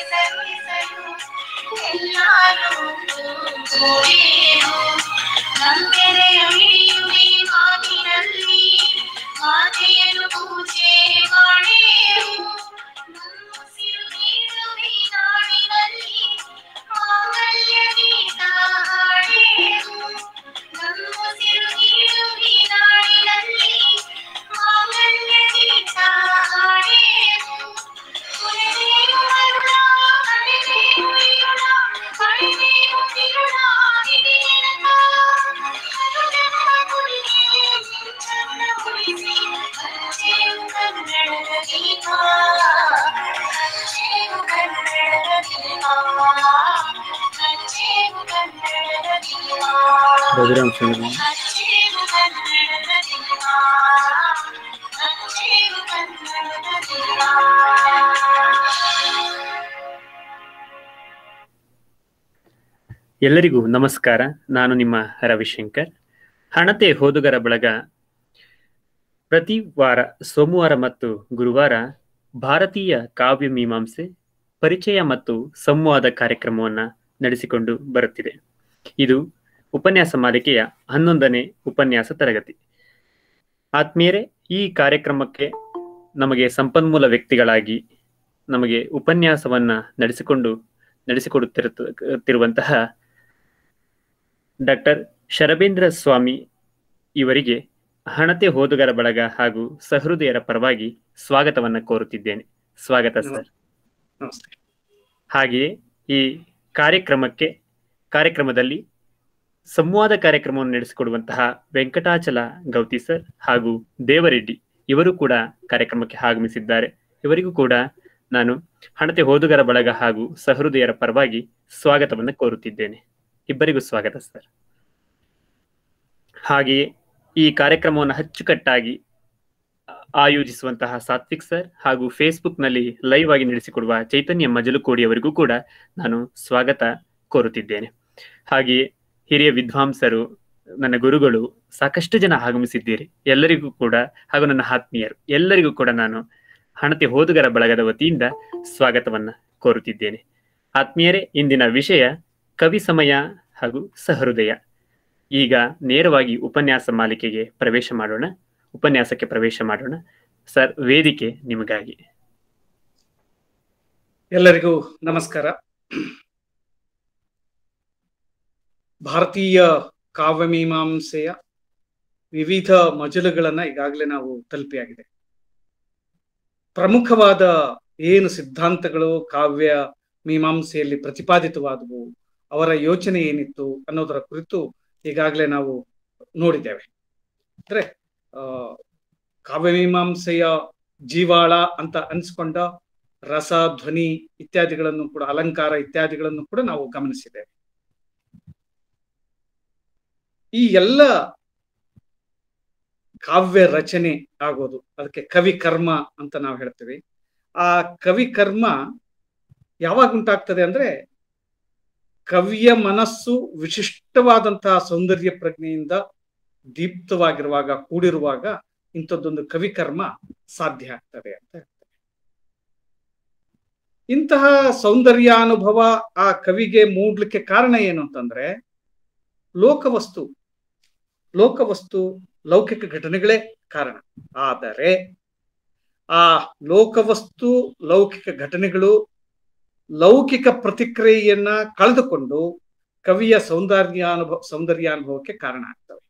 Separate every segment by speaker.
Speaker 1: ಸಲ್ಲಿಸಲು ಎಲ್ಲರೂ ಕೂಡಿರು ನಂಬೆರೆಯ ಹಿಡಿಯುವೆ ಮಾತಿನಲ್ಲಿ ಮಾತೆಯನ್ನು ಪೂಜೆ ಮಾಡೆವು ನಮ್ಮುಸಿರು ನೀಡುವೆ ನಾಡಿನಲ್ಲಿ ಮಾಂಗಲ್ಯ ಗೀತ ಹಾಡೆವು ನಮ್ಮುಸಿರು ನೀಡುವೆ ನಾಡಿನಲ್ಲಿ ಮಾಂಗಲ್ಯ ಗೀತ ಹಾಡೆವು ಕುಲದೇವ ಅರುಳ ಹರಿದೇವ ಇರುಳ ಹರಿದೇವ ತಿರುಳ ಹಿರಿಯರನ ಹರುಡನ ಕುಡಿಗೆ ಚಂದ ಉಳಿಸಿ ಹಚ್ಚೇವು ಕನ್ನಡದ ದೀಪ ಹಚ್ಚೇವು ಕನ್ನಡದ ದೀಪ ಹಚ್ಚೇವು ಕನ್ನಡದ ದೀಪ
Speaker 2: ರಘುರಾಮ್ ಚಂದ್ರ
Speaker 1: ಹಚ್ಚೇವು ಕನ್ನಡದ ದೀಪ ಹಚ್ಚೇವು ಕನ್ನಡದ ದೀಪ
Speaker 2: ಎಲ್ಲರಿಗೂ ನಮಸ್ಕಾರ ನಾನು ನಿಮ್ಮ ರವಿಶಂಕರ್ ಹಣತೆ ಓದುಗರ ಬಳಗ ಪ್ರತಿ ವಾರ ಸೋಮವಾರ ಮತ್ತು ಗುರುವಾರ ಭಾರತೀಯ ಕಾವ್ಯ ಮೀಮಾಂಸೆ ಪರಿಚಯ ಮತ್ತು ಸಂವಾದ ಕಾರ್ಯಕ್ರಮವನ್ನು ನಡೆಸಿಕೊಂಡು ಬರುತ್ತಿದೆ ಇದು ಉಪನ್ಯಾಸ ಮಾಲಿಕೆಯ ಹನ್ನೊಂದನೇ ಉಪನ್ಯಾಸ ತರಗತಿ ಆತ್ಮೀಯರೇ ಈ ಕಾರ್ಯಕ್ರಮಕ್ಕೆ ನಮಗೆ ಸಂಪನ್ಮೂಲ ವ್ಯಕ್ತಿಗಳಾಗಿ ನಮಗೆ ಉಪನ್ಯಾಸವನ್ನ ನಡೆಸಿಕೊಂಡು ನಡೆಸಿಕೊಡುತ್ತಿರುವಂತಹ ಡಾಕ್ಟರ್ ಶರಬೇಂದ್ರ ಸ್ವಾಮಿ ಇವರಿಗೆ ಹಣತೆ ಓದುಗರ ಬಳಗ ಹಾಗೂ ಸಹೃದಯರ ಪರವಾಗಿ ಸ್ವಾಗತವನ್ನ ಕೋರುತ್ತಿದ್ದೇನೆ ಸ್ವಾಗತ ಸರ್
Speaker 3: ನಮಸ್ತೆ
Speaker 2: ಹಾಗೆಯೇ ಈ ಕಾರ್ಯಕ್ರಮಕ್ಕೆ ಕಾರ್ಯಕ್ರಮದಲ್ಲಿ ಸಂವಾದ ಕಾರ್ಯಕ್ರಮವನ್ನು ನಡೆಸಿಕೊಡುವಂತಹ ವೆಂಕಟಾಚಲ ಗೌತಿ ಸರ್ ಹಾಗೂ ದೇವರೆಡ್ಡಿ ಇವರು ಕೂಡ ಕಾರ್ಯಕ್ರಮಕ್ಕೆ ಆಗಮಿಸಿದ್ದಾರೆ ಇವರಿಗೂ ಕೂಡ ನಾನು ಹಣತೆ ಓದುಗರ ಬಳಗ ಹಾಗೂ ಸಹೃದಯರ ಪರವಾಗಿ ಸ್ವಾಗತವನ್ನು ಕೋರುತ್ತಿದ್ದೇನೆ ಇಬ್ಬರಿಗೂ ಸ್ವಾಗತ ಸರ್ ಹಾಗೆಯೇ ಈ ಕಾರ್ಯಕ್ರಮವನ್ನು ಅಚ್ಚುಕಟ್ಟಾಗಿ ಆಯೋಜಿಸುವಂತಹ ಸಾತ್ವಿಕ್ ಸರ್ ಹಾಗೂ ಫೇಸ್ಬುಕ್ ನಲ್ಲಿ ಲೈವ್ ಆಗಿ ನಡೆಸಿಕೊಡುವ ಚೈತನ್ಯ ಮಜಲುಕೋಡಿ ಅವರಿಗೂ ಕೂಡ ನಾನು ಸ್ವಾಗತ ಕೋರುತ್ತಿದ್ದೇನೆ ಹಾಗೆಯೇ ಹಿರಿಯ ವಿದ್ವಾಂಸರು ನನ್ನ ಗುರುಗಳು ಸಾಕಷ್ಟು ಜನ ಆಗಮಿಸಿದ್ದೀರಿ ಎಲ್ಲರಿಗೂ ಕೂಡ ಹಾಗೂ ನನ್ನ ಆತ್ಮೀಯರು ಎಲ್ಲರಿಗೂ ಕೂಡ ನಾನು ಹಣತೆ ಓದುಗರ ಬಳಗದ ವತಿಯಿಂದ ಸ್ವಾಗತವನ್ನ ಕೋರುತ್ತಿದ್ದೇನೆ ಆತ್ಮೀಯರೇ ಇಂದಿನ ವಿಷಯ ಕವಿ ಸಮಯ ಹಾಗೂ ಸಹೃದಯ ಈಗ ನೇರವಾಗಿ ಉಪನ್ಯಾಸ ಮಾಲಿಕೆಗೆ ಪ್ರವೇಶ ಮಾಡೋಣ ಉಪನ್ಯಾಸಕ್ಕೆ ಪ್ರವೇಶ ಮಾಡೋಣ ಸರ್ ವೇದಿಕೆ ನಿಮಗಾಗಿ
Speaker 3: ಎಲ್ಲರಿಗೂ ನಮಸ್ಕಾರ ಭಾರತೀಯ ಕಾವ್ಯಮೀಮಾಂಸೆಯ ವಿವಿಧ ಮಜಲುಗಳನ್ನ ಈಗಾಗಲೇ ನಾವು ತಲುಪಿಯಾಗಿದೆ ಪ್ರಮುಖವಾದ ಏನು ಸಿದ್ಧಾಂತಗಳು ಕಾವ್ಯ ಮೀಮಾಂಸೆಯಲ್ಲಿ ಪ್ರತಿಪಾದಿತವಾದವು ಅವರ ಯೋಚನೆ ಏನಿತ್ತು ಅನ್ನೋದರ ಕುರಿತು ಈಗಾಗಲೇ ನಾವು ನೋಡಿದ್ದೇವೆ ಅಂದ್ರೆ ಆ ಕಾವ್ಯಮೀಮಾಂಸೆಯ ಜೀವಾಳ ಅಂತ ಅನ್ಸ್ಕೊಂಡ ರಸ ಧ್ವನಿ ಇತ್ಯಾದಿಗಳನ್ನು ಕೂಡ ಅಲಂಕಾರ ಇತ್ಯಾದಿಗಳನ್ನು ಕೂಡ ನಾವು ಗಮನಿಸಿದ್ದೇವೆ ಈ ಎಲ್ಲ ಕಾವ್ಯ ರಚನೆ ಆಗೋದು ಅದಕ್ಕೆ ಕವಿ ಕರ್ಮ ಅಂತ ನಾವು ಹೇಳ್ತೀವಿ ಆ ಕವಿ ಕರ್ಮ ಯಾವಾಗ ಉಂಟಾಗ್ತದೆ ಅಂದ್ರೆ ಕವಿಯ ಮನಸ್ಸು ವಿಶಿಷ್ಟವಾದಂತಹ ಸೌಂದರ್ಯ ಪ್ರಜ್ಞೆಯಿಂದ ದೀಪ್ತವಾಗಿರುವಾಗ ಕೂಡಿರುವಾಗ ಇಂಥದ್ದೊಂದು ಕವಿ ಕರ್ಮ ಸಾಧ್ಯ ಆಗ್ತದೆ ಅಂತ ಹೇಳ್ತಾರೆ ಇಂತಹ ಸೌಂದರ್ಯಾನುಭವ ಆ ಕವಿಗೆ ಮೂಡ್ಲಿಕ್ಕೆ ಕಾರಣ ಏನು ಅಂತಂದ್ರೆ ಲೋಕವಸ್ತು ಲೋಕವಸ್ತು ಲೌಕಿಕ ಘಟನೆಗಳೇ ಕಾರಣ ಆದರೆ ಆ ಲೋಕವಸ್ತು ಲೌಕಿಕ ಘಟನೆಗಳು ಲೌಕಿಕ ಪ್ರತಿಕ್ರಿಯೆಯನ್ನ ಕಳೆದುಕೊಂಡು ಕವಿಯ ಸೌಂದರ್ಯಾನುಭವ ಸೌಂದರ್ಯಾನುಭವಕ್ಕೆ ಕಾರಣ ಆಗ್ತವೆ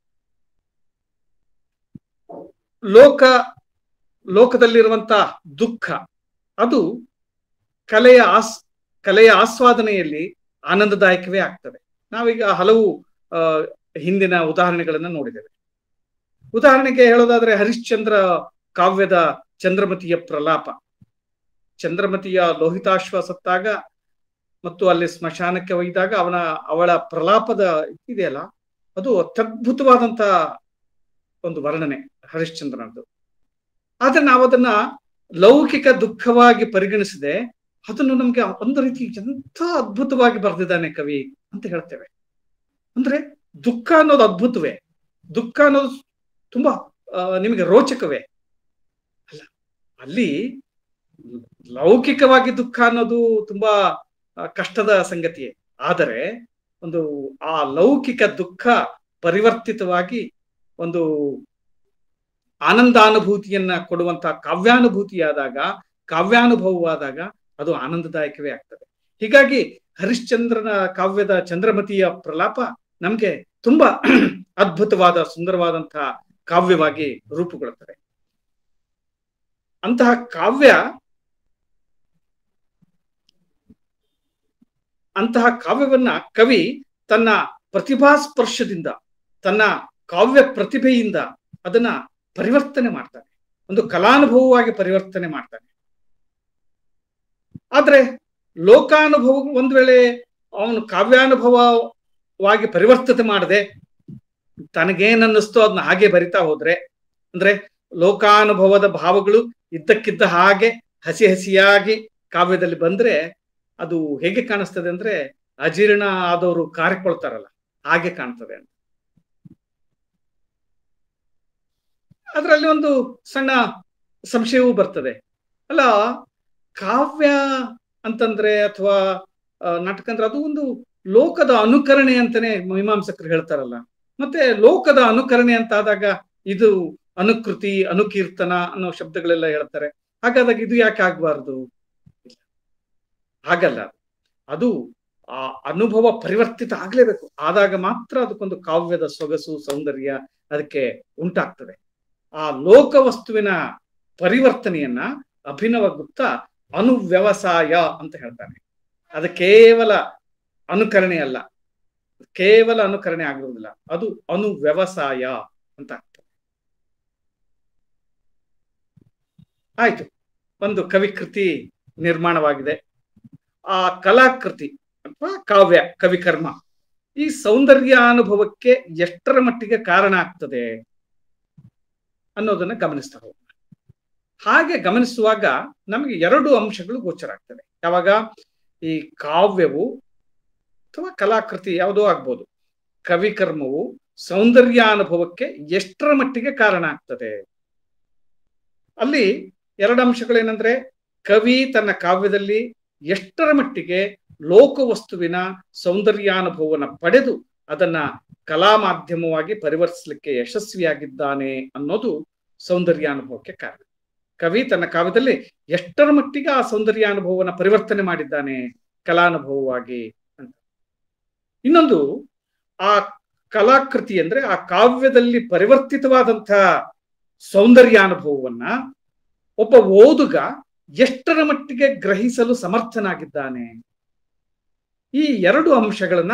Speaker 3: ಲೋಕ ಲೋಕದಲ್ಲಿರುವಂತ ದುಃಖ ಅದು ಕಲೆಯ ಆಸ್ ಕಲೆಯ ಆಸ್ವಾದನೆಯಲ್ಲಿ ಆನಂದದಾಯಕವೇ ಆಗ್ತದೆ ನಾವೀಗ ಹಲವು ಆ ಹಿಂದಿನ ಉದಾಹರಣೆಗಳನ್ನ ನೋಡಿದ್ದೇವೆ ಉದಾಹರಣೆಗೆ ಹೇಳೋದಾದ್ರೆ ಹರಿಶ್ಚಂದ್ರ ಕಾವ್ಯದ ಚಂದ್ರಮತಿಯ ಪ್ರಲಾಪ ಚಂದ್ರಮತಿಯ ಲೋಹಿತಾಶ್ವ ಸತ್ತಾಗ ಮತ್ತು ಅಲ್ಲಿ ಸ್ಮಶಾನಕ್ಕೆ ಒಯ್ದಾಗ ಅವನ ಅವಳ ಪ್ರಲಾಪದ ಇದೆಯಲ್ಲ ಅದು ಅತ್ಯದ್ಭುತವಾದಂತ ಒಂದು ವರ್ಣನೆ ಹರಿಶ್ಚಂದ್ರನದ್ದು ಆದ್ರೆ ನಾವು ಅದನ್ನ ಲೌಕಿಕ ದುಃಖವಾಗಿ ಪರಿಗಣಿಸದೆ ಅದನ್ನು ನಮ್ಗೆ ಒಂದು ರೀತಿ ಎಂಥ ಅದ್ಭುತವಾಗಿ ಬರೆದಿದ್ದಾನೆ ಕವಿ ಅಂತ ಹೇಳ್ತೇವೆ ಅಂದ್ರೆ ದುಃಖ ಅನ್ನೋದು ಅದ್ಭುತವೇ ದುಃಖ ಅನ್ನೋದು ತುಂಬಾ ನಿಮಗೆ ರೋಚಕವೇ ಅಲ್ಲ ಅಲ್ಲಿ ಲೌಕಿಕವಾಗಿ ದುಃಖ ಅನ್ನೋದು ತುಂಬಾ ಆ, ಕಷ್ಟದ ಸಂಗತಿಯೇ ಆದರೆ ಒಂದು ಆ ಲೌಕಿಕ ದುಃಖ ಪರಿವರ್ತಿತವಾಗಿ ಒಂದು ಆನಂದಾನುಭೂತಿಯನ್ನ ಕೊಡುವಂತಹ ಕಾವ್ಯಾನುಭೂತಿಯಾದಾಗ ಕಾವ್ಯಾನುಭವವಾದಾಗ ಅದು ಆನಂದದಾಯಕವೇ ಆಗ್ತದೆ ಹೀಗಾಗಿ ಹರಿಶ್ಚಂದ್ರನ ಕಾವ್ಯದ ಚಂದ್ರಮತಿಯ ಪ್ರಲಾಪ ನಮ್ಗೆ ತುಂಬಾ ಅದ್ಭುತವಾದ ಸುಂದರವಾದಂತಹ ಕಾವ್ಯವಾಗಿ ರೂಪುಗೊಳ್ಳುತ್ತದೆ ಅಂತಹ ಕಾವ್ಯ ಅಂತಹ ಕಾವ್ಯವನ್ನ ಕವಿ ತನ್ನ ಪ್ರತಿಭಾ ಸ್ಪರ್ಶದಿಂದ ತನ್ನ ಕಾವ್ಯ ಪ್ರತಿಭೆಯಿಂದ ಅದನ್ನ ಪರಿವರ್ತನೆ ಮಾಡ್ತಾನೆ ಒಂದು ಕಲಾನುಭವವಾಗಿ ಪರಿವರ್ತನೆ ಮಾಡ್ತಾನೆ ಆದ್ರೆ ಲೋಕಾನುಭವ ಒಂದ್ ವೇಳೆ ಅವನು ಕಾವ್ಯಾನುಭವವಾಗಿ ಪರಿವರ್ತನೆ ಮಾಡದೆ ತನಗೇನ್ ಅನ್ನಿಸ್ತೋ ಅದನ್ನ ಹಾಗೆ ಬರಿತಾ ಹೋದ್ರೆ ಅಂದ್ರೆ ಲೋಕಾನುಭವದ ಭಾವಗಳು ಇದ್ದಕ್ಕಿದ್ದ ಹಾಗೆ ಹಸಿ ಹಸಿಯಾಗಿ ಕಾವ್ಯದಲ್ಲಿ ಬಂದ್ರೆ ಅದು ಹೇಗೆ ಕಾಣಿಸ್ತದೆ ಅಂದ್ರೆ ಅಜೀರ್ಣ ಆದವರು ಕಾರಿಕೊಳ್ತಾರಲ್ಲ ಹಾಗೆ ಕಾಣ್ತದೆ ಅಂತ ಅದರಲ್ಲಿ ಒಂದು ಸಣ್ಣ ಸಂಶಯವೂ ಬರ್ತದೆ ಅಲ್ಲ ಕಾವ್ಯ ಅಂತಂದ್ರೆ ಅಥವಾ ನಾಟಕ ಅಂದ್ರೆ ಅದು ಒಂದು ಲೋಕದ ಅನುಕರಣೆ ಅಂತಾನೆ ಮೀಮಾಂಸಕರು ಹೇಳ್ತಾರಲ್ಲ ಮತ್ತೆ ಲೋಕದ ಅನುಕರಣೆ ಅಂತ ಆದಾಗ ಇದು ಅನುಕೃತಿ ಅನುಕೀರ್ತನ ಅನ್ನೋ ಶಬ್ದಗಳೆಲ್ಲ ಹೇಳ್ತಾರೆ ಹಾಗಾದಾಗ ಇದು ಯಾಕೆ ಆಗ್ಬಾರ್ದು ಹಾಗಲ್ಲ ಅದು ಆ ಅನುಭವ ಪರಿವರ್ತಿತ ಆಗ್ಲೇಬೇಕು ಆದಾಗ ಮಾತ್ರ ಅದಕ್ಕೊಂದು ಕಾವ್ಯದ ಸೊಗಸು ಸೌಂದರ್ಯ ಅದಕ್ಕೆ ಉಂಟಾಗ್ತದೆ ಆ ಲೋಕ ವಸ್ತುವಿನ ಪರಿವರ್ತನೆಯನ್ನ ಅಭಿನವ ಗುಪ್ತ ಅನುವ್ಯವಸಾಯ ಅಂತ ಹೇಳ್ತಾನೆ ಅದು ಕೇವಲ ಅನುಕರಣೆ ಅಲ್ಲ ಕೇವಲ ಅನುಕರಣೆ ಆಗಿರುವುದಿಲ್ಲ ಅದು ಅನುವ್ಯವಸಾಯ ಅಂತ ಆಗ್ತದೆ ಆಯ್ತು ಒಂದು ಕವಿಕೃತಿ ನಿರ್ಮಾಣವಾಗಿದೆ ಆ ಕಲಾಕೃತಿ ಅಥವಾ ಕಾವ್ಯ ಕವಿಕರ್ಮ ಈ ಸೌಂದರ್ಯ ಅನುಭವಕ್ಕೆ ಎಷ್ಟರ ಮಟ್ಟಿಗೆ ಕಾರಣ ಆಗ್ತದೆ ಅನ್ನೋದನ್ನ ಗಮನಿಸ್ತಾ ಹೋಗೋಣ ಹಾಗೆ ಗಮನಿಸುವಾಗ ನಮಗೆ ಎರಡು ಅಂಶಗಳು ಗೋಚರ ಆಗ್ತದೆ ಯಾವಾಗ ಈ ಕಾವ್ಯವು ಅಥವಾ ಕಲಾಕೃತಿ ಯಾವುದೋ ಆಗ್ಬೋದು ಕವಿಕರ್ಮವು ಸೌಂದರ್ಯ ಅನುಭವಕ್ಕೆ ಎಷ್ಟರ ಮಟ್ಟಿಗೆ ಕಾರಣ ಆಗ್ತದೆ ಅಲ್ಲಿ ಎರಡು ಅಂಶಗಳೇನೆಂದ್ರೆ ಕವಿ ತನ್ನ ಕಾವ್ಯದಲ್ಲಿ ಎಷ್ಟರ ಮಟ್ಟಿಗೆ ಲೋಕವಸ್ತುವಿನ ಸೌಂದರ್ಯಾನುಭವನ ಪಡೆದು ಅದನ್ನ ಕಲಾ ಮಾಧ್ಯಮವಾಗಿ ಪರಿವರ್ತಿಸಲಿಕ್ಕೆ ಯಶಸ್ವಿಯಾಗಿದ್ದಾನೆ ಅನ್ನೋದು ಸೌಂದರ್ಯಾನುಭವಕ್ಕೆ ಕಾರಣ ಕವಿ ತನ್ನ ಕಾವ್ಯದಲ್ಲಿ ಎಷ್ಟರ ಮಟ್ಟಿಗೆ ಆ ಸೌಂದರ್ಯಾನುಭವನ ಪರಿವರ್ತನೆ ಮಾಡಿದ್ದಾನೆ ಕಲಾನುಭವವಾಗಿ ಅಂತ ಇನ್ನೊಂದು ಆ ಕಲಾಕೃತಿ ಅಂದ್ರೆ ಆ ಕಾವ್ಯದಲ್ಲಿ ಪರಿವರ್ತಿತವಾದಂತಹ ಸೌಂದರ್ಯಾನುಭವವನ್ನ ಒಬ್ಬ ಓದುಗ ಎಷ್ಟರ ಮಟ್ಟಿಗೆ ಗ್ರಹಿಸಲು ಸಮರ್ಥನಾಗಿದ್ದಾನೆ ಈ ಎರಡು ಅಂಶಗಳನ್ನ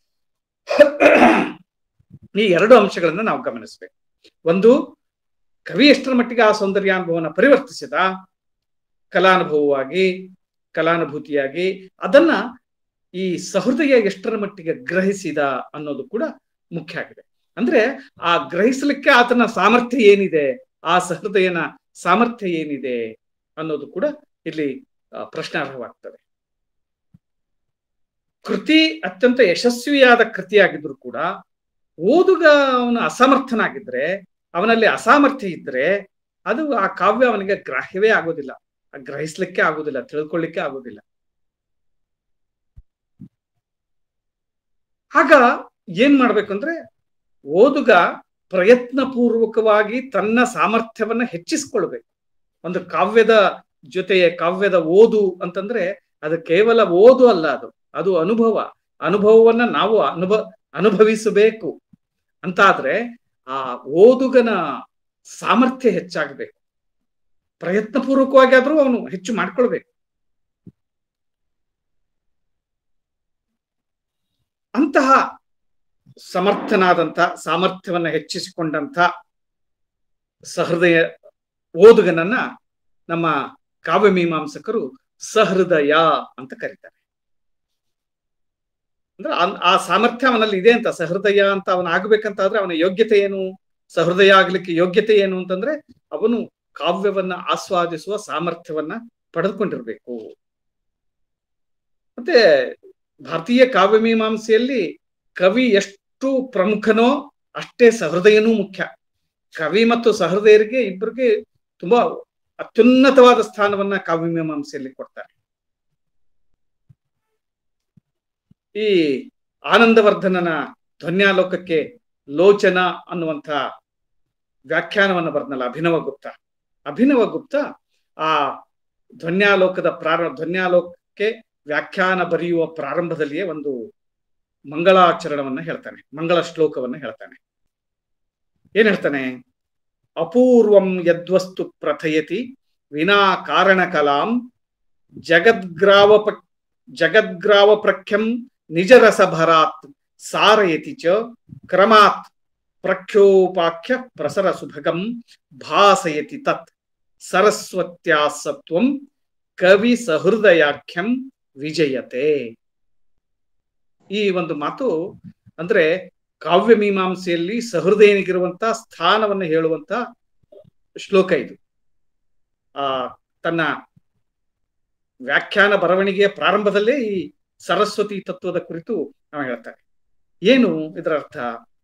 Speaker 3: ಈ ಎರಡು ಅಂಶಗಳನ್ನ ನಾವು ಗಮನಿಸ್ಬೇಕು ಒಂದು ಕವಿ ಎಷ್ಟರ ಮಟ್ಟಿಗೆ ಆ ಸೌಂದರ್ಯಾನುಭವನ ಪರಿವರ್ತಿಸಿದ ಕಲಾನುಭವವಾಗಿ ಕಲಾನುಭೂತಿಯಾಗಿ ಅದನ್ನ ಈ ಸಹೃದಯ ಎಷ್ಟರ ಮಟ್ಟಿಗೆ ಗ್ರಹಿಸಿದ ಅನ್ನೋದು ಕೂಡ ಮುಖ್ಯ ಆಗಿದೆ ಅಂದ್ರೆ ಆ ಗ್ರಹಿಸಲಿಕ್ಕೆ ಆತನ ಸಾಮರ್ಥ್ಯ ಏನಿದೆ ಆ ಸಹೃದಯನ ಸಾಮರ್ಥ್ಯ ಏನಿದೆ ಅನ್ನೋದು ಕೂಡ ಇಲ್ಲಿ ಪ್ರಶ್ನಾರ್ಹವಾಗ್ತದೆ ಕೃತಿ ಅತ್ಯಂತ ಯಶಸ್ವಿಯಾದ ಕೃತಿಯಾಗಿದ್ರು ಕೂಡ ಓದುಗ ಅವನು ಅಸಮರ್ಥನಾಗಿದ್ರೆ ಅವನಲ್ಲಿ ಅಸಾಮರ್ಥ್ಯ ಇದ್ರೆ ಅದು ಆ ಕಾವ್ಯ ಅವನಿಗೆ ಗ್ರಾಹ್ಯವೇ ಆಗೋದಿಲ್ಲ ಗ್ರಹಿಸ್ಲಿಕ್ಕೆ ಆಗೋದಿಲ್ಲ ತಿಳ್ಕೊಳ್ಳಿಕ್ಕೆ ಆಗೋದಿಲ್ಲ ಆಗ ಏನ್ ಮಾಡ್ಬೇಕಂದ್ರೆ ಓದುಗ ಪ್ರಯತ್ನ ಪೂರ್ವಕವಾಗಿ ತನ್ನ ಸಾಮರ್ಥ್ಯವನ್ನ ಹೆಚ್ಚಿಸ್ಕೊಳ್ಬೇಕು ಒಂದು ಕಾವ್ಯದ ಜೊತೆಗೆ ಕಾವ್ಯದ ಓದು ಅಂತಂದ್ರೆ ಅದು ಕೇವಲ ಓದು ಅಲ್ಲ ಅದು ಅದು ಅನುಭವ ಅನುಭವವನ್ನ ನಾವು ಅನುಭವ ಅನುಭವಿಸಬೇಕು ಅಂತಾದ್ರೆ ಆ ಓದುಗನ ಸಾಮರ್ಥ್ಯ ಹೆಚ್ಚಾಗಬೇಕು ಪ್ರಯತ್ನ ಪೂರ್ವಕವಾಗಿ ಆದ್ರೂ ಅವನು ಹೆಚ್ಚು ಮಾಡ್ಕೊಳ್ಬೇಕು ಅಂತಹ ಸಮರ್ಥನಾದಂಥ ಸಾಮರ್ಥ್ಯವನ್ನ ಹೆಚ್ಚಿಸಿಕೊಂಡಂಥ ಸಹೃದಯ ಓದುಗನನ್ನ ನಮ್ಮ ಕಾವ್ಯ ಮೀಮಾಂಸಕರು ಸಹೃದಯ ಅಂತ ಕರೀತಾರೆ ಅಂದ್ರೆ ಆ ಸಾಮರ್ಥ್ಯ ಅವನಲ್ಲಿ ಇದೆ ಅಂತ ಸಹೃದಯ ಅಂತ ಅವನ ಆಗ್ಬೇಕಂತ ಆದ್ರೆ ಅವನ ಯೋಗ್ಯತೆ ಏನು ಸಹೃದಯ ಆಗ್ಲಿಕ್ಕೆ ಯೋಗ್ಯತೆ ಏನು ಅಂತಂದ್ರೆ ಅವನು ಕಾವ್ಯವನ್ನ ಆಸ್ವಾದಿಸುವ ಸಾಮರ್ಥ್ಯವನ್ನ ಪಡೆದುಕೊಂಡಿರ್ಬೇಕು ಮತ್ತೆ ಭಾರತೀಯ ಕಾವ್ಯ ಮೀಮಾಂಸೆಯಲ್ಲಿ ಕವಿ ಎಷ್ಟು ಪ್ರಮುಖನೋ ಅಷ್ಟೇ ಸಹೃದಯನೂ ಮುಖ್ಯ ಕವಿ ಮತ್ತು ಸಹೃದಯರಿಗೆ ಇಬ್ಬರಿಗೆ ತುಂಬಾ ಅತ್ಯುನ್ನತವಾದ ಸ್ಥಾನವನ್ನ ಕಾವ್ಯಮೀಮಾಂಸೆಯಲ್ಲಿ ಕೊಡ್ತಾರೆ ಈ ಆನಂದವರ್ಧನನ ಧ್ವನ್ಯಾಲೋಕಕ್ಕೆ ಲೋಚನ ಅನ್ನುವಂಥ ವ್ಯಾಖ್ಯಾನವನ್ನು ಬರ್ನಲ್ಲ ಅಭಿನವ ಗುಪ್ತ ಅಭಿನವ ಗುಪ್ತ ಆ ಧ್ವನ್ಯಾಲೋಕದ ಪ್ರಾರಂಭ ಧ್ವನ್ಯಾಲೋಕಕ್ಕೆ ವ್ಯಾಖ್ಯಾನ ಬರೆಯುವ ಪ್ರಾರಂಭದಲ್ಲಿಯೇ ಒಂದು ಮಂಗಳಾಚರಣವನ್ನ ಹೇಳ್ತಾನೆ ಮಂಗಳ ಶ್ಲೋಕವನ್ನ ಹೇಳ್ತಾನೆ ಏನ್ ಹೇಳ್ತಾನೆ ಅಪೂರ್ವಂ ಯದ್ವಸ್ತು ಪ್ರಥಯತಿ ವಿನಾ ಕಾರಣ ಕಲಾಂ ಜಗದ್ಗ್ರಾವ ಜಗದ್ಗ್ರಾವ ಪ್ರಖ್ಯಂ ನಿಜರಸಭರಾತ್ ಸಾರಯತಿ ಚ ಕ್ರಮಾತ್ ಪ್ರಖ್ಯೋಪಾಖ್ಯ ಪ್ರಸರ ಸುಭಗಂ ಭಾಸಯತಿ ತತ್ ಸರಸ್ವತ್ಯಾ ಸತ್ವಂ ಕವಿ ಸಹೃದಯಾಖ್ಯಂ ವಿಜಯತೆ ಈ ಒಂದು ಮಾತು ಅಂದ್ರೆ ಕಾವ್ಯ ಮೀಮಾಂಸೆಯಲ್ಲಿ ಸಹೃದಯನಿಗಿರುವಂತ ಸ್ಥಾನವನ್ನು ಹೇಳುವಂತ ಶ್ಲೋಕ ಇದು ಆ ತನ್ನ ವ್ಯಾಖ್ಯಾನ ಬರವಣಿಗೆಯ ಪ್ರಾರಂಭದಲ್ಲೇ ಈ ಸರಸ್ವತಿ ತತ್ವದ ಕುರಿತು ನಾವು ಹೇಳ್ತಾರೆ ಏನು ಇದರ ಅರ್ಥ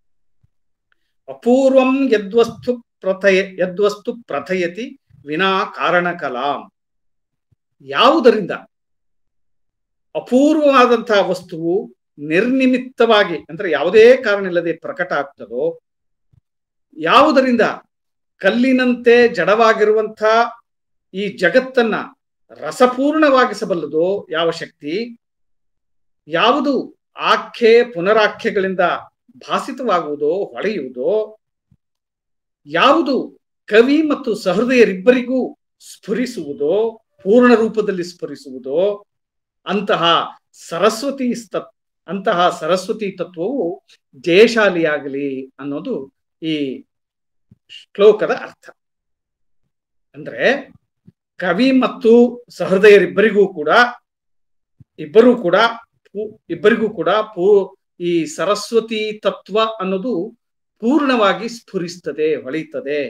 Speaker 3: ಅಪೂರ್ವಂ ಯದ್ವಸ್ತು ಪ್ರಥಯ ಯದ್ವಸ್ತು ಪ್ರಥಯತಿ ವಿನಾ ಕಾರಣ ಕಲಾಂ ಯಾವುದರಿಂದ ಅಪೂರ್ವವಾದಂತಹ ವಸ್ತುವು ನಿರ್ನಿಮಿತ್ತವಾಗಿ ಅಂದ್ರೆ ಯಾವುದೇ ಕಾರಣ ಇಲ್ಲದೆ ಪ್ರಕಟ ಆಗ್ತದೋ ಯಾವುದರಿಂದ ಕಲ್ಲಿನಂತೆ ಜಡವಾಗಿರುವಂಥ ಈ ಜಗತ್ತನ್ನ ರಸಪೂರ್ಣವಾಗಿಸಬಲ್ಲದೋ ಯಾವ ಶಕ್ತಿ ಯಾವುದು ಆಖ್ಯೆ ಪುನರಾಖ್ಯೆಗಳಿಂದ ಭಾಸಿತವಾಗುವುದೋ ಹೊಳೆಯುವುದೋ ಯಾವುದು ಕವಿ ಮತ್ತು ಸಹೃದಯರಿಬ್ಬರಿಗೂ ಸ್ಫುರಿಸುವುದೋ ಪೂರ್ಣ ರೂಪದಲ್ಲಿ ಸ್ಫುರಿಸುವುದೋ ಅಂತಹ ಸರಸ್ವತಿ ತತ್ ಅಂತಹ ಸರಸ್ವತಿ ತತ್ವವು ಜಯಶಾಲಿಯಾಗಲಿ ಅನ್ನೋದು ಈ ಶ್ಲೋಕದ ಅರ್ಥ ಅಂದ್ರೆ ಕವಿ ಮತ್ತು ಸಹೃದಯರಿಬ್ಬರಿಗೂ ಕೂಡ ಇಬ್ಬರೂ ಕೂಡ ಇಬ್ಬರಿಗೂ ಕೂಡ ಪೂ ಈ ಸರಸ್ವತಿ ತತ್ವ ಅನ್ನೋದು ಪೂರ್ಣವಾಗಿ ಸ್ಫುರಿಸ್ತದೆ ಹೊಳೆಯುತ್ತದೆ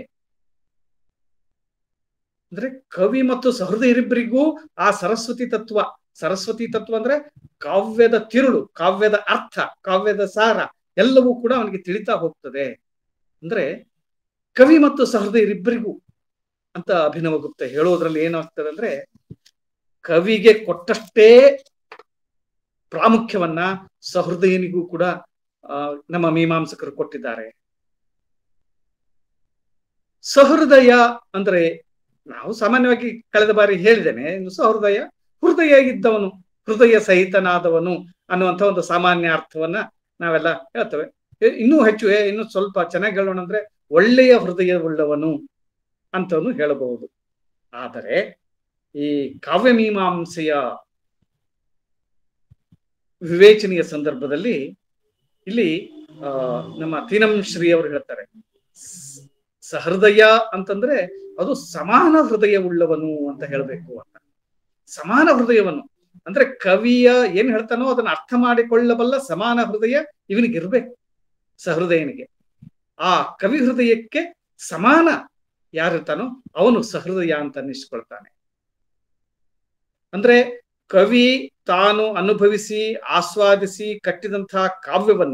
Speaker 3: ಅಂದ್ರೆ ಕವಿ ಮತ್ತು ಸಹೃದಯರಿಬ್ಬರಿಗೂ ಆ ಸರಸ್ವತಿ ತತ್ವ ಸರಸ್ವತಿ ತತ್ವ ಅಂದ್ರೆ ಕಾವ್ಯದ ತಿರುಳು ಕಾವ್ಯದ ಅರ್ಥ ಕಾವ್ಯದ ಸಾರ ಎಲ್ಲವೂ ಕೂಡ ಅವನಿಗೆ ತಿಳಿತಾ ಹೋಗ್ತದೆ ಅಂದ್ರೆ ಕವಿ ಮತ್ತು ಸಹೃದಯರಿಬ್ಬರಿಗೂ ಅಂತ ಅಭಿನವ ಗುಪ್ತ ಹೇಳೋದ್ರಲ್ಲಿ ಏನಾಗ್ತದೆ ಅಂದ್ರೆ ಕವಿಗೆ ಕೊಟ್ಟಷ್ಟೇ ಪ್ರಾಮುಖ್ಯವನ್ನ ಸಹೃದಯನಿಗೂ ಕೂಡ ಆ ನಮ್ಮ ಮೀಮಾಂಸಕರು ಕೊಟ್ಟಿದ್ದಾರೆ ಸಹೃದಯ ಅಂದ್ರೆ ನಾವು ಸಾಮಾನ್ಯವಾಗಿ ಕಳೆದ ಬಾರಿ ಹೇಳಿದ್ದೇನೆ ಸಹೃದಯ ಹೃದಯ ಇದ್ದವನು ಹೃದಯ ಸಹಿತನಾದವನು ಅನ್ನುವಂಥ ಒಂದು ಸಾಮಾನ್ಯ ಅರ್ಥವನ್ನ ನಾವೆಲ್ಲ ಹೇಳ್ತೇವೆ ಇನ್ನೂ ಹೆಚ್ಚು ಇನ್ನು ಸ್ವಲ್ಪ ಚೆನ್ನಾಗಿ ಹೇಳೋಣ ಅಂದ್ರೆ ಒಳ್ಳೆಯ ಹೃದಯವುಳ್ಳವನು ಅಂತವನು ಹೇಳಬಹುದು ಆದರೆ ಈ ಕಾವ್ಯ ಮೀಮಾಂಸೆಯ ವಿವೇಚನೆಯ ಸಂದರ್ಭದಲ್ಲಿ ಇಲ್ಲಿ ಆ ನಮ್ಮ ತೀನಂ ಶ್ರೀ ಅವರು ಹೇಳ್ತಾರೆ ಸಹೃದಯ ಅಂತಂದ್ರೆ ಅದು ಸಮಾನ ಹೃದಯವುಳ್ಳವನು ಅಂತ ಹೇಳಬೇಕು ಅಂತ ಸಮಾನ ಹೃದಯವನ್ನು ಅಂದ್ರೆ ಕವಿಯ ಏನ್ ಹೇಳ್ತಾನೋ ಅದನ್ನ ಅರ್ಥ ಮಾಡಿಕೊಳ್ಳಬಲ್ಲ ಸಮಾನ ಹೃದಯ ಇವನಿಗೆ ಇರ್ಬೇಕು ಸಹೃದಯನಿಗೆ ಆ ಕವಿ ಹೃದಯಕ್ಕೆ ಸಮಾನ ಯಾರಿರ್ತಾನೋ ಅವನು ಸಹೃದಯ ಅಂತ ಅನ್ನಿಸ್ಕೊಳ್ತಾನೆ ಅಂದ್ರೆ ಕವಿ ತಾನು ಅನುಭವಿಸಿ ಆಸ್ವಾದಿಸಿ ಕಟ್ಟಿದಂತಹ ಕಾವ್ಯವನ್ನ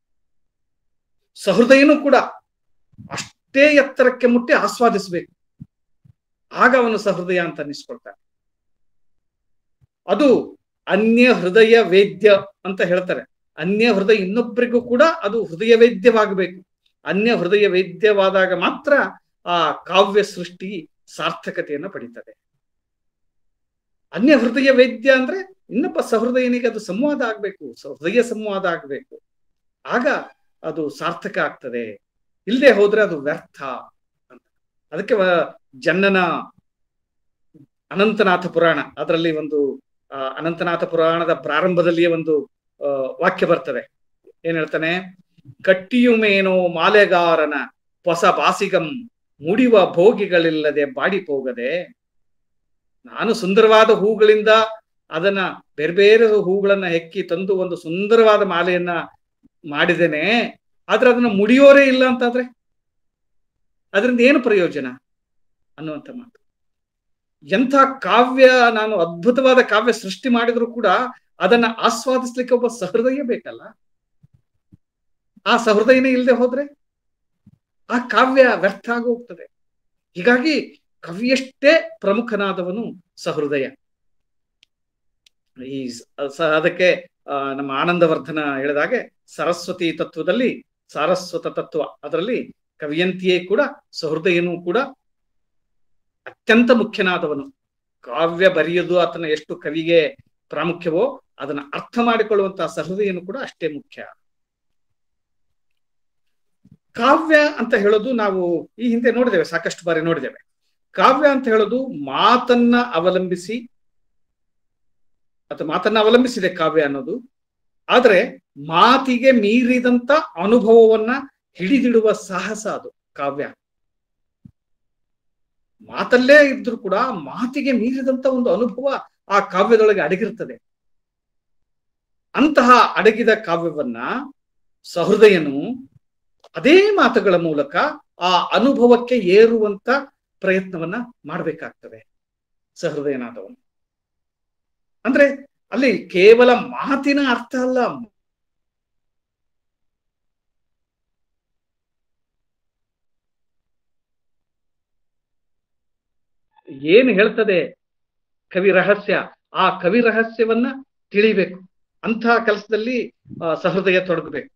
Speaker 3: ಸಹೃದಯನು ಕೂಡ ಅಷ್ಟೇ ಎತ್ತರಕ್ಕೆ ಮುಟ್ಟಿ ಆಸ್ವಾದಿಸಬೇಕು ಆಗ ಅವನು ಸಹೃದಯ ಅಂತ ಅನ್ನಿಸ್ಕೊಳ್ತಾನೆ ಅದು ಅನ್ಯ ಹೃದಯ ವೇದ್ಯ ಅಂತ ಹೇಳ್ತಾರೆ ಅನ್ಯ ಹೃದಯ ಇನ್ನೊಬ್ಬರಿಗೂ ಕೂಡ ಅದು ಹೃದಯ ವೇದ್ಯವಾಗಬೇಕು ಅನ್ಯ ಹೃದಯ ವೇದ್ಯವಾದಾಗ ಮಾತ್ರ ಆ ಕಾವ್ಯ ಸೃಷ್ಟಿ ಸಾರ್ಥಕತೆಯನ್ನ ಪಡೀತದೆ ಅನ್ಯ ಹೃದಯ ವೇದ್ಯ ಅಂದ್ರೆ ಇನ್ನೊಬ್ಬ ಸಹೃದಯನಿಗೆ ಅದು ಸಂವಾದ ಆಗ್ಬೇಕು ಹೃದಯ ಸಂವಾದ ಆಗ್ಬೇಕು ಆಗ ಅದು ಸಾರ್ಥಕ ಆಗ್ತದೆ ಇಲ್ಲದೆ ಹೋದ್ರೆ ಅದು ವ್ಯರ್ಥ ಅಂತ ಅದಕ್ಕೆ ಜನ್ನನ ಅನಂತನಾಥ ಪುರಾಣ ಅದರಲ್ಲಿ ಒಂದು ಅನಂತನಾಥ ಪುರಾಣದ ಪ್ರಾರಂಭದಲ್ಲಿಯೇ ಒಂದು ವಾಕ್ಯ ಬರ್ತದೆ ಏನ್ ಹೇಳ್ತಾನೆ ಕಟ್ಟಿಯುಮೇನೋ ಮಾಲೆಗಾರನ ಹೊಸ ಬಾಸಿಗಂ ಮುಡಿವ ಭೋಗಿಗಳಿಲ್ಲದೆ ಬಾಡಿ ಹೋಗದೆ ನಾನು ಸುಂದರವಾದ ಹೂಗಳಿಂದ ಅದನ್ನ ಬೇರೆ ಬೇರೆ ಹೂಗಳನ್ನ ಹೆಕ್ಕಿ ತಂದು ಒಂದು ಸುಂದರವಾದ ಮಾಲೆಯನ್ನ ಮಾಡಿದ್ದೇನೆ ಆದ್ರೆ ಅದನ್ನ ಮುಡಿಯೋರೇ ಇಲ್ಲ ಅಂತಾದ್ರೆ ಅದರಿಂದ ಏನು ಪ್ರಯೋಜನ ಅನ್ನುವಂಥ ಮಾತು ಎಂಥ ಕಾವ್ಯ ನಾನು ಅದ್ಭುತವಾದ ಕಾವ್ಯ ಸೃಷ್ಟಿ ಮಾಡಿದ್ರು ಕೂಡ ಅದನ್ನ ಆಸ್ವಾದಿಸ್ಲಿಕ್ಕೆ ಒಬ್ಬ ಸಹೃದಯ ಬೇಕಲ್ಲ ಆ ಸಹೃದಯನೇ ಇಲ್ಲದೆ ಹೋದ್ರೆ ಆ ಕಾವ್ಯ ವ್ಯರ್ಥ ಆಗಿ ಹೋಗ್ತದೆ ಹೀಗಾಗಿ ಕವಿಯಷ್ಟೇ ಪ್ರಮುಖನಾದವನು ಸಹೃದಯ ಈ ಸ- ಸ- ಅದಕ್ಕೆ ಆ, ನಮ್ಮ ಆನಂದವರ್ಧನ ಹೇಳಿದಾಗೆ ಸರಸ್ವತಿ ತತ್ವದಲ್ಲಿ ಸಾರಸ್ವತ ತತ್ವ ಅದರಲ್ಲಿ ಕವಿಯಂತಿಯೇ ಕೂಡ ಸಹೃದಯನೂ ಕೂಡ ಅತ್ಯಂತ ಮುಖ್ಯನಾದವನು ಕಾವ್ಯ ಬರೆಯುವುದು ಆತನ ಎಷ್ಟು ಕವಿಗೆ ಪ್ರಾಮುಖ್ಯವೋ ಅದನ್ನ ಅರ್ಥ ಮಾಡಿಕೊಳ್ಳುವಂತಹ ಸಹೃದಯನು ಕೂಡ ಅಷ್ಟೇ ಮುಖ್ಯ ಕಾವ್ಯ ಅಂತ ಹೇಳೋದು ನಾವು ಈ ಹಿಂದೆ ನೋಡಿದ್ದೇವೆ ಸಾಕಷ್ಟು ಬಾರಿ ನೋಡಿದ್ದೇವೆ ಕಾವ್ಯ ಅಂತ ಹೇಳೋದು ಮಾತನ್ನ ಅವಲಂಬಿಸಿ ಅಥವಾ ಮಾತನ್ನ ಅವಲಂಬಿಸಿದೆ ಕಾವ್ಯ ಅನ್ನೋದು ಆದ್ರೆ ಮಾತಿಗೆ ಮೀರಿದಂತ ಅನುಭವವನ್ನ ಹಿಡಿದಿಡುವ ಸಾಹಸ ಅದು ಕಾವ್ಯ ಮಾತಲ್ಲೇ ಇದ್ರೂ ಕೂಡ ಮಾತಿಗೆ ಮೀರಿದಂತ ಒಂದು ಅನುಭವ ಆ ಕಾವ್ಯದೊಳಗೆ ಅಡಗಿರ್ತದೆ ಅಂತಹ ಅಡಗಿದ ಕಾವ್ಯವನ್ನ ಸಹೃದಯನು ಅದೇ ಮಾತುಗಳ ಮೂಲಕ ಆ ಅನುಭವಕ್ಕೆ ಏರುವಂತ ಪ್ರಯತ್ನವನ್ನ ಮಾಡಬೇಕಾಗ್ತದೆ ಸಹೃದಯನಾದವನು ಅಂದ್ರೆ ಅಲ್ಲಿ ಕೇವಲ ಮಾತಿನ ಅರ್ಥ ಅಲ್ಲ ಏನು ಹೇಳ್ತದೆ ಕವಿ ರಹಸ್ಯ ಆ ಕವಿ ರಹಸ್ಯವನ್ನ ತಿಳಿಬೇಕು ಅಂತಹ ಕೆಲಸದಲ್ಲಿ ಆ, ಸಹೃದಯ ತೊಡಗಬೇಕು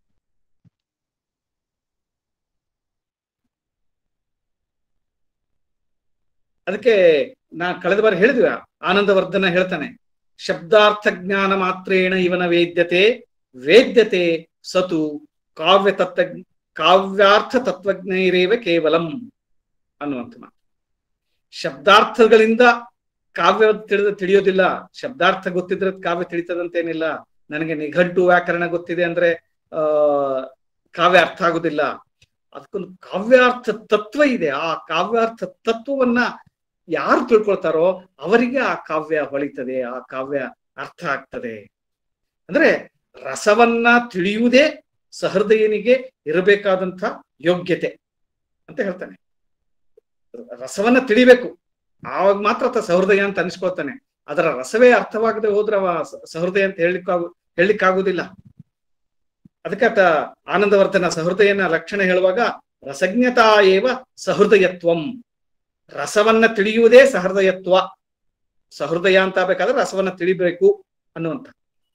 Speaker 3: ಅದಕ್ಕೆ ನಾ ಕಳೆದ ಬಾರಿ ಹೇಳಿದ್ವಿ ಆನಂದವರ್ಧನ ಹೇಳ್ತಾನೆ ಶಬ್ದಾರ್ಥ ಜ್ಞಾನ ಮಾತ್ರೇಣ ಇವನ ವೇದ್ಯತೆ ವೇದ್ಯತೆ ಸತು ಕಾವ್ಯ ತತ್ವ ಕಾವ್ಯಾರ್ಥ ತತ್ವಜ್ಞೈರೇವ ಕೇವಲಂ ಅನ್ನುವಂಥ ಮಾತು ಶಬ್ದಾರ್ಥಗಳಿಂದ ಕಾವ್ಯ ತಿಳಿದ ತಿಳಿಯೋದಿಲ್ಲ ಶಬ್ದಾರ್ಥ ಗೊತ್ತಿದ್ರೆ ಕಾವ್ಯ ತಿಳಿತದಂತೇನಿಲ್ಲ ನನಗೆ ನಿಘಂಟು ವ್ಯಾಕರಣ ಗೊತ್ತಿದೆ ಅಂದ್ರೆ ಆ ಕಾವ್ಯ ಅರ್ಥ ಆಗುದಿಲ್ಲ ಅದಕ್ಕೊಂದು ಕಾವ್ಯಾರ್ಥ ತತ್ವ ಇದೆ ಆ ಕಾವ್ಯಾರ್ಥ ತತ್ವವನ್ನ ಯಾರು ತಿಳ್ಕೊಳ್ತಾರೋ ಅವರಿಗೆ ಆ ಕಾವ್ಯ ಹೊಳಿತದೆ ಆ ಕಾವ್ಯ ಅರ್ಥ ಆಗ್ತದೆ ಅಂದ್ರೆ ರಸವನ್ನ ತಿಳಿಯುವುದೇ ಸಹೃದಯನಿಗೆ ಇರಬೇಕಾದಂತ ಯೋಗ್ಯತೆ ಅಂತ ಹೇಳ್ತಾನೆ ರಸವನ್ನ ತಿಳಿಬೇಕು ಆವಾಗ ಮಾತ್ರ ಆತ ಸಹೃದಯ ಅಂತ ಅನಿಸ್ಕೊಳ್ತಾನೆ ಅದರ ರಸವೇ ಅರ್ಥವಾಗದೆ ಹೋದ್ರೆ ಅವ ಸ- ಸಹೃದಯ ಅಂತ ಹೇಳಲಿಕ್ಕಾಗು ಹೇಳಲಿಕ್ಕಾಗುದಿಲ್ಲ ಅದಕ್ಕೆ ಆತ ಆನಂದವರ್ಧನ ಸಹೃದಯನ ಲಕ್ಷಣ ಹೇಳುವಾಗ ರಸಜ್ಞತಾ ಏವ ಸಹೃದಯತ್ವಂ ರಸವನ್ನ ತಿಳಿಯುವುದೇ ಸಹೃದಯತ್ವ ಸಹೃದಯ ಅಂತ ಬೇಕಾದ್ರೆ ರಸವನ್ನ ತಿಳಿಬೇಕು ಅನ್ನುವಂತ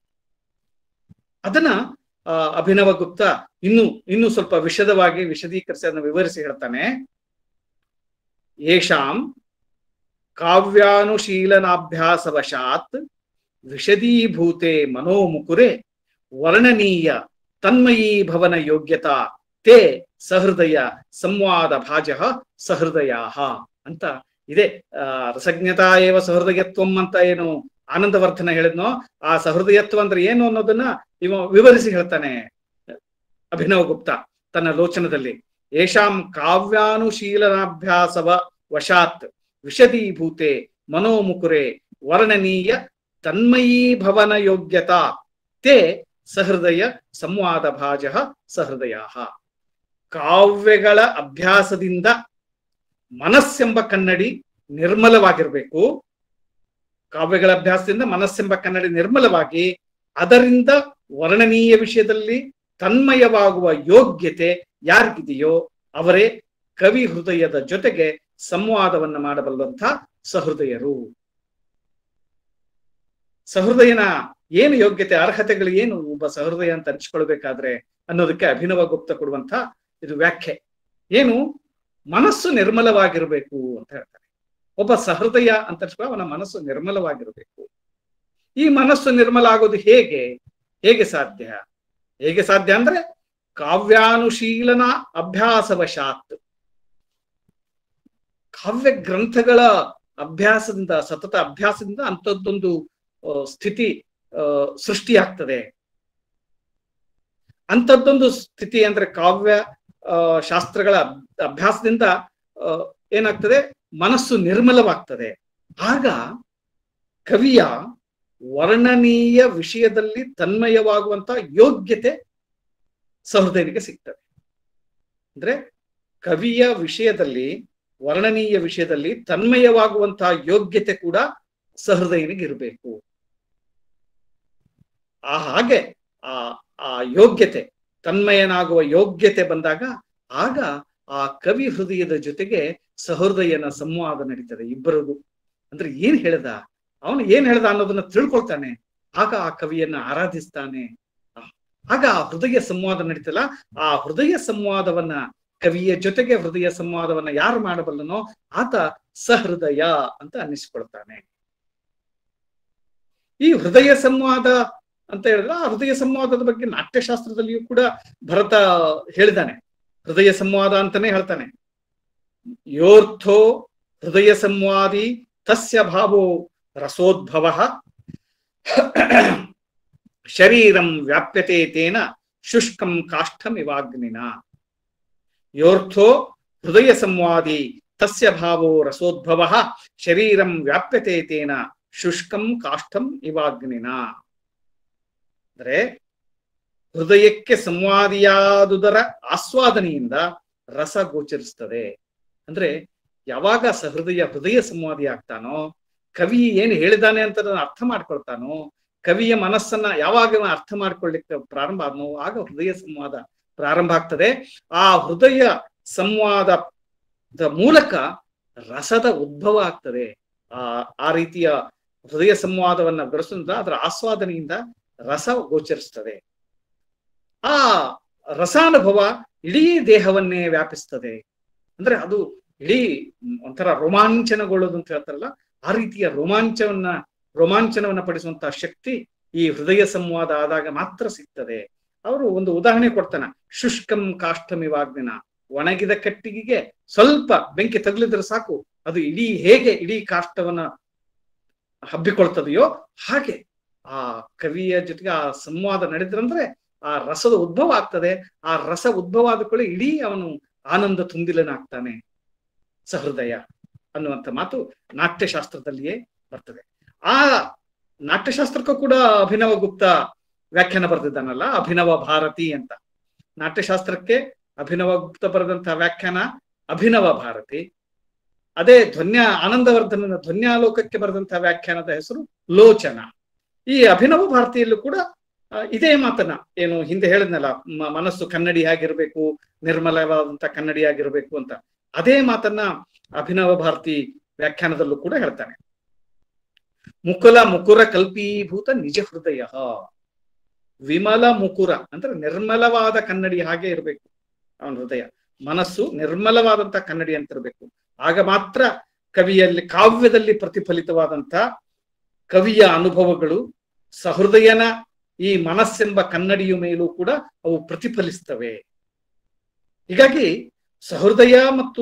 Speaker 3: ಅದನ್ನ ಆ, ಅಭಿನವ ಗುಪ್ತ ಇನ್ನು ಇನ್ನು ಸ್ವಲ್ಪ ವಿಶದವಾಗಿ ವಿಶದೀಕರಿಸಿ ಅದನ್ನ ವಿವರಿಸಿ ಹೇಳ್ತಾನೆ ಯೇಷಾಂ ಕಾವ್ಯಾನುಶೀಲನಾಭ್ಯಾಸವಶಾತ್ ವಿಶದೀಭೂತೆ ಮನೋಮುಕುರೆ ವರ್ಣನೀಯ ತನ್ಮಯೀ ಭವನ ಯೋಗ್ಯತಾ ತೇ ಸಹೃದಯ ಸಂವಾದ ಭಾಜ ಸಹೃದಯ ಅಂತ ಇದೆ ಆ, ರಸಜ್ಞತಾ ಏವ ಸಹೃದಯತ್ವಂ ಅಂತ ಏನು ಆನಂದವರ್ಧನ ಹೇಳಿದ್ನೋ ಆ ಸಹೃದಯತ್ವ ಅಂದ್ರೆ ಏನು ಅನ್ನೋದನ್ನ ಇವ ವಿವರಿಸಿ ಹೇಳ್ತಾನೆ ಅಭಿನವ ಗುಪ್ತ ತನ್ನ ಲೋಚನದಲ್ಲಿ ಯೇಷಾಂ ಕಾವ್ಯಾನುಶೀಲನಾಭ್ಯಾಸವ ವಶಾತ್ ವಿಶದೀಭೂತೆ ಮನೋಮುಕುರೆ ವರ್ಣನೀಯ ತನ್ಮಯೀ ಭವನ ಯೋಗ್ಯತಾ ತೇ ಸಹೃದಯ ಸಂವಾದ ಭಾಜ ಸಹೃದಯ ಕಾವ್ಯಗಳ ಅಭ್ಯಾಸದಿಂದ ಮನಸ್ಸೆಂಬ ಕನ್ನಡಿ ನಿರ್ಮಲವಾಗಿರ್ಬೇಕು ಕಾವ್ಯಗಳ ಅಭ್ಯಾಸದಿಂದ ಮನಸ್ಸೆಂಬ ಕನ್ನಡಿ ನಿರ್ಮಲವಾಗಿ ಅದರಿಂದ ವರ್ಣನೀಯ ವಿಷಯದಲ್ಲಿ ತನ್ಮಯವಾಗುವ ಯೋಗ್ಯತೆ ಯಾರಿಗಿದೆಯೋ ಅವರೇ ಕವಿ ಹೃದಯದ ಜೊತೆಗೆ ಸಂವಾದವನ್ನ ಮಾಡಬಲ್ಲಂತ ಸಹೃದಯರು ಸಹೃದಯನ ಏನು ಯೋಗ್ಯತೆ ಅರ್ಹತೆಗಳು ಏನು ಒಬ್ಬ ಸಹೃದಯ ಅಂತ ಹಂಚ್ಕೊಳ್ಬೇಕಾದ್ರೆ ಅನ್ನೋದಕ್ಕೆ ಅಭಿನವ ಗುಪ್ತ ಕೊಡುವಂತ ಇದು ವ್ಯಾಖ್ಯೆ ಏನು ಮನಸ್ಸು ನಿರ್ಮಲವಾಗಿರ್ಬೇಕು ಅಂತ ಹೇಳ್ತಾರೆ ಒಬ್ಬ ಸಹೃದಯ ಅಂತ ಹಂಚ್ಕೊಳ್ಳೋ ಅವನ ಮನಸ್ಸು ನಿರ್ಮಲವಾಗಿರ್ಬೇಕು ಈ ಮನಸ್ಸು ನಿರ್ಮಲ ಆಗೋದು ಹೇಗೆ ಹೇಗೆ ಸಾಧ್ಯ ಹೇಗೆ ಸಾಧ್ಯ ಅಂದ್ರೆ ಕಾವ್ಯಾನುಶೀಲನ ಅಭ್ಯಾಸವಶಾತ್ ಕಾವ್ಯ ಗ್ರಂಥಗಳ ಅಭ್ಯಾಸದಿಂದ ಸತತ ಅಭ್ಯಾಸದಿಂದ ಅಂಥದ್ದೊಂದು ಆ, ಸ್ಥಿತಿ ಆ, ಸೃಷ್ಟಿಯಾಗ್ತದೆ ಅಂಥದ್ದೊಂದು ಸ್ಥಿತಿ ಅಂದ್ರೆ ಕಾವ್ಯ ಆ, ಶಾಸ್ತ್ರಗಳ ಅಬ್- ಅಭ್ಯಾಸದಿಂದ ಆ, ಏನಾಗ್ತದೆ ಮನಸ್ಸು ನಿರ್ಮಲವಾಗ್ತದೆ ಆಗ ಕವಿಯ ವರ್ಣನೀಯ ವಿಷಯದಲ್ಲಿ ತನ್ಮಯವಾಗುವಂತ ಯೋಗ್ಯತೆ ಸಹೃದಯನಿಗೆ ಸಿಗ್ತದೆ ಅಂದ್ರೆ ಕವಿಯ ವಿಷಯದಲ್ಲಿ ವರ್ಣನೀಯ ವಿಷಯದಲ್ಲಿ ತನ್ಮಯವಾಗುವಂತಹ ಯೋಗ್ಯತೆ ಕೂಡ ಸಹೃದಯನಿಗೆ ಇರಬೇಕು ಆ ಹಾಗೆ ಆ ಆ ಯೋಗ್ಯತೆ ತನ್ಮಯನಾಗುವ ಯೋಗ್ಯತೆ ಬಂದಾಗ ಆಗ ಆ ಕವಿ ಹೃದಯದ ಜೊತೆಗೆ ಸಹೃದಯನ ಸಂವಾದ ನಡೀತದೆ ಇಬ್ಬರದು ಅಂದ್ರೆ ಏನ್ ಹೇಳ್ದ ಅವನು ಏನ್ ಹೇಳ್ದ ಅನ್ನೋದನ್ನ ತಿಳ್ಕೊಳ್ತಾನೆ ಆಗ ಆ ಕವಿಯನ್ನ ಆರಾಧಿಸ್ತಾನೆ ಆಗ ಆ ಹೃದಯ ಸಂವಾದ ನಡೀತಲ್ಲ ಆ ಹೃದಯ ಸಂವಾದವನ್ನ ಕವಿಯ ಜೊತೆಗೆ ಹೃದಯ ಸಂವಾದವನ್ನ ಯಾರು ಮಾಡಬಲ್ಲನೋ ಆತ ಸಹೃದಯ ಅಂತ ಅನ್ನಿಸ್ಕೊಳ್ತಾನೆ ಈ ಹೃದಯ ಸಂವಾದ ಅಂತ ಹೇಳಿದ್ರೆ ಆ ಹೃದಯ ಸಂವಾದದ ಬಗ್ಗೆ ನಾಟ್ಯಶಾಸ್ತ್ರದಲ್ಲಿಯೂ ಕೂಡ ಭರತ ಹೇಳಿದಾನೆ ಹೃದಯ ಸಂವಾದ ಅಂತಾನೆ ಹೇಳ್ತಾನೆ ಯೋರ್ಥೋ ಹೃದಯ ಸಂವಾದಿ ತಸ್ಯ ಭಾವೋ ರಸೋದ್ಭವ ಶರೀರಂ ವ್ಯಾಪ್ಯತೆ ತೇನ ಶುಷ್ಕಂ ಕಾಷ್ಠಮಿವಾಗ್ನಿನ ಯೋರ್ಥೋ ಹೃದಯ ಸಂವಾದಿ ತಸ್ಯ ಭಾವೋ ರಸೋದ್ಭವ ಶರೀರಂ ವ್ಯಾಪ್ಯತೆ ತೇನ ಶುಷ್ಕಂ ಕಾಷ್ಠಂ ಇವಾಗ್ನಿನ ಅಂದ್ರೆ ಹೃದಯಕ್ಕೆ ಸಂವಾದಿಯಾದುದರ ಆಸ್ವಾದನೆಯಿಂದ ರಸ ಗೋಚರಿಸ್ತದೆ ಅಂದ್ರೆ ಯಾವಾಗ ಸಹೃದಯ ಹೃದಯ ಸಂವಾದಿ ಆಗ್ತಾನೋ ಕವಿ ಏನ್ ಹೇಳಿದಾನೆ ಅಂತ ಅದನ್ನ ಅರ್ಥ ಮಾಡ್ಕೊಳ್ತಾನೋ ಕವಿಯ ಮನಸ್ಸನ್ನ ಯಾವಾಗ ಇವ ಅರ್ಥ ಮಾಡ್ಕೊಳ್ಳಿಕ್ಕೆ ಪ್ರಾರಂಭ ಆದ್ನೋ ಆಗ ಹೃದಯ ಸಂವಾದ ಪ್ರಾರಂಭ ಆಗ್ತದೆ ಆ ಹೃದಯ ಸಂವಾದದ ಮೂಲಕ ರಸದ ಉದ್ಭವ ಆಗ್ತದೆ ಆ ಆ ರೀತಿಯ ಹೃದಯ ಸಂವಾದವನ್ನ ಬೆಳೆಸೋದ್ರಿಂದ ಅದರ ಆಸ್ವಾದನೆಯಿಂದ ರಸ ಗೋಚರಿಸ್ತದೆ ಆ ರಸಾನುಭವ ಇಡೀ ದೇಹವನ್ನೇ ವ್ಯಾಪಿಸ್ತದೆ ಅಂದ್ರೆ ಅದು ಇಡೀ ಒಂಥರ ರೋಮಾಂಚನಗೊಳ್ಳೋದು ಅಂತ ಹೇಳ್ತಾರಲ್ಲ ಆ ರೀತಿಯ ರೋಮಾಂಚವನ್ನ ರೋಮಾಂಚನವನ್ನ ಪಡಿಸುವಂತಹ ಶಕ್ತಿ ಈ ಹೃದಯ ಸಂವಾದ ಆದಾಗ ಮಾತ್ರ ಸಿಗ್ತದೆ ಅವರು ಒಂದು ಉದಾಹರಣೆ ಕೊಡ್ತಾನ ಶುಷ್ಕಂ ಕಾಷ್ಟಮಿವಾಗ್ನಿನ ಒಣಗಿದ ಕಟ್ಟಿಗೆಗೆ ಸ್ವಲ್ಪ ಬೆಂಕಿ ತಗುಲಿದ್ರೆ ಸಾಕು ಅದು ಇಡೀ ಹೇಗೆ ಇಡೀ ಕಾಷ್ಟವನ್ನ ಹಬ್ಬಿಕೊಳ್ತದೆಯೋ ಹಾಗೆ ಆ ಕವಿಯ ಜೊತೆಗೆ ಆ ಸಂವಾದ ನಡೆದ್ರಂದ್ರೆ ಆ ರಸದ ಉದ್ಭವ ಆಗ್ತದೆ ಆ ರಸ ಉದ್ಭವ ಆದ ಕೂಡ ಇಡೀ ಅವನು ಆನಂದ ತುಂಬಿಲನಾಗ್ತಾನೆ ಸಹೃದಯ ಅನ್ನುವಂಥ ಮಾತು ನಾಟ್ಯಶಾಸ್ತ್ರದಲ್ಲಿಯೇ ಬರ್ತದೆ ಆ ನಾಟ್ಯಶಾಸ್ತ್ರಕ್ಕೂ ಕೂಡ ಅಭಿನವ ಗುಪ್ತ ವ್ಯಾಖ್ಯಾನ ಬರೆದಿದ್ದಾನಲ್ಲ ಅಭಿನವ ಭಾರತಿ ಅಂತ ನಾಟ್ಯಶಾಸ್ತ್ರಕ್ಕೆ ಅಭಿನವ ಗುಪ್ತ ಬರೆದಂತಹ ವ್ಯಾಖ್ಯಾನ ಅಭಿನವ ಭಾರತಿ ಅದೇ ಧ್ವನ್ಯ ಆನಂದವರ್ಧನನ ಧ್ವನ್ಯಾಲೋಕಕ್ಕೆ ಬರೆದಂತಹ ವ್ಯಾಖ್ಯಾನದ ಹೆಸರು ಲೋಚನ ಈ ಅಭಿನವ ಭಾರತಿಯಲ್ಲೂ ಕೂಡ ಆ, ಇದೇ ಮಾತನ್ನ ಏನು ಹಿಂದೆ ಹೇಳಿದ್ನಲ್ಲ ಮ- ಮನಸ್ಸು ಕನ್ನಡಿ ಆಗಿರ್ಬೇಕು ನಿರ್ಮಲವಾದಂತ ಕನ್ನಡಿ ಆಗಿರ್ಬೇಕು ಅಂತ ಅದೇ ಮಾತನ್ನ ಅಭಿನವ ಭಾರತಿ ವ್ಯಾಖ್ಯಾನದಲ್ಲೂ ಕೂಡ ಹೇಳ್ತಾನೆ ಮುಕುಲ ಮುಕುರ ಕಲ್ಪೀಭೂತ ನಿಜ ಹೃದಯ ವಿಮಲ ಮುಕುರ ಅಂದ್ರೆ ನಿರ್ಮಲವಾದ ಕನ್ನಡಿ ಹಾಗೆ ಇರಬೇಕು ಅವನ ಹೃದಯ ಮನಸ್ಸು ನಿರ್ಮಲವಾದಂತ ಕನ್ನಡಿ ಅಂತ ಇರಬೇಕು ಆಗ ಮಾತ್ರ ಕವಿಯಲ್ಲಿ ಕಾವ್ಯದಲ್ಲಿ ಪ್ರತಿಫಲಿತವಾದಂತ ಕವಿಯ ಅನುಭವಗಳು ಸಹೃದಯನ ಈ ಮನಸ್ಸೆಂಬ ಕನ್ನಡಿಯ ಮೇಲೂ ಕೂಡ ಅವು ಪ್ರತಿಫಲಿಸ್ತವೆ ಹೀಗಾಗಿ ಸಹೃದಯ ಮತ್ತು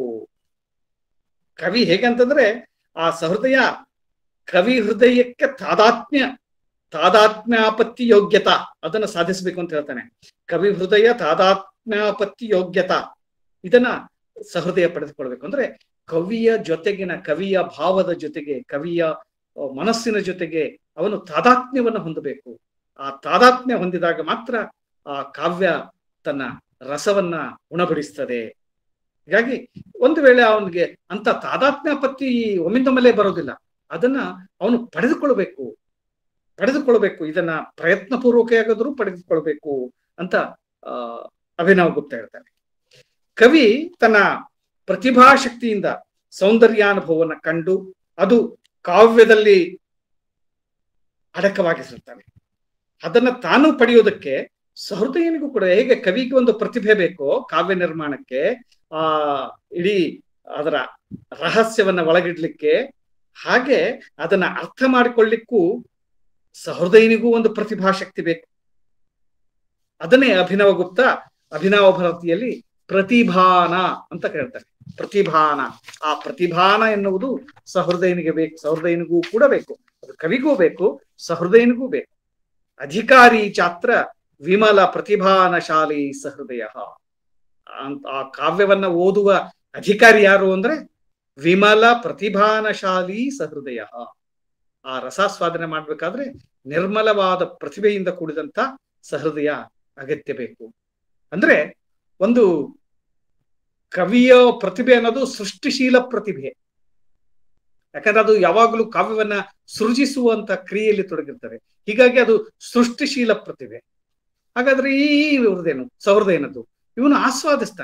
Speaker 3: ಕವಿ ಹೇಗಂತಂದ್ರೆ ಆ ಸಹೃದಯ ಕವಿ ಹೃದಯಕ್ಕೆ ತಾದಾತ್ಮ್ಯ ತಾದಾತ್ಮ್ಯಾಪತ್ತಿ ಯೋಗ್ಯತಾ ಅದನ್ನ ಸಾಧಿಸಬೇಕು ಅಂತ ಹೇಳ್ತಾನೆ ಕವಿ ಹೃದಯ ತಾದಾತ್ಮ್ಯಾಪತ್ತಿ ಯೋಗ್ಯತಾ ಇದನ್ನ ಸಹೃದಯ ಪಡೆದುಕೊಳ್ಬೇಕು ಅಂದ್ರೆ ಕವಿಯ ಜೊತೆಗಿನ ಕವಿಯ ಭಾವದ ಜೊತೆಗೆ ಕವಿಯ ಆ, ಮನಸ್ಸಿನ ಜೊತೆಗೆ ಅವನು ತಾದಾತ್ಮ್ಯವನ್ನು ಹೊಂದಬೇಕು ಆ ತಾದಾತ್ಮ್ಯ ಹೊಂದಿದಾಗ ಮಾತ್ರ ಆ ಕಾವ್ಯ ತನ್ನ ರಸವನ್ನ ಉಣಬಡಿಸ್ತದೆ ಹೀಗಾಗಿ ಒಂದು ವೇಳೆ ಅವನಿಗೆ ಅಂತ ತಾದಾತ್ಮ್ಯಾಪತ್ತಿ ಒಮ್ಮಿಂದೊಮ್ಮೆಲೆ ಬರೋದಿಲ್ಲ ಅದನ್ನ ಅವನು ಪಡೆದುಕೊಳ್ಬೇಕು ಪಡೆದುಕೊಳ್ಬೇಕು ಇದನ್ನ ಪ್ರಯತ್ನ ಪೂರ್ವಕವಾಗಾದ್ರೂ ಪಡೆದುಕೊಳ್ಬೇಕು ಅಂತ ಆ ಅಭಿನವ್ ಗುಪ್ತ ಹೇಳ್ತಾನೆ ಕವಿ ತನ್ನ ಪ್ರತಿಭಾಶಕ್ತಿಯಿಂದ ಸೌಂದರ್ಯಾನುಭವವನ್ನ ಕಂಡು ಅದು ಕಾವ್ಯದಲ್ಲಿ ಅಡಕವಾಗಿಸಿರ್ತಾನೆ ಅದನ್ನ ತಾನು ಪಡೆಯೋದಕ್ಕೆ ಸಹೃದಯನಿಗೂ ಕೂಡ ಹೇಗೆ ಕವಿಗೆ ಒಂದು ಪ್ರತಿಭೆ ಬೇಕೋ ಕಾವ್ಯ ನಿರ್ಮಾಣಕ್ಕೆ ಆ ಇಡೀ ಅದರ ರಹಸ್ಯವನ್ನ ಒಳಗಿಡ್ಲಿಕ್ಕೆ ಹಾಗೆ ಅದನ್ನ ಅರ್ಥ ಮಾಡಿಕೊಳ್ಳಿಕ್ಕೂ ಸಹೃದಯನಿಗೂ ಒಂದು ಪ್ರತಿಭಾಶಕ್ತಿ ಬೇಕು ಅದನ್ನೇ ಅಭಿನವ ಗುಪ್ತ ಅಭಿನವ ಭಾರತಿಯಲ್ಲಿ ಪ್ರತಿಭಾನ ಅಂತ ಕೇಳ್ತಾರೆ ಪ್ರತಿಭಾನ ಆ ಪ್ರತಿಭಾನ ಎನ್ನುವುದು ಸಹೃದಯನಿಗೆ ಬೇಕು ಸಹೃದಯನಿಗೂ ಕೂಡ ಬೇಕು ಅದು ಕವಿಗೂ ಬೇಕು ಸಹೃದಯನಿಗೂ ಬೇಕು ಅಧಿಕಾರಿ ಚಾತ್ರ ವಿಮಲ ಪ್ರತಿಭಾನಶಾಲಿ ಸಹೃದಯ ಅಂತ- ಆ ಕಾವ್ಯವನ್ನ ಓದುವ ಅಧಿಕಾರಿ ಯಾರು ಅಂದ್ರೆ ವಿಮಲ ಪ್ರತಿಭಾನಶಾಲಿ ಸಹೃದಯ ಆ ರಸಾಸ್ವಾದನೆ ಮಾಡ್ಬೇಕಾದ್ರೆ ನಿರ್ಮಲವಾದ ಪ್ರತಿಭೆಯಿಂದ ಕೂಡಿದಂತ ಸಹೃದಯ ಅಗತ್ಯ ಬೇಕು ಅಂದ್ರೆ ಒಂದು ಕವಿಯ ಪ್ರತಿಭೆ ಅನ್ನೋದು ಸೃಷ್ಟಿಶೀಲ ಪ್ರತಿಭೆ ಯಾಕಂದ್ರೆ ಅದು ಯಾವಾಗಲೂ ಕಾವ್ಯವನ್ನ ಸೃಜಿಸುವಂತ ಕ್ರಿಯೆಯಲ್ಲಿ ತೊಡಗಿರ್ತಾರೆ ಹೀಗಾಗಿ ಅದು ಸೃಷ್ಟಿಶೀಲ ಪ್ರತಿಭೆ ಹಾಗಾದ್ರೆ ಈ ಇವ್ರದೇನು ಸೌಹೃದಯನದ್ದು ಇವನು ಆಸ್ವಾದಿಸ್ತಾನೆ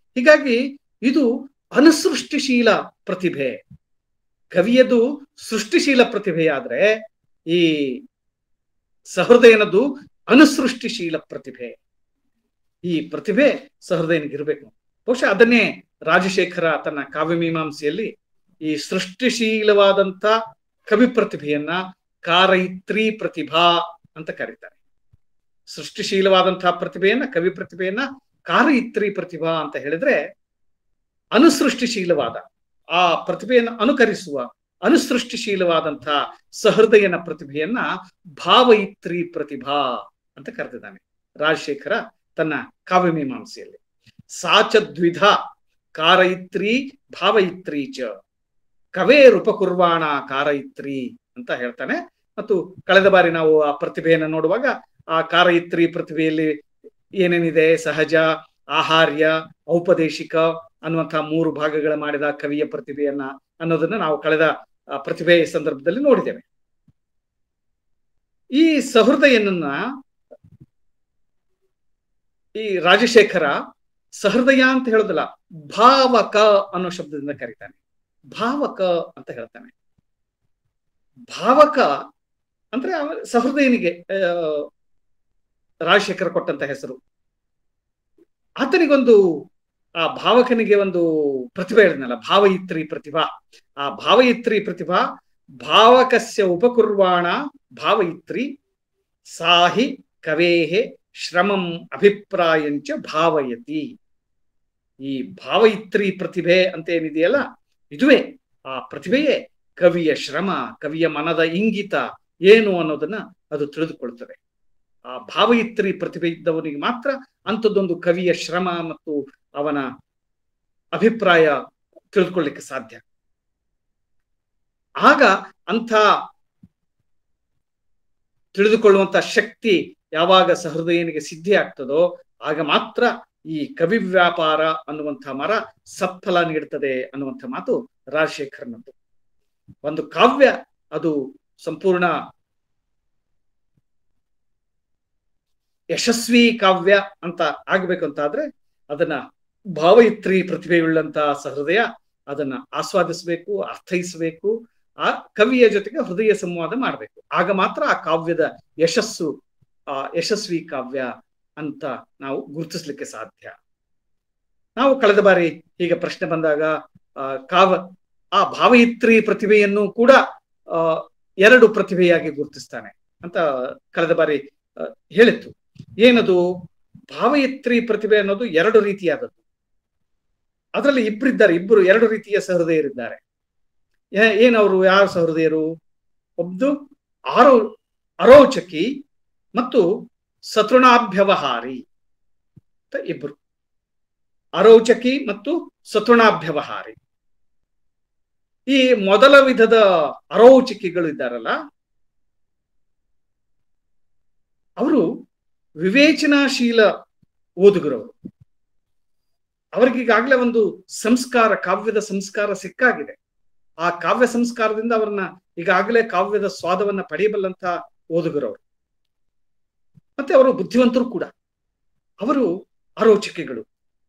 Speaker 3: ಹೀಗಾಗಿ ಇದು ಅನುಸೃಷ್ಟಿಶೀಲ ಪ್ರತಿಭೆ ಕವಿಯದು ಸೃಷ್ಟಿಶೀಲ ಪ್ರತಿಭೆಯಾದ್ರೆ ಈ ಸಹೃದಯನದು ಅನುಸೃಷ್ಟಿಶೀಲ ಪ್ರತಿಭೆ ಈ ಪ್ರತಿಭೆ ಸಹೃದಯನಿಗಿರ್ಬೇಕು ಬಹುಶಃ ಅದನ್ನೇ ರಾಜಶೇಖರ ತನ್ನ ಕಾವ್ಯಮೀಮಾಂಸೆಯಲ್ಲಿ ಈ ಸೃಷ್ಟಿಶೀಲವಾದಂತ ಕವಿ ಪ್ರತಿಭೆಯನ್ನ ಕಾರೈತ್ರಿ ಪ್ರತಿಭಾ ಅಂತ ಕರೀತಾರೆ ಸೃಷ್ಟಿಶೀಲವಾದಂತಹ ಪ್ರತಿಭೆಯನ್ನ ಕವಿ ಪ್ರತಿಭೆಯನ್ನ ಕಾರಯಿತ್ರಿ ಪ್ರತಿಭಾ ಅಂತ ಹೇಳಿದ್ರೆ ಅನುಸೃಷ್ಟಿಶೀಲವಾದ ಆ ಪ್ರತಿಭೆಯನ್ನು ಅನುಕರಿಸುವ ಅನುಸೃಷ್ಟಿಶೀಲವಾದಂತಹ ಸಹೃದಯನ ಪ್ರತಿಭೆಯನ್ನ ಭಾವಯಿತ್ರಿ ಪ್ರತಿಭಾ ಅಂತ ಕರೆದಿದ್ದಾನೆ ರಾಜಶೇಖರ ತನ್ನ ಕಾವ್ಯಮೀಮಾಂಸೆಯಲ್ಲಿ ಸಾಚ ದ್ವಿಧ ಕಾರಯಿತ್ರಿ ಭಾವಯಿತ್ರಿ ಚ ಕವೇ ರೂಪಕುರ್ವಾಣ ಕಾರಯಿತ್ರಿ ಅಂತ ಹೇಳ್ತಾನೆ ಮತ್ತು ಕಳೆದ ಬಾರಿ ನಾವು ಆ ಪ್ರತಿಭೆಯನ್ನು ನೋಡುವಾಗ ಆ ಕಾರಯಿತ್ರಿ ಪ್ರತಿಭೆಯಲ್ಲಿ ಏನೇನಿದೆ ಸಹಜ ಆಹಾರ್ಯ ಔಪದೇಶಿಕ ಅನ್ನುವಂತಹ ಮೂರು ಭಾಗಗಳ ಮಾಡಿದ ಕವಿಯ ಪ್ರತಿಭೆಯನ್ನ ಅನ್ನೋದನ್ನ ನಾವು ಕಳೆದ ಆ, ಪ್ರತಿಭೆಯ ಸಂದರ್ಭದಲ್ಲಿ ನೋಡಿದ್ದೇವೆ ಈ ಸಹೃದಯನನ್ನ ಈ ರಾಜಶೇಖರ ಸಹೃದಯ ಅಂತ ಹೇಳೋದಿಲ್ಲ ಭಾವಕ ಅನ್ನೋ ಶಬ್ದದಿಂದ ಕರೀತಾನೆ ಭಾವಕ ಅಂತ ಹೇಳ್ತಾನೆ ಭಾವಕ ಅಂದ್ರೆ ಅವ ಸಹೃದಯನಿಗೆ ಆ, ರಾಜಶೇಖರ ಕೊಟ್ಟಂತ ಹೆಸರು ಆತನಿಗೊಂದು ಆ ಭಾವಕನಿಗೆ ಒಂದು ಪ್ರತಿಭೆ ಹೇಳಿದ್ನಲ್ಲ ಭಾವಯಿತ್ರಿ ಪ್ರತಿಭಾ ಆ ಭಾವಯಿತ್ರಿ ಪ್ರತಿಭಾ ಭಾವಕಸ್ಯ ಉಪಕುರ್ವಾಣ ಭಾವಯಿತ್ರಿ ಸಾಹಿ ಕವೇಹೆ ಶ್ರಮಂ ಅಭಿಪ್ರಾಯಂಚ ಭಾವಯತಿ ಈ ಭಾವಯಿತ್ರಿ ಪ್ರತಿಭೆ ಅಂತ ಏನಿದೆಯಲ್ಲ ಇದುವೇ ಆ ಪ್ರತಿಭೆಯೇ ಕವಿಯ ಶ್ರಮ ಕವಿಯ ಮನದ ಇಂಗಿತ ಏನು ಅನ್ನೋದನ್ನ ಅದು ತಿಳಿದುಕೊಳ್ತದೆ ಆ ಭಾವಯಿತ್ರಿ ಪ್ರತಿಭೆ ಇದ್ದವನಿಗೆ ಮಾತ್ರ ಅಂಥದ್ದೊಂದು ಕವಿಯ ಶ್ರಮ ಮತ್ತು ಅವನ ಅಭಿಪ್ರಾಯ ತಿಳಿದುಕೊಳ್ಳಿಕ್ಕೆ ಸಾಧ್ಯ ಆಗ ಅಂಥ ತಿಳಿದುಕೊಳ್ಳುವಂತ ಶಕ್ತಿ ಯಾವಾಗ ಸಹೃದಯನಿಗೆ ಸಿದ್ಧಿ ಆಗ್ತದೋ ಆಗ ಮಾತ್ರ ಈ ಕವಿ ವ್ಯಾಪಾರ ಅನ್ನುವಂಥ ಮರ ಸತ್ಫಲ ನೀಡುತ್ತದೆ ಅನ್ನುವಂಥ ಮಾತು ರಾಜಶೇಖರ್ನದ್ದು ಒಂದು ಕಾವ್ಯ ಅದು ಸಂಪೂರ್ಣ ಯಶಸ್ವಿ ಕಾವ್ಯ ಅಂತ ಆಗ್ಬೇಕು ಅಂತ ಆದ್ರೆ ಅದನ್ನ ಭಾವಯಿತ್ರಿ ಪ್ರತಿಭೆಯುಳ್ಳಂತ ಸಹೃದಯ ಅದನ್ನ ಆಸ್ವಾದಿಸಬೇಕು ಅರ್ಥೈಸಬೇಕು ಆ ಕವಿಯ ಜೊತೆಗೆ ಹೃದಯ ಸಂವಾದ ಮಾಡಬೇಕು ಆಗ ಮಾತ್ರ ಆ ಕಾವ್ಯದ ಯಶಸ್ಸು ಆ ಯಶಸ್ವಿ ಕಾವ್ಯ ಅಂತ ನಾವು ಗುರುತಿಸ್ಲಿಕ್ಕೆ ಸಾಧ್ಯ ನಾವು ಕಳೆದ ಬಾರಿ ಈಗ ಪ್ರಶ್ನೆ ಬಂದಾಗ ಆ ಕಾವ ಆ ಭಾವಯಿತ್ರಿ ಪ್ರತಿಭೆಯನ್ನು ಕೂಡ ಆ ಎರಡು ಪ್ರತಿಭೆಯಾಗಿ ಗುರುತಿಸ್ತಾನೆ ಅಂತ ಕಳೆದ ಬಾರಿ ಆ, ಹೇಳಿತ್ತು ಏನದು ಭಾವಯಿತ್ರಿ ಪ್ರತಿಭೆ ಅನ್ನೋದು ಎರಡು ರೀತಿಯಾದದ್ದು ಅದರಲ್ಲಿ ಇಬ್ಬರಿದ್ದಾರೆ ಇಬ್ಬರು ಎರಡು ರೀತಿಯ ಸಹೃದಯರಿದ್ದಾರೆ ಏ- ಏನವರು ಯಾರು ಸಹೃದಯರು ಒಬ್ದು ಆರೋ ಅರೋಚಕಿ ಮತ್ತು ಸತೃಣಾಭ್ಯವಹಾರಿ ಅಂತ ಇಬ್ಬರು ಅರೋಚಕಿ ಮತ್ತು ಸತೃಣಾಭ್ಯವಹಾರಿ ಈ ಮೊದಲ ವಿಧದ ಅರೋಚಕಿಗಳು ಇದ್ದಾರಲ್ಲ ಅವರು ವಿವೇಚನಾಶೀಲ ಓದುಗರವರು ಅವ್ರಿಗೀಗಾಗಲೇ ಒಂದು ಸಂಸ್ಕಾರ ಕಾವ್ಯದ ಸಂಸ್ಕಾರ ಸಿಕ್ಕಾಗಿದೆ ಆ ಕಾವ್ಯ ಸಂಸ್ಕಾರದಿಂದ ಅವ್ರನ್ನ ಈಗಾಗಲೇ ಕಾವ್ಯದ ಸ್ವಾದವನ್ನ ಪಡೆಯಬಲ್ಲಂತ ಓದುಗರವರು ಮತ್ತೆ ಅವರು ಬುದ್ಧಿವಂತರು ಕೂಡ ಅವರು ಆರೋಚಕಿಗಳು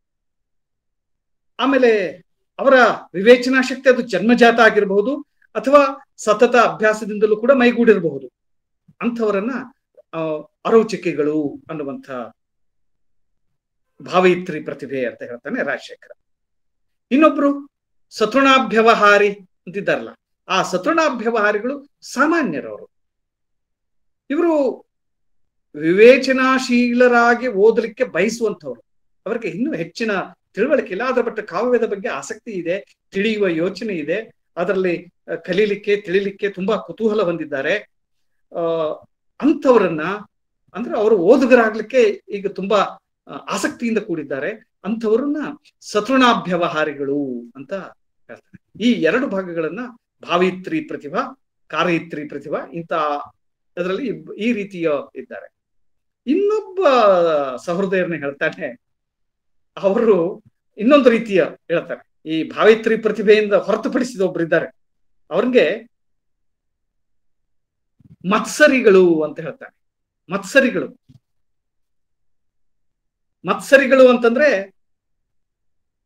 Speaker 3: ಆಮೇಲೆ ಅವರ ವಿವೇಚನಾ ಶಕ್ತಿ ಅದು ಜನ್ಮಜಾತ ಆಗಿರಬಹುದು ಅಥವಾ ಸತತ ಅಭ್ಯಾಸದಿಂದಲೂ ಕೂಡ ಮೈಗೂಡಿರಬಹುದು ಅಂಥವರನ್ನ ಆ, ಅರೋಚಕಿಗಳು ಅನ್ನುವಂಥ ಭಾವಯಿತ್ರಿ ಪ್ರತಿಭೆ ಅಂತ ಹೇಳ್ತಾನೆ ರಾಜಶೇಖರ ಇನ್ನೊಬ್ರು ಸತೃಣಾಭ್ಯವಹಾರಿ ಅಂತಿದ್ದಾರಲ್ಲ ಆ ಸತೃಣಾಭ್ಯವಹಾರಿಗಳು ಸಾಮಾನ್ಯರವರು ಇವರು ವಿವೇಚನಾಶೀಲರಾಗಿ ಓದಲಿಕ್ಕೆ ಬಯಸುವಂಥವ್ರು ಅವರಿಗೆ ಇನ್ನೂ ಹೆಚ್ಚಿನ ತಿಳುವಳಿಕೆ ಇಲ್ಲ ಅದರ ಬಟ್ ಕಾವ್ಯದ ಬಗ್ಗೆ ಆಸಕ್ತಿ ಇದೆ ತಿಳಿಯುವ ಯೋಚನೆ ಇದೆ ಅದರಲ್ಲಿ ಅಹ್, ಕಲೀಲಿಕ್ಕೆ ತಿಳಿಲಿಕ್ಕೆ ತುಂಬಾ ಕುತೂಹಲ ಹೊಂದಿದ್ದಾರೆ ಆ ಅಂಥವರನ್ನ ಅಂದ್ರೆ ಅವರು ಓದುಗರಾಗ್ಲಿಕ್ಕೆ ಈಗ ತುಂಬಾ ಆ, ಆಸಕ್ತಿಯಿಂದ ಕೂಡಿದ್ದಾರೆ ಅಂಥವರನ್ನ ಸತೃಣಾಭ್ಯವಹಾರಿಗಳು ಅಂತ ಹೇಳ್ತಾರೆ ಈ ಎರಡು ಭಾಗಗಳನ್ನ ಭಾವಿತ್ರಿ ಪ್ರತಿಭಾ ಕಾರ್ಯತ್ರಿ ಪ್ರತಿಭಾ ಇಂಥ ಅದರಲ್ಲಿ ಇಬ್- ಈ ರೀತಿಯ ಇದ್ದಾರೆ ಇನ್ನೊಬ್ಬ ಸಹೃದಯರನ್ನ ಹೇಳ್ತಾನೆ ಅವರು ಇನ್ನೊಂದು ರೀತಿಯ ಹೇಳ್ತಾರೆ ಈ ಭಾವಿತ್ರಿ ಪ್ರತಿಭೆಯಿಂದ ಹೊರತುಪಡಿಸಿದ ಒಬ್ರು ಇದ್ದಾರೆ ಅವ್ರಿಗೆ ಮತ್ಸರಿಗಳು ಅಂತ ಹೇಳ್ತಾನೆ ಮತ್ಸರಿಗಳು ಮತ್ಸರಿಗಳು ಅಂತಂದ್ರೆ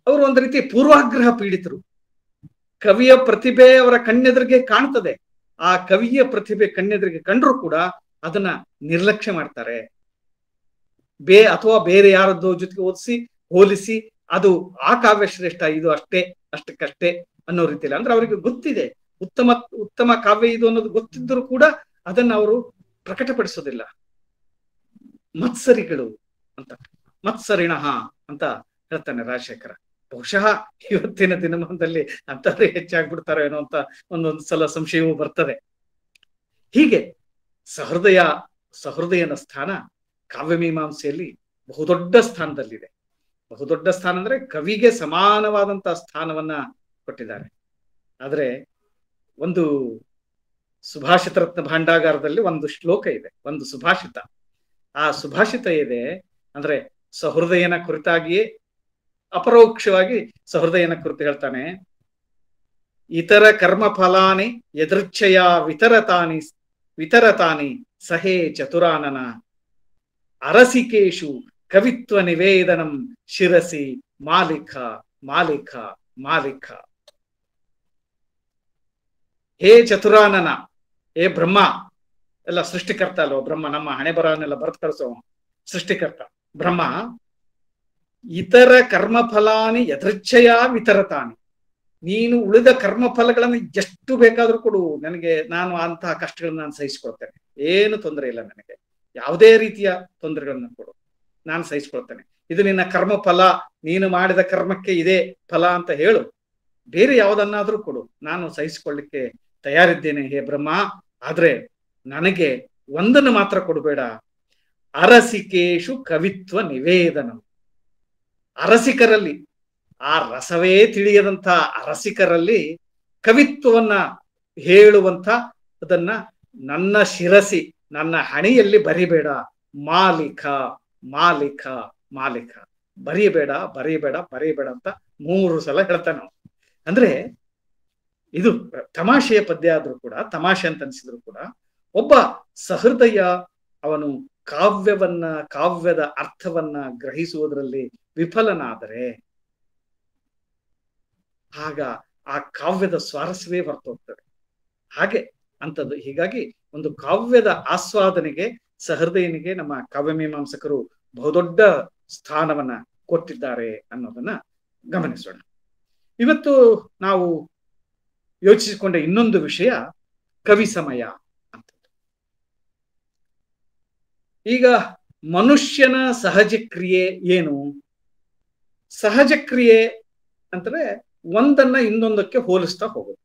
Speaker 3: ಅವರು ಒಂದು ರೀತಿ ಪೂರ್ವಾಗ್ರಹ ಪೀಡಿತರು ಕವಿಯ ಪ್ರತಿಭೆ ಅವರ ಕಣ್ಣೆದುರಿಗೆ ಕಾಣ್ತದೆ ಆ ಕವಿಯ ಪ್ರತಿಭೆ ಕಣ್ಣೆದುರಿಗೆ ಕಂಡ್ರು ಕೂಡ ಅದನ್ನ ನಿರ್ಲಕ್ಷ್ಯ ಮಾಡ್ತಾರೆ ಬೇ ಅಥವಾ ಬೇರೆ ಯಾರದ್ದೋ ಜೊತೆಗೆ ಓದಿಸಿ ಹೋಲಿಸಿ ಅದು ಆ ಕಾವ್ಯ ಶ್ರೇಷ್ಠ ಇದು ಅಷ್ಟೇ ಅಷ್ಟಕ್ಕಷ್ಟೇ ಅನ್ನೋ ರೀತಿಯಲ್ಲಿ ಅಂದ್ರೆ ಅವರಿಗೆ ಗೊತ್ತಿದೆ ಉತ್ತಮ ಉತ್ತಮ ಕಾವ್ಯ ಇದು ಅನ್ನೋದು ಗೊತ್ತಿದ್ದರೂ ಕೂಡ ಅದನ್ನ ಅವರು ಪ್ರಕಟಪಡಿಸೋದಿಲ್ಲ ಮತ್ಸರಿಗಳು ಅಂತ ಮತ್ಸರಿಣಃ ಅಂತ ಹೇಳ್ತಾನೆ ರಾಜಶೇಖರ ಬಹುಶಃ ಇವತ್ತಿನ ದಿನಮಾನದಲ್ಲಿ ಅಂತವ್ರೆ ಹೆಚ್ಚಾಗ್ಬಿಡ್ತಾರೋ ಏನೋ ಅಂತ ಒಂದೊಂದು ಸಲ ಸಂಶಯವೂ ಬರ್ತದೆ ಹೀಗೆ ಸಹೃದಯ ಸಹೃದಯನ ಸ್ಥಾನ ಕಾವ್ಯಮೀಮಾಂಸೆಯಲ್ಲಿ ಬಹುದೊಡ್ಡ ಸ್ಥಾನದಲ್ಲಿದೆ ಬಹುದೊಡ್ಡ ಸ್ಥಾನ ಅಂದ್ರೆ ಕವಿಗೆ ಸಮಾನವಾದಂತಹ ಸ್ಥಾನವನ್ನ ಕೊಟ್ಟಿದ್ದಾರೆ ಆದ್ರೆ ಒಂದು ಸುಭಾಷಿತ ರತ್ನ ಭಾಂಡಾಗಾರದಲ್ಲಿ ಒಂದು ಶ್ಲೋಕ ಇದೆ ಒಂದು ಸುಭಾಷಿತ ಆ ಸುಭಾಷಿತ ಇದೆ ಅಂದ್ರೆ ಸಹೃದಯನ ಕುರಿತಾಗಿಯೇ ಅಪರೋಕ್ಷವಾಗಿ ಸಹೃದಯನ ಕುರಿತು ಹೇಳ್ತಾನೆ ಇತರ ಕರ್ಮ ಫಲಾನಿ ಎದೃಚ್ಛಯ ವಿತರತಾನಿ ವಿತರತಾನಿ ಸಹೇ ಚತುರಾನನ ಅರಸಿಕೇಶು ಕವಿತ್ವ ನಿವೇದನಂ ಶಿರಸಿ ಮಾಲಿಕ ಮಾಲಿಕ ಮಾಲಿಕ ಹೇ ಚತುರಾನನ ಹೇ ಬ್ರಹ್ಮ ಎಲ್ಲ ಸೃಷ್ಟಿಕರ್ತ ಅಲ್ವ ಬ್ರಹ್ಮ ನಮ್ಮ ಹಣೆ ಬರವನ್ನೆಲ್ಲ ಬರೆದು ಕಳಿಸೋ ಸೃಷ್ಟಿಕರ್ತ ಬ್ರಹ್ಮ ಇತರ ಕರ್ಮಫಲಾನಿ ಯದೃಚ್ಛಯ ವಿತರತಾನಿ ನೀನು ಉಳಿದ ಕರ್ಮಫಲಗಳನ್ನು ಎಷ್ಟು ಬೇಕಾದ್ರೂ ಕೊಡು ನನಗೆ ನಾನು ಅಂತಹ ಕಷ್ಟಗಳನ್ನ ನಾನು ಸಹಿಸ್ಕೊಳ್ತೇನೆ ಏನು ತೊಂದರೆ ಇಲ್ಲ ನನಗೆ ಯಾವುದೇ ರೀತಿಯ ತೊಂದರೆಗಳನ್ನ ಕೊಡು ನಾನು ಸಹಿಸ್ಕೊಳ್ತೇನೆ ಇದು ನಿನ್ನ ಕರ್ಮ ಫಲ ನೀನು ಮಾಡಿದ ಕರ್ಮಕ್ಕೆ ಇದೇ ಫಲ ಅಂತ ಹೇಳು ಬೇರೆ ಯಾವುದನ್ನಾದ್ರೂ ಕೊಡು ನಾನು ಸಹಿಸಿಕೊಳ್ಳಿಕ್ಕೆ ತಯಾರಿದ್ದೇನೆ ಹೇ ಬ್ರಹ್ಮ ಆದ್ರೆ ನನಗೆ ಒಂದನ್ನು ಮಾತ್ರ ಕೊಡಬೇಡ ಅರಸಿಕೇಶು ಕವಿತ್ವ ನಿವೇದನ ಅರಸಿಕರಲ್ಲಿ ಆ ರಸವೇ ತಿಳಿಯದಂತ ಅರಸಿಕರಲ್ಲಿ ಕವಿತ್ವವನ್ನ ಹೇಳುವಂತ ಅದನ್ನ ನನ್ನ ಶಿರಸಿ ನನ್ನ ಹಣೆಯಲ್ಲಿ ಬರಿಬೇಡ ಮಾಲಿಕ ಮಾಲಿಕ ಮಾಲಿಕ ಬರೀಬೇಡ ಬರೀಬೇಡ ಬರೀಬೇಡ ಅಂತ ಮೂರು ಸಲ ಹೇಳ್ತಾನೆ ನಾವು ಅಂದ್ರೆ ಇದು ತಮಾಷೆಯ ಪದ್ಯ ಆದ್ರೂ ಕೂಡ ತಮಾಷೆ ಅಂತ ಅನ್ಸಿದ್ರು ಕೂಡ ಒಬ್ಬ ಸಹೃದಯ ಅವನು ಕಾವ್ಯವನ್ನ ಕಾವ್ಯದ ಅರ್ಥವನ್ನ ಗ್ರಹಿಸುವುದರಲ್ಲಿ ವಿಫಲನಾದರೆ ಆಗ ಆ ಕಾವ್ಯದ ಸ್ವಾರಸ್ಯವೇ ಹೊರತೋಗ್ತದೆ ಹಾಗೆ ಅಂತದ್ದು ಹೀಗಾಗಿ ಒಂದು ಕಾವ್ಯದ ಆಸ್ವಾದನೆಗೆ ಸಹೃದಯನಿಗೆ ನಮ್ಮ ಕಾವ್ಯಮೀಮಾಂಸಕರು ಬಹುದೊಡ್ಡ ಸ್ಥಾನವನ್ನ ಕೊಟ್ಟಿದ್ದಾರೆ ಅನ್ನೋದನ್ನ ಗಮನಿಸೋಣ ಇವತ್ತು ನಾವು ಯೋಚಿಸಿಕೊಂಡ ಇನ್ನೊಂದು ವಿಷಯ ಕವಿ ಸಮಯ ಅಂತ ಈಗ ಮನುಷ್ಯನ ಸಹಜ ಕ್ರಿಯೆ ಏನು ಸಹಜ ಕ್ರಿಯೆ ಅಂತಂದ್ರೆ ಒಂದನ್ನ ಇನ್ನೊಂದಕ್ಕೆ ಹೋಲಿಸ್ತಾ ಹೋಗೋದು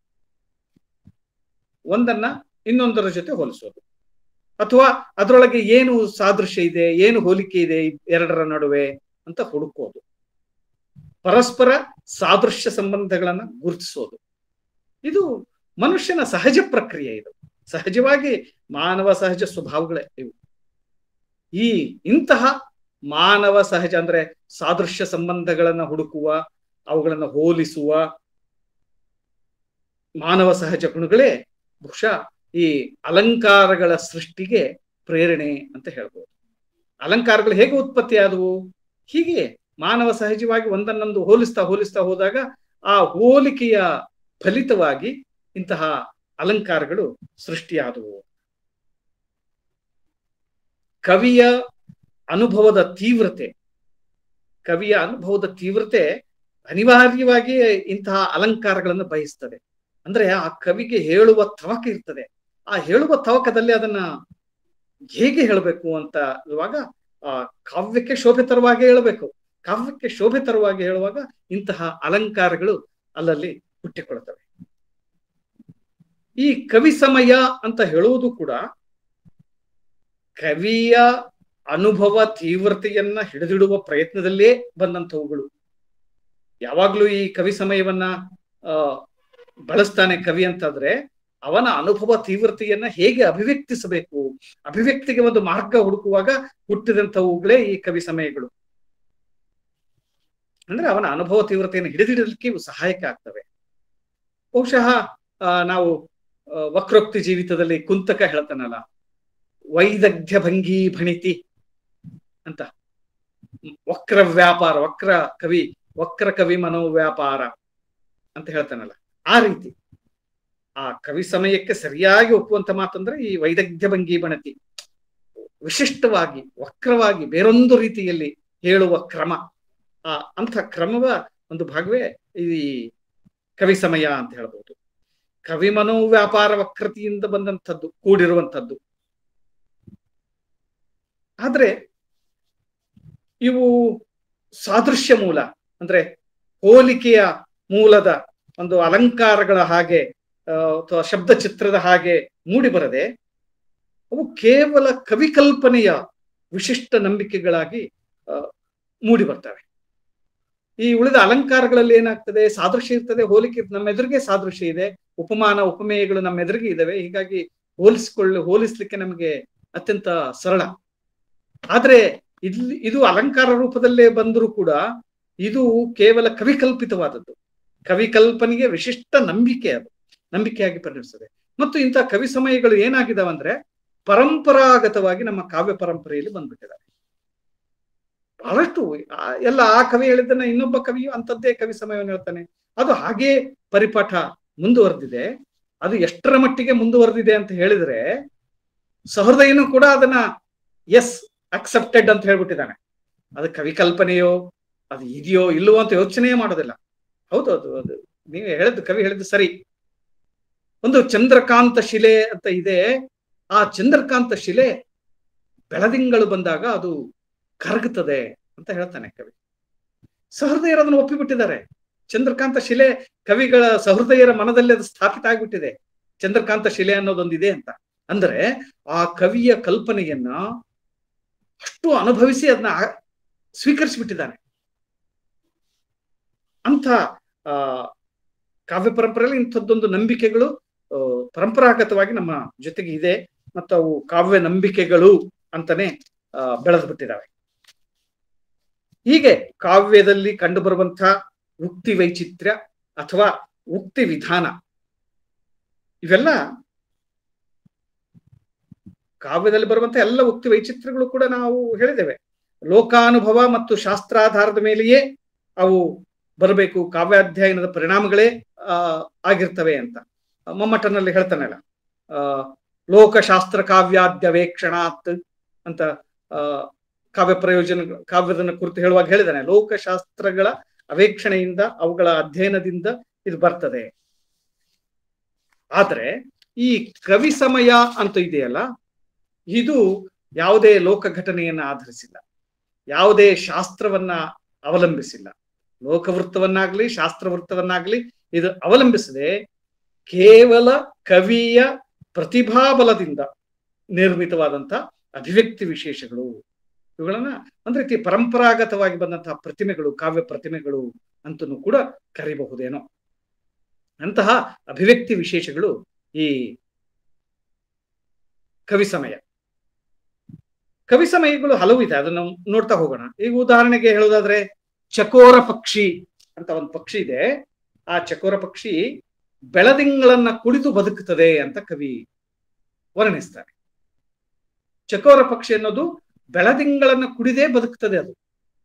Speaker 3: ಒಂದನ್ನ ಇನ್ನೊಂದರ ಜೊತೆ ಹೋಲಿಸೋದು ಅಥವಾ ಅದರೊಳಗೆ ಏನು ಸಾದೃಶ್ಯ ಇದೆ ಏನು ಹೋಲಿಕೆ ಇದೆ ಎರಡರ ನಡುವೆ ಅಂತ ಹುಡುಕೋದು ಪರಸ್ಪರ ಸಾದೃಶ್ಯ ಸಂಬಂಧಗಳನ್ನ ಗುರುತಿಸೋದು ಇದು ಮನುಷ್ಯನ ಸಹಜ ಪ್ರಕ್ರಿಯೆ ಇದು ಸಹಜವಾಗಿ ಮಾನವ ಸಹಜ ಸ್ವಭಾವಗಳೇ ಇವು ಈ ಇಂತಹ ಮಾನವ ಸಹಜ ಅಂದ್ರೆ ಸಾದೃಶ್ಯ ಸಂಬಂಧಗಳನ್ನ ಹುಡುಕುವ ಅವುಗಳನ್ನ ಹೋಲಿಸುವ ಮಾನವ ಸಹಜ ಗುಣಗಳೇ ಬಹುಶಃ ಈ ಅಲಂಕಾರಗಳ ಸೃಷ್ಟಿಗೆ ಪ್ರೇರಣೆ ಅಂತ ಹೇಳ್ಬೋದು ಅಲಂಕಾರಗಳು ಹೇಗೆ ಉತ್ಪತ್ತಿ ಆದವು ಹೀಗೆ ಮಾನವ ಸಹಜವಾಗಿ ಒಂದನ್ನೊಂದು ಹೋಲಿಸ್ತಾ ಹೋಲಿಸ್ತಾ ಹೋದಾಗ ಆ ಹೋಲಿಕೆಯ ಫಲಿತವಾಗಿ ಇಂತಹ ಅಲಂಕಾರಗಳು ಸೃಷ್ಟಿಯಾದವು ಕವಿಯ ಅನುಭವದ ತೀವ್ರತೆ ಕವಿಯ ಅನುಭವದ ತೀವ್ರತೆ ಅನಿವಾರ್ಯವಾಗಿ ಇಂತಹ ಅಲಂಕಾರಗಳನ್ನು ಬಯಸ್ತದೆ ಅಂದ್ರೆ ಆ ಕವಿಗೆ ಹೇಳುವ ತವಕ ಇರ್ತದೆ ಆ ಹೇಳುವ ತವಕದಲ್ಲಿ ಅದನ್ನ ಹೇಗೆ ಹೇಳಬೇಕು ಅಂತ ಇರುವಾಗ ಆ ಕಾವ್ಯಕ್ಕೆ ಶೋಭೆ ತರುವಾಗೆ ಹೇಳಬೇಕು ಕಾವ್ಯಕ್ಕೆ ಶೋಭೆ ತರುವಾಗೆ ಹೇಳುವಾಗ ಇಂತಹ ಅಲಂಕಾರಗಳು ಅಲ್ಲಲ್ಲಿ ಹುಟ್ಟಿಕೊಳ್ತವೆ ಈ ಕವಿ ಸಮಯ ಅಂತ ಹೇಳುವುದು ಕೂಡ ಕವಿಯ ಅನುಭವ ತೀವ್ರತೆಯನ್ನ ಹಿಡಿದಿಡುವ ಪ್ರಯತ್ನದಲ್ಲೇ ಬಂದಂತವುಗಳು ಯಾವಾಗ್ಲೂ ಈ ಕವಿ ಸಮಯವನ್ನ ಆ ಬಳಸ್ತಾನೆ ಕವಿ ಅಂತಂದ್ರೆ ಅವನ ಅನುಭವ ತೀವ್ರತೆಯನ್ನ ಹೇಗೆ ಅಭಿವ್ಯಕ್ತಿಸಬೇಕು ಅಭಿವ್ಯಕ್ತಿಗೆ ಒಂದು ಮಾರ್ಗ ಹುಡುಕುವಾಗ ಹುಟ್ಟಿದಂಥವುಗಳೇ ಈ ಕವಿ ಸಮಯಗಳು ಅಂದ್ರೆ ಅವನ ಅನುಭವ ತೀವ್ರತೆಯನ್ನು ಹಿಡಿದಿಡಲಿಕ್ಕೆ ಇವು ಸಹಾಯಕ ಆಗ್ತವೆ ಬಹುಶಃ ನಾವು ವಕ್ರೋಕ್ತಿ ಜೀವಿತದಲ್ಲಿ ಕುಂತಕ ಹೇಳ್ತಾನಲ್ಲ ವೈದಗ್ಧ್ಯ ಭಂಗಿ ಭಣಿತಿ ಅಂತ ವಕ್ರ ವ್ಯಾಪಾರ ವಕ್ರ ಕವಿ ವಕ್ರ ಕವಿ ಮನೋವ್ಯಾಪಾರ ಅಂತ ಹೇಳ್ತಾನಲ್ಲ ಆ ರೀತಿ ಆ ಕವಿ ಸಮಯಕ್ಕೆ ಸರಿಯಾಗಿ ಒಪ್ಪುವಂತ ಮಾತಂದ್ರೆ ಈ ವೈದಗ್ಧ್ಯ ಭಂಗಿ ಬಣತಿ ವಿಶಿಷ್ಟವಾಗಿ ವಕ್ರವಾಗಿ ಬೇರೊಂದು ರೀತಿಯಲ್ಲಿ ಹೇಳುವ ಕ್ರಮ ಆ ಅಂಥ ಕ್ರಮವ ಒಂದು ಭಾಗವೇ ಈ ಕವಿ ಸಮಯ ಅಂತ ಹೇಳ್ಬೋದು ಕವಿ ಮನೋವ್ಯಾಪಾರ ವಕ್ರತೆಯಿಂದ ಬಂದಂಥದ್ದು ಕೂಡಿರುವಂಥದ್ದು ಆದ್ರೆ ಇವು ಸಾದೃಶ್ಯ ಮೂಲ ಅಂದ್ರೆ ಹೋಲಿಕೆಯ ಮೂಲದ ಒಂದು ಅಲಂಕಾರಗಳ ಹಾಗೆ ಆ, ಅಥವಾ ಶಬ್ದ ಚಿತ್ರದ ಹಾಗೆ ಮೂಡಿ ಬರದೆ ಅವು ಕೇವಲ ಕವಿಕಲ್ಪನೆಯ ವಿಶಿಷ್ಟ ನಂಬಿಕೆಗಳಾಗಿ ಆ, ಮೂಡಿ ಬರ್ತವೆ ಈ ಉಳಿದ ಅಲಂಕಾರಗಳಲ್ಲಿ ಏನಾಗ್ತದೆ ಸಾದೃಶ್ಯ ಇರ್ತದೆ ಹೋಲಿಕೆ ಇರ್ತದೆ. ನಮ್ಮ ಎದುರಿಗೆ ಸಾದೃಶ್ಯ ಇದೆ ಉಪಮಾನ ಉಪಮೇಯಗಳು ನಮ್ಮ ಎದುರಿಗೆ ಇದಾವೆ ಹೀಗಾಗಿ ಹೋಲಿಸ್ಕೊಳ್ಳಿ ಹೋಲಿಸ್ಲಿಕ್ಕೆ ನಮಗೆ ಅತ್ಯಂತ ಸರಳ ಆದ್ರೆ ಇಲ್ಲಿ ಇದು ಅಲಂಕಾರ ರೂಪದಲ್ಲೇ ಬಂದರೂ ಕೂಡ ಇದು ಕೇವಲ ಕವಿಕಲ್ಪಿತವಾದದ್ದು ಕವಿಕಲ್ಪನೆಗೆ ವಿಶಿಷ್ಟ ನಂಬಿಕೆ ಅದು ನಂಬಿಕೆಯಾಗಿ ಪರಿಣಮಿಸ್ತದೆ ಮತ್ತು ಇಂಥ ಕವಿ ಸಮಯಗಳು ಏನಾಗಿದಾವಂದ್ರೆ ಪರಂಪರಾಗತವಾಗಿ ನಮ್ಮ ಕಾವ್ಯ ಪರಂಪರೆಯಲ್ಲಿ ಬಂದ್ಬಿಟ್ಟಿದ್ದಾರೆ ಬಹಳಷ್ಟು ಆ- ಎಲ್ಲ ಆ ಕವಿ ಹೇಳಿದ್ದನ್ನ ಇನ್ನೊಬ್ಬ ಕವಿಯು ಅಂಥದ್ದೇ ಕವಿ ಸಮಯವನ್ನು ಹೇಳ್ತಾನೆ ಅದು ಹಾಗೇ ಪರಿಪಾಠ ಮುಂದುವರೆದಿದೆ ಅದು ಎಷ್ಟರ ಮಟ್ಟಿಗೆ ಮುಂದುವರೆದಿದೆ ಅಂತ ಹೇಳಿದ್ರೆ ಸಹೃದಯನು ಕೂಡ ಅದನ್ನ ಎಸ್ ಅಕ್ಸೆಪ್ಟೆಡ್ ಅಂತ ಹೇಳ್ಬಿಟ್ಟಿದ್ದಾನೆ ಅದು ಕವಿ ಕಲ್ಪನೆಯೋ ಅದು ಇದೆಯೋ ಇಲ್ಲವೋ ಅಂತ ಯೋಚನೆಯೇ ಮಾಡೋದಿಲ್ಲ ಹೌದು ಅದು ಅದು ನೀವು ಹೇಳಿದ್ದು ಕವಿ ಹೇಳಿದ್ದು ಸರಿ ಒಂದು ಚಂದ್ರಕಾಂತ ಶಿಲೆ ಅಂತ ಇದೆ ಆ ಚಂದ್ರಕಾಂತ ಶಿಲೆ ಬೆಳದಿಂಗಳು ಬಂದಾಗ ಅದು ಕರಗುತ್ತದೆ ಅಂತ ಹೇಳ್ತಾನೆ ಕವಿ ಸಹೃದಯರು ಅದನ್ನು ಒಪ್ಪಿಬಿಟ್ಟಿದ್ದಾರೆ ಚಂದ್ರಕಾಂತ ಶಿಲೆ ಕವಿಗಳ ಸಹೃದಯರ ಮನದಲ್ಲಿ ಅದು ಸ್ಥಾಪಿತ ಆಗ್ಬಿಟ್ಟಿದೆ ಚಂದ್ರಕಾಂತ ಶಿಲೆ ಅನ್ನೋದೊಂದಿದೆ ಅಂತ ಅಂದ್ರೆ ಆ ಕವಿಯ ಕಲ್ಪನೆಯನ್ನ ಅಷ್ಟು ಅನುಭವಿಸಿ ಅದನ್ನ ಆ- ಸ್ವೀಕರಿಸಿಬಿಟ್ಟಿದ್ದಾನೆ ಅಂಥ ಆ ಕಾವ್ಯ ಪರಂಪರೆಯಲ್ಲಿ ಇಂಥದ್ದೊಂದು ನಂಬಿಕೆಗಳು ಆ, ಪರಂಪರಾಗತವಾಗಿ ನಮ್ಮ ಜೊತೆಗೆ ಇದೆ ಮತ್ತು ಅವು ಕಾವ್ಯ ನಂಬಿಕೆಗಳು ಅಂತಾನೆ ಬೆಳೆದು ಬಿಟ್ಟಿದ್ದಾವೆ ಹೀಗೆ ಕಾವ್ಯದಲ್ಲಿ ಕಂಡುಬರುವಂತಹ ಉಕ್ತಿ ವೈಚಿತ್ರ್ಯ ಅಥವಾ ಉಕ್ತಿ ವಿಧಾನ ಇವೆಲ್ಲ ಕಾವ್ಯದಲ್ಲಿ ಬರುವಂತಹ ಎಲ್ಲ ಉಕ್ತಿ ವೈಚಿತ್ರ್ಯಗಳು ಕೂಡ ನಾವು ಹೇಳಿದ್ದೇವೆ ಲೋಕಾನುಭವ ಮತ್ತು ಶಾಸ್ತ್ರಾಧಾರದ ಮೇಲೆಯೇ ಅವು ಬರಬೇಕು ಕಾವ್ಯಾಧ್ಯಯನದ ಪರಿಣಾಮಗಳೇ ಆ ಆಗಿರ್ತವೆ ಅಂತ ಮಮ್ಮಟನಲ್ಲಿ ಹೇಳ್ತಾನಲ್ಲ ಆ ಲೋಕಶಾಸ್ತ್ರ ಕಾವ್ಯಾದ್ಯವೇಕ್ಷಣಾತ್ ಅಂತ ಆ ಕಾವ್ಯ ಪ್ರಯೋಜನ ಕಾವ್ಯದನ್ನ ಕುರಿತು ಹೇಳುವಾಗ ಹೇಳಿದಾನೆ ಲೋಕಶಾಸ್ತ್ರಗಳ ಅವೇಕ್ಷಣೆಯಿಂದ ಅವುಗಳ ಅಧ್ಯಯನದಿಂದ ಇದು ಬರ್ತದೆ ಆದ್ರೆ ಈ ಕವಿ ಸಮಯ ಅಂತ ಇದೆಯಲ್ಲ ಇದು ಯಾವುದೇ ಲೋಕ ಘಟನೆಯನ್ನ ಆಧರಿಸಿಲ್ಲ ಯಾವುದೇ ಶಾಸ್ತ್ರವನ್ನ ಅವಲಂಬಿಸಿಲ್ಲ ಲೋಕವೃತ್ತವನ್ನಾಗ್ಲಿ ಶಾಸ್ತ್ರವೃತ್ತವನ್ನಾಗ್ಲಿ ಇದು ಅವಲಂಬಿಸದೆ ಕೇವಲ ಕವಿಯ ಪ್ರತಿಭಾಬಲದಿಂದ ನಿರ್ಮಿತವಾದಂತ ಅಭಿವ್ಯಕ್ತಿ ವಿಶೇಷಗಳು ಇವುಗಳನ್ನ ಒಂದ್ ರೀತಿ ಪರಂಪರಾಗತವಾಗಿ ಬಂದಂತಹ ಪ್ರತಿಮೆಗಳು ಕಾವ್ಯ ಪ್ರತಿಮೆಗಳು ಅಂತನೂ ಕೂಡ ಕರಿಬಹುದೇನೋ ಅಂತಹ ಅಭಿವ್ಯಕ್ತಿ ವಿಶೇಷಗಳು ಈ ಕವಿ ಸಮಯ ಕವಿ ಸಮಯಗಳು ಹಲವು ಇದೆ ಅದನ್ನ ನೋಡ್ತಾ ಹೋಗೋಣ ಈಗ ಉದಾಹರಣೆಗೆ ಹೇಳೋದಾದ್ರೆ ಚಕೋರ ಪಕ್ಷಿ ಅಂತ ಒಂದು ಪಕ್ಷಿ ಇದೆ ಆ ಚಕೋರ ಪಕ್ಷಿ ಬೆಳದಿಂಗಳನ್ನ ಕುಳಿತು ಬದುಕುತ್ತದೆ ಅಂತ ಕವಿ ವರ್ಣಿಸ್ತಾರೆ ಚಕೋರ ಪಕ್ಷಿ ಅನ್ನೋದು ಬೆಳದಿಂಗಳನ್ನ ಕುಡಿದೇ ಬದುಕುತ್ತದೆ ಅದು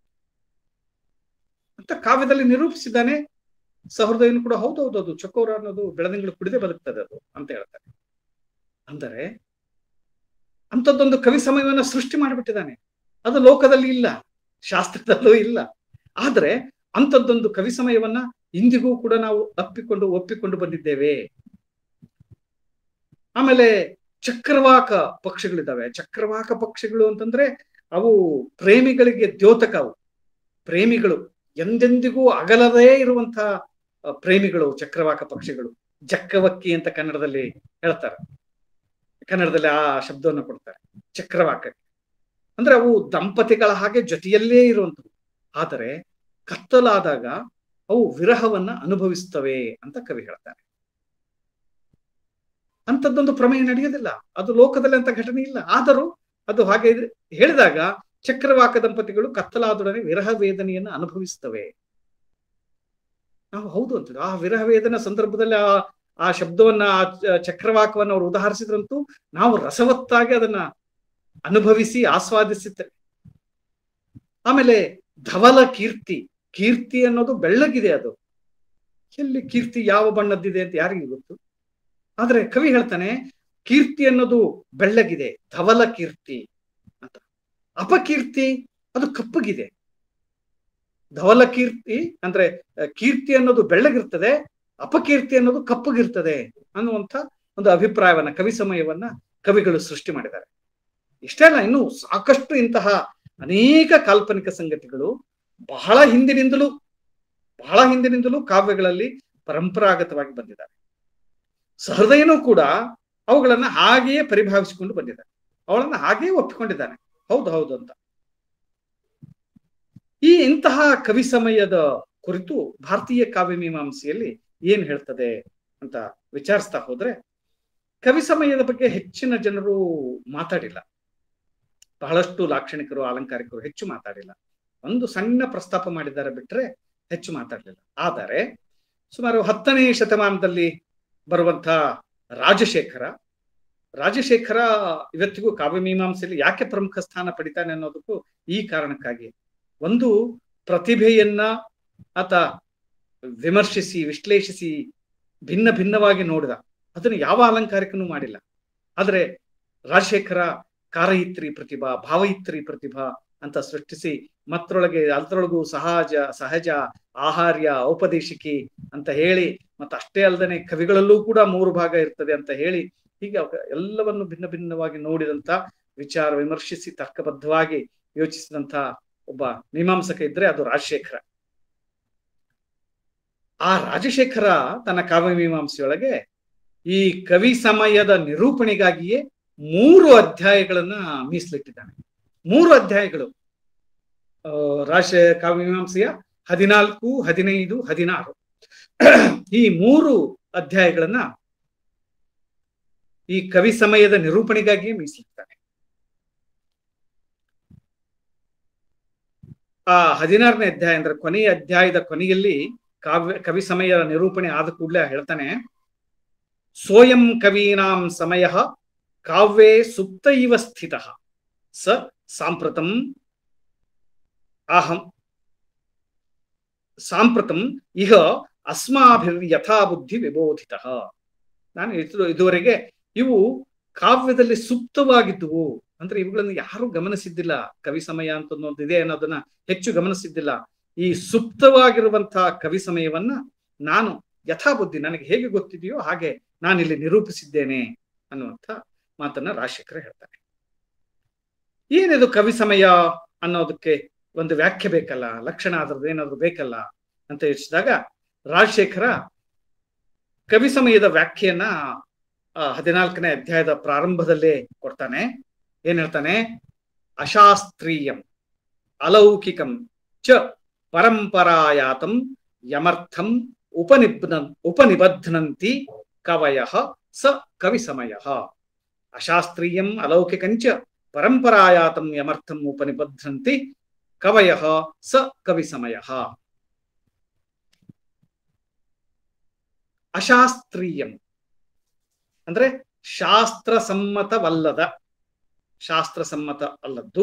Speaker 3: ಅಂತ ಕಾವ್ಯದಲ್ಲಿ ನಿರೂಪಿಸಿದ್ದಾನೆ ಸಹೃದಯನು ಕೂಡ ಹೌದೌದು ಅದು ಚಕೋರ ಅನ್ನೋದು ಬೆಳದಿಂಗಳು ಕುಡಿದೇ ಬದುಕ್ತದೆ ಅದು ಅಂತ ಹೇಳ್ತಾರೆ ಅಂದರೆ ಅಂಥದ್ದೊಂದು ಕವಿ ಸಮಯವನ್ನ ಸೃಷ್ಟಿ ಮಾಡಿಬಿಟ್ಟಿದ್ದಾನೆ ಅದು ಲೋಕದಲ್ಲಿ ಇಲ್ಲ ಶಾಸ್ತ್ರದಲ್ಲೂ ಇಲ್ಲ ಆದ್ರೆ ಅಂಥದ್ದೊಂದು ಕವಿ ಸಮಯವನ್ನ ಇಂದಿಗೂ ಕೂಡ ನಾವು ಅಪ್ಪಿಕೊಂಡು ಒಪ್ಪಿಕೊಂಡು ಬಂದಿದ್ದೇವೆ ಆಮೇಲೆ ಚಕ್ರವಾಕ ಪಕ್ಷಿಗಳಿದ್ದಾವೆ ಚಕ್ರವಾಕ ಪಕ್ಷಿಗಳು ಅಂತಂದ್ರೆ ಅವು ಪ್ರೇಮಿಗಳಿಗೆ ದ್ಯೋತಕ ಅವು ಪ್ರೇಮಿಗಳು ಎಂದೆಂದಿಗೂ ಅಗಲದೇ ಇರುವಂತಹ ಅಹ್, ಪ್ರೇಮಿಗಳು ಚಕ್ರವಾಕ ಪಕ್ಷಿಗಳು ಜಕ್ಕವಕ್ಕಿ ಅಂತ ಕನ್ನಡದಲ್ಲಿ ಹೇಳ್ತಾರೆ ಕನ್ನಡದಲ್ಲಿ ಆ ಶಬ್ದವನ್ನು ಕೊಡ್ತಾರೆ ಚಕ್ರವಾಕ ಅಂದ್ರೆ ಅವು ದಂಪತಿಗಳ ಹಾಗೆ ಜೊತೆಯಲ್ಲೇ ಇರುವಂಥವು ಆದರೆ ಕತ್ತಲಾದಾಗ ಅವು ವಿರಹವನ್ನ ಅನುಭವಿಸ್ತವೆ ಅಂತ ಕವಿ ಹೇಳ್ತಾರೆ ಅಂಥದ್ದೊಂದು ಪ್ರಮೇಯ ನಡೆಯೋದಿಲ್ಲ ಅದು ಲೋಕದಲ್ಲಿ ಅಂತ ಘಟನೆ ಇಲ್ಲ ಆದರೂ ಅದು ಹಾಗೆ ಇದೆ. ಹೇಳಿದಾಗ ಚಕ್ರವಾಕ ದಂಪತಿಗಳು ಕತ್ತಲಾದೊಡನೆ ವಿರಹ ವೇದನೆಯನ್ನ ಅನುಭವಿಸ್ತವೆ ನಾವು ಹೌದು ಅಂತ ಆ ವಿರಹ ವೇದನ ಸಂದರ್ಭದಲ್ಲಿ ಆ ಆ ಶಬ್ದವನ್ನ ಆ ಚ- ಚಕ್ರವಾಕವನ್ನ ಅವರು ಉದಾಹರಿಸಿದ್ರಂತೂ ನಾವು ರಸವತ್ತಾಗಿ ಅದನ್ನ ಅನುಭವಿಸಿ ಆಸ್ವಾದಿಸುತ್ತೇವೆ ಆಮೇಲೆ ಧವಲ ಕೀರ್ತಿ ಕೀರ್ತಿ ಅನ್ನೋದು ಬೆಳ್ಳಗಿದೆ ಅದು ಎಲ್ಲಿ ಕೀರ್ತಿ ಯಾವ ಬಣ್ಣದ್ದಿದೆ ಅಂತ ಯಾರಿಗೆ ಗೊತ್ತು ಆದ್ರೆ ಕವಿ ಹೇಳ್ತಾನೆ ಕೀರ್ತಿ ಅನ್ನೋದು ಬೆಳ್ಳಗಿದೆ ಧವಲ ಕೀರ್ತಿ ಅಂತ ಅಪಕೀರ್ತಿ ಅದು ಕಪ್ಪಗಿದೆ ಧವಲ ಕೀರ್ತಿ ಅಂದ್ರೆ ಅಹ್, ಕೀರ್ತಿ ಅನ್ನೋದು ಬೆಳ್ಳಗಿರ್ತದೆ ಅಪಕೀರ್ತಿ ಅನ್ನೋದು ಕಪ್ಪಗಿರ್ತದೆ ಅನ್ನುವಂಥ ಒಂದು ಅಭಿಪ್ರಾಯವನ್ನ ಕವಿ ಸಮಯವನ್ನ ಕವಿಗಳು ಸೃಷ್ಟಿ ಮಾಡಿದ್ದಾರೆ ಇಷ್ಟೇ ಅಲ್ಲ ಇನ್ನು ಸಾಕಷ್ಟು ಇಂತಹ ಅನೇಕ ಕಾಲ್ಪನಿಕ ಸಂಗತಿಗಳು ಬಹಳ ಹಿಂದಿನಿಂದಲೂ ಬಹಳ ಹಿಂದಿನಿಂದಲೂ ಕಾವ್ಯಗಳಲ್ಲಿ ಪರಂಪರಾಗತವಾಗಿ ಬಂದಿದ್ದಾರೆ ಸಹೃದಯನೂ ಕೂಡ ಅವುಗಳನ್ನ ಹಾಗೆಯೇ ಪರಿಭಾವಿಸಿಕೊಂಡು ಬಂದಿದ್ದಾನೆ ಅವಳನ್ನ ಹಾಗೆಯೇ ಒಪ್ಪಿಕೊಂಡಿದ್ದಾನೆ ಹೌದು ಹೌದು ಅಂತ ಈ ಇಂತಹ ಕವಿ ಸಮಯದ ಕುರಿತು ಭಾರತೀಯ ಕಾವ್ಯ ಮೀಮಾಂಸೆಯಲ್ಲಿ ಏನ್ ಹೇಳ್ತದೆ ಅಂತ ವಿಚಾರಿಸ್ತಾ ಹೋದ್ರೆ ಕವಿ ಸಮಯದ ಬಗ್ಗೆ ಹೆಚ್ಚಿನ ಜನರು ಮಾತಾಡಿಲ್ಲ ಬಹಳಷ್ಟು ಲಾಕ್ಷಣಿಕರು ಅಲಂಕಾರಿಕರು ಹೆಚ್ಚು ಮಾತಾಡಿಲ್ಲ ಒಂದು ಸಣ್ಣ ಪ್ರಸ್ತಾಪ ಮಾಡಿದ್ದಾರೆ ಬಿಟ್ರೆ ಹೆಚ್ಚು ಮಾತಾಡಲಿಲ್ಲ ಆದರೆ ಸುಮಾರು ಹತ್ತನೇ ಶತಮಾನದಲ್ಲಿ ಬರುವಂತ ರಾಜಶೇಖರ ರಾಜಶೇಖರ ಇವತ್ತಿಗೂ ಕಾವ್ಯ ಮೀಮಾಂಸೆಯಲ್ಲಿ ಯಾಕೆ ಪ್ರಮುಖ ಸ್ಥಾನ ಪಡಿತಾನೆ ಅನ್ನೋದಕ್ಕೂ ಈ ಕಾರಣಕ್ಕಾಗಿ ಒಂದು ಪ್ರತಿಭೆಯನ್ನ ಆತ ವಿಮರ್ಶಿಸಿ ವಿಶ್ಲೇಷಿಸಿ ಭಿನ್ನ ಭಿನ್ನವಾಗಿ ನೋಡಿದ ಅದನ್ನು ಯಾವ ಅಲಂಕಾರಿಕನೂ ಮಾಡಿಲ್ಲ ಆದ್ರೆ ರಾಜಶೇಖರ ಕಾರಯಿತ್ರಿ ಪ್ರತಿಭಾ ಭಾವಯಿತ್ರಿ ಪ್ರತಿಭಾ ಅಂತ ಸೃಷ್ಟಿಸಿ ಮತ್ತರೊಳಗೆ ಅದರೊಳಗೂ ಸಹಜ ಸಹಜ ಆಹಾರ್ಯ ಔಪದೇಶಿಕಿ ಅಂತ ಹೇಳಿ ಮತ್ತೆ ಅಷ್ಟೇ ಅಲ್ಲದೆ ಕವಿಗಳಲ್ಲೂ ಕೂಡ ಮೂರು ಭಾಗ ಇರ್ತದೆ ಅಂತ ಹೇಳಿ ಹೀಗೆ ಅವ- ಎಲ್ಲವನ್ನು ಭಿನ್ನ ಭಿನ್ನವಾಗಿ ನೋಡಿದಂತ ವಿಚಾರ ವಿಮರ್ಶಿಸಿ ತರ್ಕಬದ್ಧವಾಗಿ ಯೋಚಿಸಿದಂತ ಒಬ್ಬ ಮೀಮಾಂಸಕ ಇದ್ರೆ ಅದು ರಾಜಶೇಖರ ಆ ರಾಜಶೇಖರ ತನ್ನ ಕಾವ್ಯ ಮೀಮಾಂಸೆಯೊಳಗೆ ಈ ಕವಿ ಸಮಯದ ನಿರೂಪಣೆಗಾಗಿಯೇ ಮೂರು ಅಧ್ಯಾಯಗಳನ್ನ ಮೀಸಲಿಟ್ಟಿದ್ದಾನೆ ಮೂರು ಅಧ್ಯಾಯಗಳು ಆ, ರಾಜ ಕಾವ್ಯ ಮೀಮಾಂಸೆಯ ಹದಿನಾಲ್ಕು ಹದಿನೈದು ಹದಿನಾರು ಈ ಮೂರು ಅಧ್ಯಾಯಗಳನ್ನ ಈ ಕವಿ ಸಮಯದ ನಿರೂಪಣೆಗಾಗಿಯೇ ಮೀಸಲಿಡ್ತಾನೆ ಆ ಹದಿನಾರನೇ ಅಧ್ಯಾಯ ಅಂದ್ರೆ ಕೊನೆಯ ಅಧ್ಯಾಯದ ಕೊನೆಯಲ್ಲಿ ಕಾವ್ಯ ಕವಿ ಸಮಯ ನಿರೂಪಣೆ ಆದ ಕೂಡಲೇ ಹೇಳ್ತಾನೆ ಸೋಯಂ ಕವೀನಾಂ ಸಮಯ ಕಾವ್ಯೇ ಸುಪ್ತ ಇವ ಸ್ಥಿತ ಸ ಸಾಂಪ್ರತಂ ಅಹಂ ಸಾಂಪ್ರತಂ ಇಹ ಅಸ್ಮಾಭಿರ್ ಯಥಾ ಬುದ್ಧಿ ವಿಬೋಧಿತ ನಾನು ಇದು ಇದುವರೆಗೆ ಇವು ಕಾವ್ಯದಲ್ಲಿ ಸುಪ್ತವಾಗಿದ್ದುವು ಅಂದ್ರೆ ಇವುಗಳನ್ನು ಯಾರು ಗಮನಿಸಿದ್ದಿಲ್ಲ ಕವಿ ಸಮಯ ಅಂತ ಒಂದು ಇದೆ ಅನ್ನೋದನ್ನ ಹೆಚ್ಚು ಗಮನಿಸಿದ್ದಿಲ್ಲ ಈ ಸುಪ್ತವಾಗಿರುವಂತಹ ಕವಿ ಸಮಯವನ್ನ ನಾನು ಯಥಾಬುದ್ಧಿ ನನಗೆ ಹೇಗೆ ಗೊತ್ತಿದೆಯೋ ಹಾಗೆ ನಾನಿಲ್ಲಿ ನಿರೂಪಿಸಿದ್ದೇನೆ ಅನ್ನುವಂಥ ಮಾತನ್ನ ರಾಜಶೇಖರ ಹೇಳ್ತಾನೆ ಏನಿದು ಕವಿ ಸಮಯ ಅನ್ನೋದಕ್ಕೆ ಒಂದು ವ್ಯಾಖ್ಯೆ ಬೇಕಲ್ಲ ಲಕ್ಷಣ ಅದ್ರದ್ದು ಏನಾದ್ರು ಬೇಕಲ್ಲ ಅಂತ ಯೋಚಿಸಿದಾಗ ರಾಜಶೇಖರ ಕವಿ ಸಮಯದ ವ್ಯಾಖ್ಯೆಯನ್ನ ಆ, ಹದಿನಾಲ್ಕನೇ ಅಧ್ಯಾಯದ ಪ್ರಾರಂಭದಲ್ಲೇ ಕೊಡ್ತಾನೆ ಏನ್ ಹೇಳ್ತಾನೆ ಅಶಾಸ್ತ್ರೀಯಂ ಅಲೌಕಿಕಂ ಚ ಪರಂಪರಾಯಾತಂ ಯಮರ್ಥಂ ಉಪನಿಬ್ನ ಉಪನಿಬಧ್ನಂತಿ ಕವಯ ಸ ಕವಿ ಸಮಯ ಅಶಾಸ್ತ್ರೀಯಂ ಅಲೌಕಿಕಂಚ ಪರಂಪರಾಯಾತಂ ಯಮರ್ಥಂ ಉಪನಿಬಧ್ನಂತಿ ಕವಯ ಸ ಕವಿ ಸಮಯ ಅಶಾಸ್ತ್ರೀಯಂ ಅಂದ್ರೆ ಶಾಸ್ತ್ರ ಸಮ್ಮತವಲ್ಲದ ಶಾಸ್ತ್ರ ಸಮ್ಮತ ಅಲ್ಲದ್ದು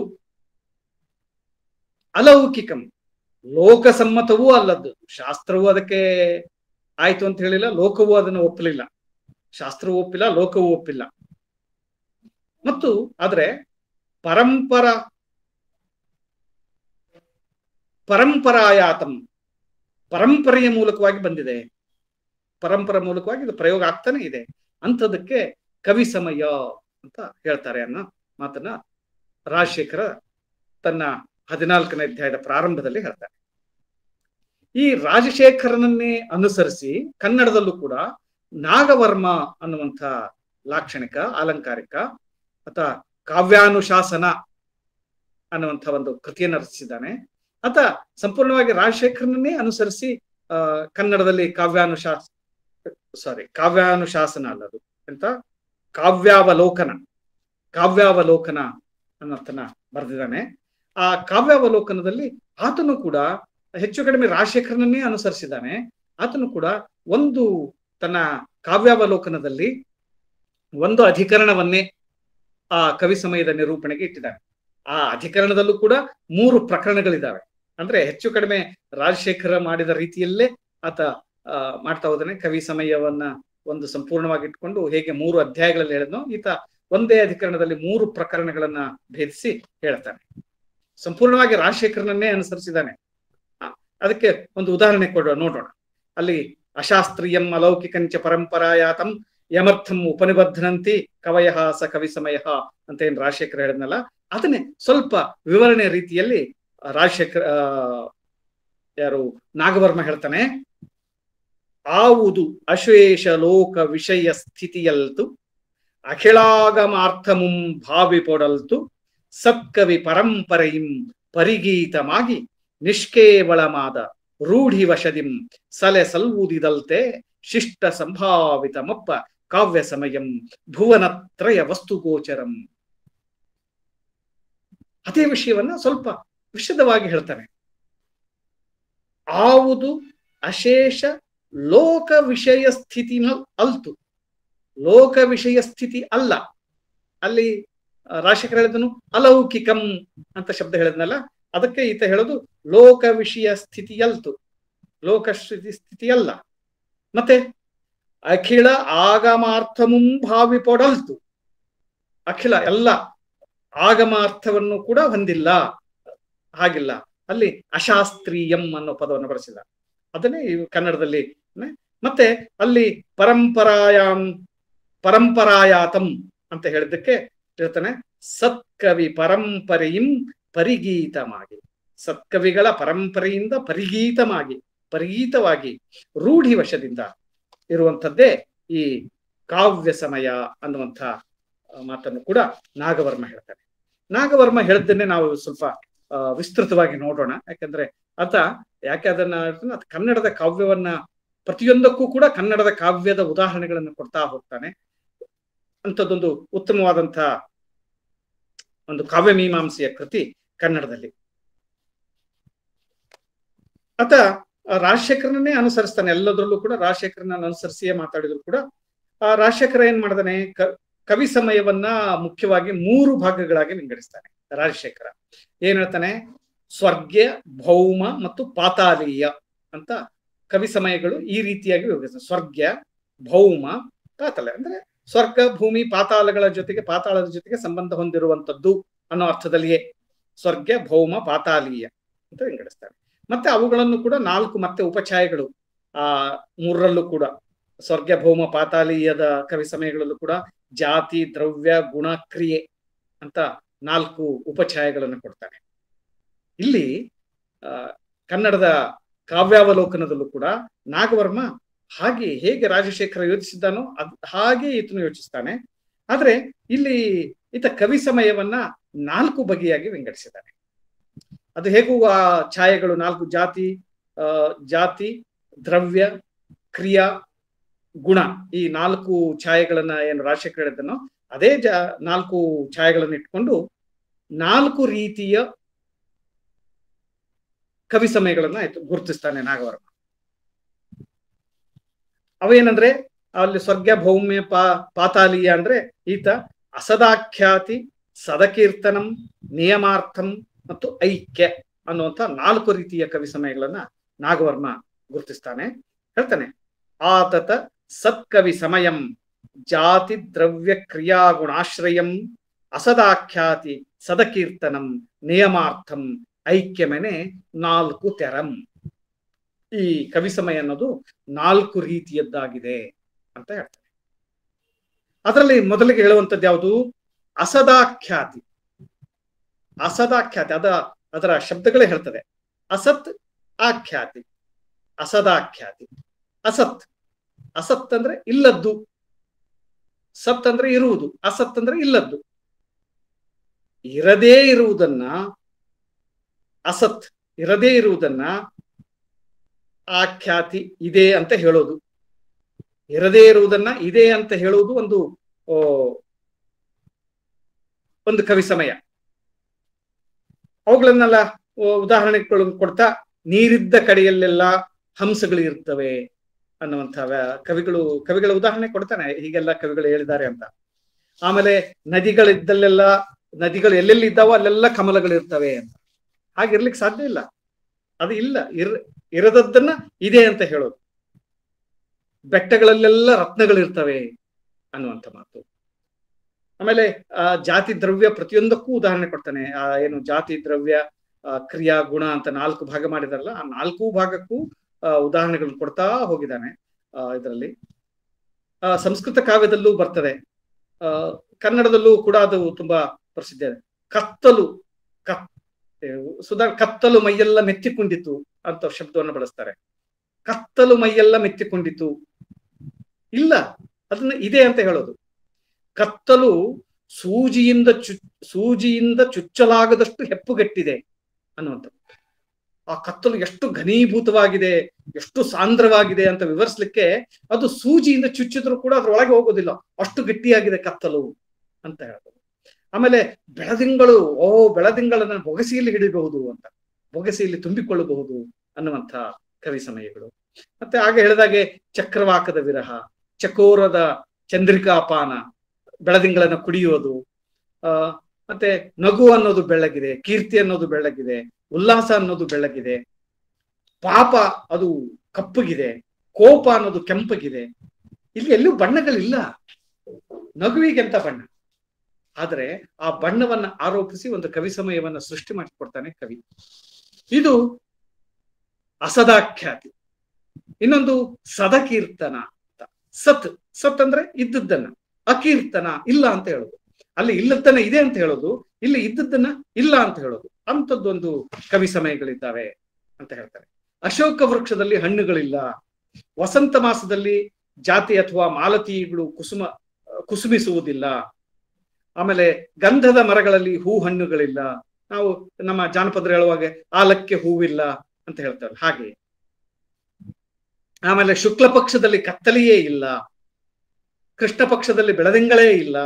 Speaker 3: ಅಲೌಕಿಕಂ ಲೋಕಸಮ್ಮತವೂ ಅಲ್ಲದ್ದು ಶಾಸ್ತ್ರವೂ ಅದಕ್ಕೆ ಆಯ್ತು ಅಂತ ಹೇಳಿಲ್ಲ ಲೋಕವೂ ಅದನ್ನು ಒಪ್ಪಲಿಲ್ಲ ಶಾಸ್ತ್ರವೂ ಒಪ್ಪಿಲ್ಲ ಲೋಕವೂ ಒಪ್ಪಿಲ್ಲ ಮತ್ತು ಆದ್ರೆ ಪರಂಪರ ಪರಂಪರಾಯಾತಂ ಪರಂಪರೆಯ ಮೂಲಕವಾಗಿ ಬಂದಿದೆ ಪರಂಪರ ಮೂಲಕವಾಗಿ ಇದು ಪ್ರಯೋಗ ಆಗ್ತಾನೆ ಇದೆ ಅಂಥದಕ್ಕೆ ಕವಿ ಸಮಯ ಅಂತ ಹೇಳ್ತಾರೆ ಅನ್ನೋ ಮಾತನ್ನ ರಾಜಶೇಖರ ತನ್ನ ಹದಿನಾಲ್ಕನೇ ಅಧ್ಯಾಯದ ಪ್ರಾರಂಭದಲ್ಲಿ ಹೇಳ್ತಾರೆ ಈ ರಾಜಶೇಖರನನ್ನೇ ಅನುಸರಿಸಿ ಕನ್ನಡದಲ್ಲೂ ಕೂಡ ನಾಗವರ್ಮ ಅನ್ನುವಂಥ ಲಾಕ್ಷಣಿಕ ಅಲಂಕಾರಿಕ ಅಥವಾ ಕಾವ್ಯಾನುಶಾಸನ ಅನ್ನುವಂಥ ಒಂದು ಕೃತಿಯನ್ನು ರಚಿಸಿದ್ದಾನೆ ಆತ ಸಂಪೂರ್ಣವಾಗಿ ರಾಜಶೇಖರನನ್ನೇ ಅನುಸರಿಸಿ ಆ ಕನ್ನಡದಲ್ಲಿ ಕಾವ್ಯಾನುಶಾಸ ಸಾರಿ ಕಾವ್ಯಾನುಶಾಸನ ಅಲ್ಲದು ಎಂತ ಕಾವ್ಯಾವಲೋಕನ ಕಾವ್ಯಾವಲೋಕನ ಅನ್ನೋತನ ಬರೆದಿದ್ದಾನೆ ಆ ಕಾವ್ಯಾವಲೋಕನದಲ್ಲಿ ಆತನು ಕೂಡ ಹೆಚ್ಚು ಕಡಿಮೆ ರಾಜಶೇಖರನನ್ನೇ ಅನುಸರಿಸಿದ್ದಾನೆ ಆತನು ಕೂಡ ಒಂದು ತನ್ನ ಕಾವ್ಯಾವಲೋಕನದಲ್ಲಿ ಒಂದು ಅಧಿಕರಣವನ್ನೇ ಆ ಕವಿ ಸಮಯದ ನಿರೂಪಣೆಗೆ ಇಟ್ಟಿದ್ದಾನೆ ಆ ಅಧಿಕರಣದಲ್ಲೂ ಕೂಡ ಮೂರು ಪ್ರಕರಣಗಳಿದ್ದಾವೆ ಅಂದ್ರೆ ಹೆಚ್ಚು ಕಡಿಮೆ ರಾಜಶೇಖರ ಮಾಡಿದ ರೀತಿಯಲ್ಲೇ ಆತ ಆ, ಮಾಡ್ತಾ ಹೋದಾನೆ ಕವಿ ಸಮಯವನ್ನ ಒಂದು ಸಂಪೂರ್ಣವಾಗಿ ಇಟ್ಕೊಂಡು ಹೇಗೆ ಮೂರು ಅಧ್ಯಾಯಗಳಲ್ಲಿ ಹೇಳಿದ್ನೋ ಈತ ಒಂದೇ ಅಧಿಕರಣದಲ್ಲಿ ಮೂರು ಪ್ರಕರಣಗಳನ್ನ ಭೇದಿಸಿ ಹೇಳ್ತಾನೆ ಸಂಪೂರ್ಣವಾಗಿ ರಾಜಶೇಖರನನ್ನೇ ಅನುಸರಿಸಿದ್ದಾನೆ ಆ, ಅದಕ್ಕೆ ಒಂದು ಉದಾಹರಣೆ ಕೊಡೋಣ ನೋಡೋಣ ಅಲ್ಲಿ ಅಶಾಸ್ತ್ರೀಯಂ ಅಲೌಕಿಕಂಚ ಪರಂಪರಾಯಾತಂ ಯಮರ್ಥಂ ಉಪನಿಬದ್ಧನಂತಿ ಕವಯ ಸ ಕವಿ ಸಮಯ ಅಂತ ಏನ್ ರಾಜಶೇಖರ ಹೇಳಿದ್ನಲ್ಲ ಅದನ್ನೇ ಸ್ವಲ್ಪ ವಿವರಣೆ ರೀತಿಯಲ್ಲಿ ರಾಜಶೇಖರ ಆ, ಯಾರು ನಾಗವರ್ಮ ಹೇಳ್ತಾನೆ ಆವುದು ಅಶ್ವೇಷ ಲೋಕ ವಿಷಯ ಸ್ಥಿತಿಯಲ್ತು ಅಖಿಳಾಗಮಾರ್ಥಮುಂ ಭಾವಿ ಪೊಡಲ್ತು ಸತ್ಕವಿ ಪರಂಪರೆಯಿಂ ಪರಿಗೀತಮಾಗಿ ನಿಷ್ಕೇವಳಮಾದ ರೂಢಿವಶದಿಂ ಸಲೆ ಸಲ್ವುದಿದಲ್ತೆ ಶಿಷ್ಟ ಸಂಭಾವಿತ ಮಪ್ಪ ಕಾವ್ಯ ಸಮಯಂ ಭುವನತ್ರಯ ವಸ್ತುಗೋಚರಂ ಅದೇ ವಿಷಯವನ್ನ ಸ್ವಲ್ಪ ವಿಶದವಾಗಿ ಹೇಳ್ತಾನೆ ಆವುದು ಅಶೇಷ ಲೋಕ ವಿಷಯ ಸ್ಥಿತಿ ಅಲ್ತು ಲೋಕ ವಿಷಯ ಸ್ಥಿತಿ ಅಲ್ಲ ಅಲ್ಲಿ ಆ, ರಾಜಶೇಖರ ಹೇಳಿದನು ಅಲೌಕಿಕಂ ಅಂತ ಶಬ್ದ ಹೇಳಿದ್ನಲ್ಲ ಅದಕ್ಕೆ ಈತ ಹೇಳೋದು ಲೋಕ ವಿಷಯ ಸ್ಥಿತಿಯಲ್ತು ಲೋಕ ಸ್ಥಿತಿ ಸ್ಥಿತಿಯಲ್ಲ ಮತ್ತೆ ಅಖಿಳ ಆಗಮಾರ್ಥಮುಂ ಭಾವಿ ಪೊಡಲ್ತು ಅಖಿಲ ಎಲ್ಲ ಆಗಮಾರ್ಥವನ್ನು ಕೂಡ ಹೊಂದಿಲ್ಲ ಹಾಗಿಲ್ಲ ಅಲ್ಲಿ ಅಶಾಸ್ತ್ರೀಯಂ ಅನ್ನೋ ಪದವನ್ನು ಬಳಸಿದ ಅದನ್ನೇ ಈ ಕನ್ನಡದಲ್ಲಿ ನೆ? ಮತ್ತೆ ಅಲ್ಲಿ ಪರಂಪರಾಯಾಂ ಪರಂಪರಾಯಾತಂ ಅಂತ ಹೇಳಿದ್ದಕ್ಕೆ ಹೇಳ್ತಾನೆ ಸತ್ಕವಿ ಪರಂಪರೆಯಿಂ ಪರಿಗೀತಮಾಗಿ ಸತ್ಕವಿಗಳ ಪರಂಪರೆಯಿಂದ ಪರಿಗೀತಮಾಗಿ ಪರಿಗೀತವಾಗಿ ರೂಢಿ ವಶದಿಂದ ಇರುವಂಥದ್ದೇ ಈ ಕಾವ್ಯ ಸಮಯ ಅನ್ನುವಂಥ ಆ, ಮಾತನ್ನು ಕೂಡ ನಾಗವರ್ಮ ಹೇಳ್ತಾನೆ ನಾಗವರ್ಮ ಹೇಳಿದ್ದನ್ನೇ ನಾವು ಸ್ವಲ್ಪ ಆ, ವಿಸ್ತೃತವಾಗಿ ನೋಡೋಣ ಯಾಕಂದ್ರೆ ಆತ ಯಾಕೆ ಅದನ್ನ ಹೇಳ್ತಾನೆ, ಆತ ಕನ್ನಡದ ಕಾವ್ಯವನ್ನ ಪ್ರತಿಯೊಂದಕ್ಕೂ ಕೂಡ ಕನ್ನಡದ ಕಾವ್ಯದ ಉದಾಹರಣೆಗಳನ್ನು ಕೊಡ್ತಾ ಹೋಗ್ತಾನೆ ಅಂಥದ್ದೊಂದು ಉತ್ತಮವಾದಂಥ ಒಂದು ಕಾವ್ಯ ಮೀಮಾಂಸೆಯ ಕೃತಿ ಕನ್ನಡದಲ್ಲಿ ಆತ ಆ ರಾಜಶೇಖರನ್ನೇ ಅನುಸರಿಸ್ತಾನೆ ಎಲ್ಲದರಲ್ಲೂ ಕೂಡ ರಾಜಶೇಖರನ ಅನುಸರಿಸಿಯೇ ಮಾತಾಡಿದ್ರು ಕೂಡ ಆ ರಾಜಶೇಖರ ಏನ್ ಮಾಡ್ತಾನೆ ಕ- ಕವಿ ಸಮಯವನ್ನ ಮುಖ್ಯವಾಗಿ ಮೂರು ಭಾಗಗಳಾಗಿ ವಿಂಗಡಿಸ್ತಾನೆ ರಾಜಶೇಖರ ಏನ್ ಹೇಳ್ತಾನೆ ಸ್ವರ್ಗ್ಯ ಭೌಮ ಮತ್ತು ಪಾತಾಲೀಯ ಅಂತ ಕವಿ ಸಮಯಗಳು ಈ ರೀತಿಯಾಗಿ ವಿಭಜಿಸ್ತಾನೆ ಸ್ವರ್ಗ್ಯ ಭೌಮ ಪಾತಾಳ ಅಂದ್ರೆ ಸ್ವರ್ಗ ಭೂಮಿ ಪಾತಾಳಗಳ ಜೊತೆಗೆ ಪಾತಾಳದ ಜೊತೆಗೆ ಸಂಬಂಧ ಹೊಂದಿರುವಂತದ್ದು ಅನ್ನೋ ಅರ್ಥದಲ್ಲಿಯೇ ಸ್ವರ್ಗ ಭೌಮ ಪಾತಾಲೀಯ ಅಂತ ವಿಂಗಡಿಸ್ತಾರೆ ಮತ್ತೆ ಅವುಗಳನ್ನು ಕೂಡ ನಾಲ್ಕು ಮತ್ತೆ ಉಪಛಾಯೆಗಳು ಆ ಮೂರರಲ್ಲೂ ಕೂಡ ಸ್ವರ್ಗ ಭೌಮ ಪಾತಾಲೀಯದ ಕವಿ ಸಮಯಗಳಲ್ಲೂ ಕೂಡ ಜಾತಿ ದ್ರವ್ಯ ಗುಣ ಕ್ರಿಯೆ ಅಂತ ನಾಲ್ಕು ಉಪಛಾಯೆಗಳನ್ನು ಕೊಡ್ತಾನೆ ಇಲ್ಲಿ ಆ ಕನ್ನಡದ ಕಾವ್ಯಾವಲೋಕನದಲ್ಲೂ ಕೂಡ ನಾಗವರ್ಮ ಹಾಗೆ ಹೇಗೆ ರಾಜಶೇಖರ ಯೋಚಿಸಿದ್ದಾನೋ ಅದ್ ಹಾಗೆ ಈತನು ಯೋಚಿಸ್ತಾನೆ ಆದ್ರೆ ಇಲ್ಲಿ ಈತ ಕವಿ ಸಮಯವನ್ನ ನಾಲ್ಕು ಬಗೆಯಾಗಿ ವಿಂಗಡಿಸಿದ್ದಾನೆ ಅದು ಹೇಗೂ ಆ ಛಾಯೆಗಳು ನಾಲ್ಕು ಜಾತಿ ಆ ಜಾತಿ ದ್ರವ್ಯ ಕ್ರಿಯಾ ಗುಣ ಈ ನಾಲ್ಕು ಛಾಯೆಗಳನ್ನ ಏನು ರಾಜಶೇಖರ ಹೇಳಿದ್ದನೋ ಅದೇ ಜಾ ನಾಲ್ಕು ಛಾಯೆಗಳನ್ನು ಇಟ್ಕೊಂಡು ನಾಲ್ಕು ರೀತಿಯ ಕವಿ ಸಮಯಗಳನ್ನ ಆಯ್ತು ಗುರುತಿಸ್ತಾನೆ ನಾಗವರ್ಮ ಅವೇನಂದ್ರೆ ಅಲ್ಲಿ ಸ್ವರ್ಗ ಭೌಮ್ಯ ಪಾ ಪಾತಾಲೀಯ ಅಂದ್ರೆ ಈತ ಅಸದಾಖ್ಯಾತಿ ಸದಕೀರ್ತನಂ ನಿಯಮಾರ್ಥಂ ಮತ್ತು ಐಕ್ಯ ಅನ್ನುವಂಥ ನಾಲ್ಕು ರೀತಿಯ ಕವಿ ಸಮಯಗಳನ್ನ ನಾಗವರ್ಮ ಗುರುತಿಸ್ತಾನೆ ಹೇಳ್ತಾನೆ ಆತತ ಸತ್ಕವಿ ಸಮಯಂ ಜಾತಿ ದ್ರವ್ಯ ಕ್ರಿಯಾಗುಣಾಶ್ರಯಂ ಅಸದಾಖ್ಯಾತಿ ಸದಕೀರ್ತನಂ ನಿಯಮಾರ್ಥಂ ಐಕ್ಯಮೆನೆ ನಾಲ್ಕು ತೆರಂ ಈ ಕವಿ ಸಮಯ ಅನ್ನೋದು ನಾಲ್ಕು ರೀತಿಯದ್ದಾಗಿದೆ ಅಂತ ಹೇಳ್ತಾರೆ ಅದರಲ್ಲಿ ಮೊದಲಿಗೆ ಹೇಳುವಂಥದ್ದು ಯಾವುದು ಅಸದಾಖ್ಯಾತಿ ಅಸದಾಖ್ಯಾತಿ ಅದ ಅದರ ಶಬ್ದಗಳೇ ಹೇಳ್ತದೆ ಅಸತ್ ಆಖ್ಯಾತಿ ಅಸದಾಖ್ಯಾತಿ ಅಸತ್ ಅಸತ್ ಅಂದ್ರೆ ಇಲ್ಲದ್ದು ಸತ್ ಅಂದ್ರೆ ಇರುವುದು ಅಸತ್ ಅಂದ್ರೆ ಇಲ್ಲದ್ದು ಇರದೇ ಇರುವುದನ್ನ ಅಸತ್ ಇರದೇ ಇರುವುದನ್ನ ಆಖ್ಯಾತಿ ಇದೆ ಅಂತ ಹೇಳೋದು ಇರದೇ ಇರುವುದನ್ನ ಇದೆ ಅಂತ ಹೇಳುವುದು ಒಂದು ಓ, ಒಂದು ಕವಿ ಸಮಯ ಅವುಗಳನ್ನೆಲ್ಲ ಓ, ಉದಾಹರಣೆಗಳು ಕೊಡ್ತಾ ನೀರಿದ್ದ ಕಡೆಯಲ್ಲೆಲ್ಲ ಹಂಸಗಳು ಇರ್ತವೆ ಅನ್ನುವಂಥ ವ್ಯ- ಕವಿಗಳು ಕವಿಗಳ ಉದಾಹರಣೆ ಕೊಡ್ತಾನೆ ಹೀಗೆಲ್ಲ ಕವಿಗಳು ಹೇಳಿದ್ದಾರೆ ಅಂತ ಆಮೇಲೆ ನದಿಗಳಿದ್ದಲ್ಲೆಲ್ಲ ನದಿಗಳು ಎಲ್ಲೆಲ್ಲಿ ಇದ್ದಾವೋ ಅಲ್ಲೆಲ್ಲ ಕಮಲಗಳು ಇರ್ತವೆ ಅಂತ ಹಾಗಿರ್ಲಿಕ್ಕೆ ಸಾಧ್ಯ ಇಲ್ಲ ಅದು ಇಲ್ಲ ಇರ್ ಇರದದ್ದನ್ನ ಇದೆ ಅಂತ ಹೇಳೋದು ಬೆಟ್ಟಗಳಲ್ಲೆಲ್ಲ ರತ್ನಗಳಿರ್ತವೆ ಅನ್ನುವಂಥ ಮಾತು ಆಮೇಲೆ ಆ ಜಾತಿ ದ್ರವ್ಯ ಪ್ರತಿಯೊಂದಕ್ಕೂ ಉದಾಹರಣೆ ಕೊಡ್ತಾನೆ ಆ ಏನು ಜಾತಿ ದ್ರವ್ಯ ಆ, ಕ್ರಿಯಾ ಗುಣ ಅಂತ ನಾಲ್ಕು ಭಾಗ ಮಾಡಿದಾರಲ್ಲ ಆ ನಾಲ್ಕು ಭಾಗಕ್ಕೂ ಆ, ಉದಾಹರಣೆಗಳನ್ನು ಕೊಡ್ತಾ ಹೋಗಿದ್ದಾನೆ ಇದರಲ್ಲಿ ಸಂಸ್ಕೃತ ಕಾವ್ಯದಲ್ಲೂ ಬರ್ತದೆ ಆ, ಕನ್ನಡದಲ್ಲೂ ಕೂಡ ಅದು ತುಂಬಾ ಪ್ರಸಿದ್ಧ ಇದೆ ಕತ್ತಲು ಕತ್ ಸುಧಾ ಕತ್ತಲು ಮೈಯೆಲ್ಲ ಮೆತ್ತಿಕೊಂಡಿತು ಅಂತ ಶಬ್ದವನ್ನು ಬಳಸ್ತಾರೆ ಕತ್ತಲು ಮೈಯೆಲ್ಲ ಮೆತ್ತಿಕೊಂಡಿತು ಇಲ್ಲ ಅದನ್ನ ಇದೆ ಅಂತ ಹೇಳೋದು ಕತ್ತಲು ಸೂಜಿಯಿಂದ ಚು ಸೂಜಿಯಿಂದ ಚುಚ್ಚಲಾಗದಷ್ಟು ಹೆಪ್ಪುಗಟ್ಟಿದೆ ಅನ್ನುವಂಥದ್ದು ಆ ಕತ್ತಲು ಎಷ್ಟು ಘನೀಭೂತವಾಗಿದೆ ಎಷ್ಟು ಸಾಂದ್ರವಾಗಿದೆ ಅಂತ ವಿವರಿಸ್ಲಿಕ್ಕೆ ಅದು ಸೂಜಿಯಿಂದ ಚುಚ್ಚಿದ್ರು ಕೂಡ ಅದ್ರೊಳಗೆ ಹೋಗೋದಿಲ್ಲ ಅಷ್ಟು ಗಟ್ಟಿಯಾಗಿದೆ ಕತ್ತಲು ಅಂತ ಹೇಳ್ಬೋದು ಆಮೇಲೆ ಬೆಳದಿಂಗಳು ಓ ಬೆಳದಿಂಗಳನ್ನ ಬೊಗಸಿಯಲ್ಲಿ ಹಿಡಿಬಹುದು ಅಂತ ಬೊಗಸಿಯಲ್ಲಿ ತುಂಬಿಕೊಳ್ಳಬಹುದು ಅನ್ನುವಂಥ ಕವಿ ಸಮಯಗಳು ಮತ್ತೆ ಆಗ ಹೇಳಿದಾಗೆ ಚಕ್ರವಾಕದ ವಿರಹ ಚಕೋರದ ಚಂದ್ರಿಕಾಪಾನ ಬೆಳದಿಂಗಳನ್ನ ಕುಡಿಯೋದು ಆ ಮತ್ತೆ ನಗು ಅನ್ನೋದು ಬೆಳ್ಳಗಿದೆ ಕೀರ್ತಿ ಅನ್ನೋದು ಬೆಳ್ಳಗಿದೆ ಉಲ್ಲಾಸ ಅನ್ನೋದು ಬೆಳ್ಳಗಿದೆ ಪಾಪ ಅದು ಕಪ್ಪಗಿದೆ ಕೋಪ ಅನ್ನೋದು ಕೆಂಪಗಿದೆ ಇಲ್ಲಿ ಎಲ್ಲೂ ಬಣ್ಣಗಳಿಲ್ಲ ನಗುವಿಗೆ ಅಂತ ಬಣ್ಣ ಆದರೆ ಆ ಬಣ್ಣವನ್ನ ಆರೋಪಿಸಿ ಒಂದು ಕವಿ ಸಮಯವನ್ನ ಸೃಷ್ಟಿ ಮಾಡಿಕೊಡ್ತಾನೆ ಕವಿ ಇದು ಅಸದಾಖ್ಯಾತಿ ಇನ್ನೊಂದು ಸದಕೀರ್ತನ ಅಂತ ಸತ್ ಸತ್ ಅಂದ್ರೆ ಇದ್ದದ್ದನ್ನ ಅಕೀರ್ತನ ಇಲ್ಲ ಅಂತ ಹೇಳೋದು ಅಲ್ಲಿ ಇಲ್ಲದನ್ನ ಇದೆ ಅಂತ ಹೇಳೋದು ಇಲ್ಲಿ ಇದ್ದದ್ದನ್ನ ಇಲ್ಲ ಅಂತ ಹೇಳೋದು ಅಂಥದ್ದೊಂದು ಕವಿ ಸಮಯಗಳಿದ್ದಾವೆ ಅಂತ ಹೇಳ್ತಾರೆ ಅಶೋಕ ವೃಕ್ಷದಲ್ಲಿ ಹಣ್ಣುಗಳಿಲ್ಲ ವಸಂತ ಮಾಸದಲ್ಲಿ ಜಾತಿ ಅಥವಾ ಮಾಲತಿಗಳು ಕುಸುಮ ಕುಸುಮಿಸುವುದಿಲ್ಲ ಆಮೇಲೆ ಗಂಧದ ಮರಗಳಲ್ಲಿ ಹೂ ಹಣ್ಣುಗಳಿಲ್ಲ ನಾವು ನಮ್ಮ ಜಾನಪದರು ಹೇಳುವಾಗ ಆಲಕ್ಕೆ ಹೂವಿಲ್ಲ ಅಂತ ಹೇಳ್ತಾರೆ ಹಾಗೆ ಆಮೇಲೆ ಶುಕ್ಲ ಪಕ್ಷದಲ್ಲಿ ಕತ್ತಲಿಯೇ ಇಲ್ಲ ಕೃಷ್ಣ ಪಕ್ಷದಲ್ಲಿ ಬೆಳದಿಂಗಳೇ ಇಲ್ಲ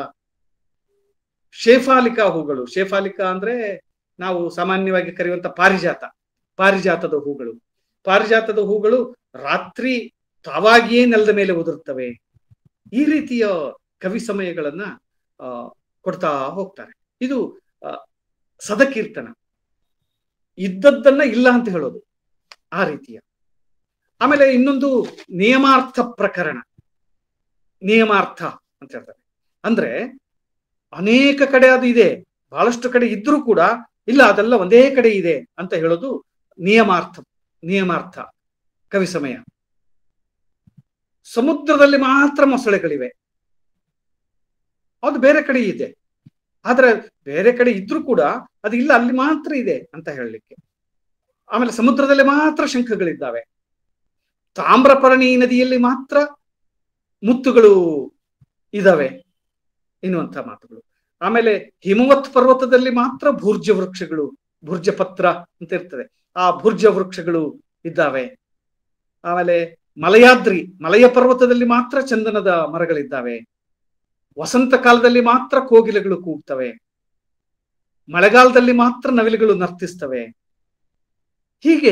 Speaker 3: ಶೇಫಾಲಿಕಾ ಹೂಗಳು ಶೇಫಾಲಿಕಾ ಅಂದ್ರೆ ನಾವು ಸಾಮಾನ್ಯವಾಗಿ ಕರೆಯುವಂತ ಪಾರಿಜಾತ ಪಾರಿಜಾತದ ಹೂಗಳು ಪಾರಿಜಾತದ ಹೂಗಳು ರಾತ್ರಿ ತಾವಾಗಿಯೇ ನೆಲದ ಮೇಲೆ ಉದುರುತ್ತವೆ ಈ ರೀತಿಯ ಕವಿ ಸಮಯಗಳನ್ನ ಆ ಕೊಡ್ತಾ ಹೋಗ್ತಾರೆ ಇದು ಆ, ಸದಕೀರ್ತನ ಇದ್ದದ್ದನ್ನ ಇಲ್ಲ ಅಂತ ಹೇಳೋದು ಆ ರೀತಿಯ ಆಮೇಲೆ ಇನ್ನೊಂದು ನಿಯಮಾರ್ಥ ಪ್ರಕರಣ ನಿಯಮಾರ್ಥ ಅಂತ ಹೇಳ್ತಾರೆ ಅಂದ್ರೆ ಅನೇಕ ಕಡೆ ಅದು ಇದೆ ಬಹಳಷ್ಟು ಕಡೆ ಇದ್ರೂ ಕೂಡ ಇಲ್ಲ ಅದೆಲ್ಲ ಒಂದೇ ಕಡೆ ಇದೆ ಅಂತ ಹೇಳೋದು ನಿಯಮಾರ್ಥ ನಿಯಮಾರ್ಥ ಕವಿ ಸಮಯ ಸಮುದ್ರದಲ್ಲಿ ಮಾತ್ರ ಮೊಸಳೆಗಳಿವೆ ಅದು ಬೇರೆ ಕಡೆ ಇದೆ ಆದ್ರೆ ಬೇರೆ ಕಡೆ ಇದ್ರೂ ಕೂಡ ಅದು ಇಲ್ಲ ಅಲ್ಲಿ ಮಾತ್ರ ಇದೆ ಅಂತ ಹೇಳಲಿಕ್ಕೆ ಆಮೇಲೆ ಸಮುದ್ರದಲ್ಲಿ ಮಾತ್ರ ಶಂಖಗಳಿದ್ದಾವೆ ತಾಮ್ರಪರ್ಣಿ ನದಿಯಲ್ಲಿ ಮಾತ್ರ ಮುತ್ತುಗಳು ಇದಾವೆ ಎನ್ನುವಂಥ ಮಾತುಗಳು ಆಮೇಲೆ ಹಿಮವತ್ ಪರ್ವತದಲ್ಲಿ ಮಾತ್ರ ಭೂರ್ಜ ವೃಕ್ಷಗಳು ಭುರ್ಜ ಪತ್ರ ಅಂತ ಇರ್ತದೆ ಆ ಭುರ್ಜ ವೃಕ್ಷಗಳು ಇದ್ದಾವೆ ಆಮೇಲೆ ಮಲಯಾದ್ರಿ ಮಲಯ ಪರ್ವತದಲ್ಲಿ ಮಾತ್ರ ಚಂದನದ ಮರಗಳಿದ್ದಾವೆ ವಸಂತ ಕಾಲದಲ್ಲಿ ಮಾತ್ರ ಕೋಗಿಲೆಗಳು ಕೂಗ್ತವೆ ಮಳೆಗಾಲದಲ್ಲಿ ಮಾತ್ರ ನವಿಲುಗಳು ನರ್ತಿಸ್ತವೆ ಹೀಗೆ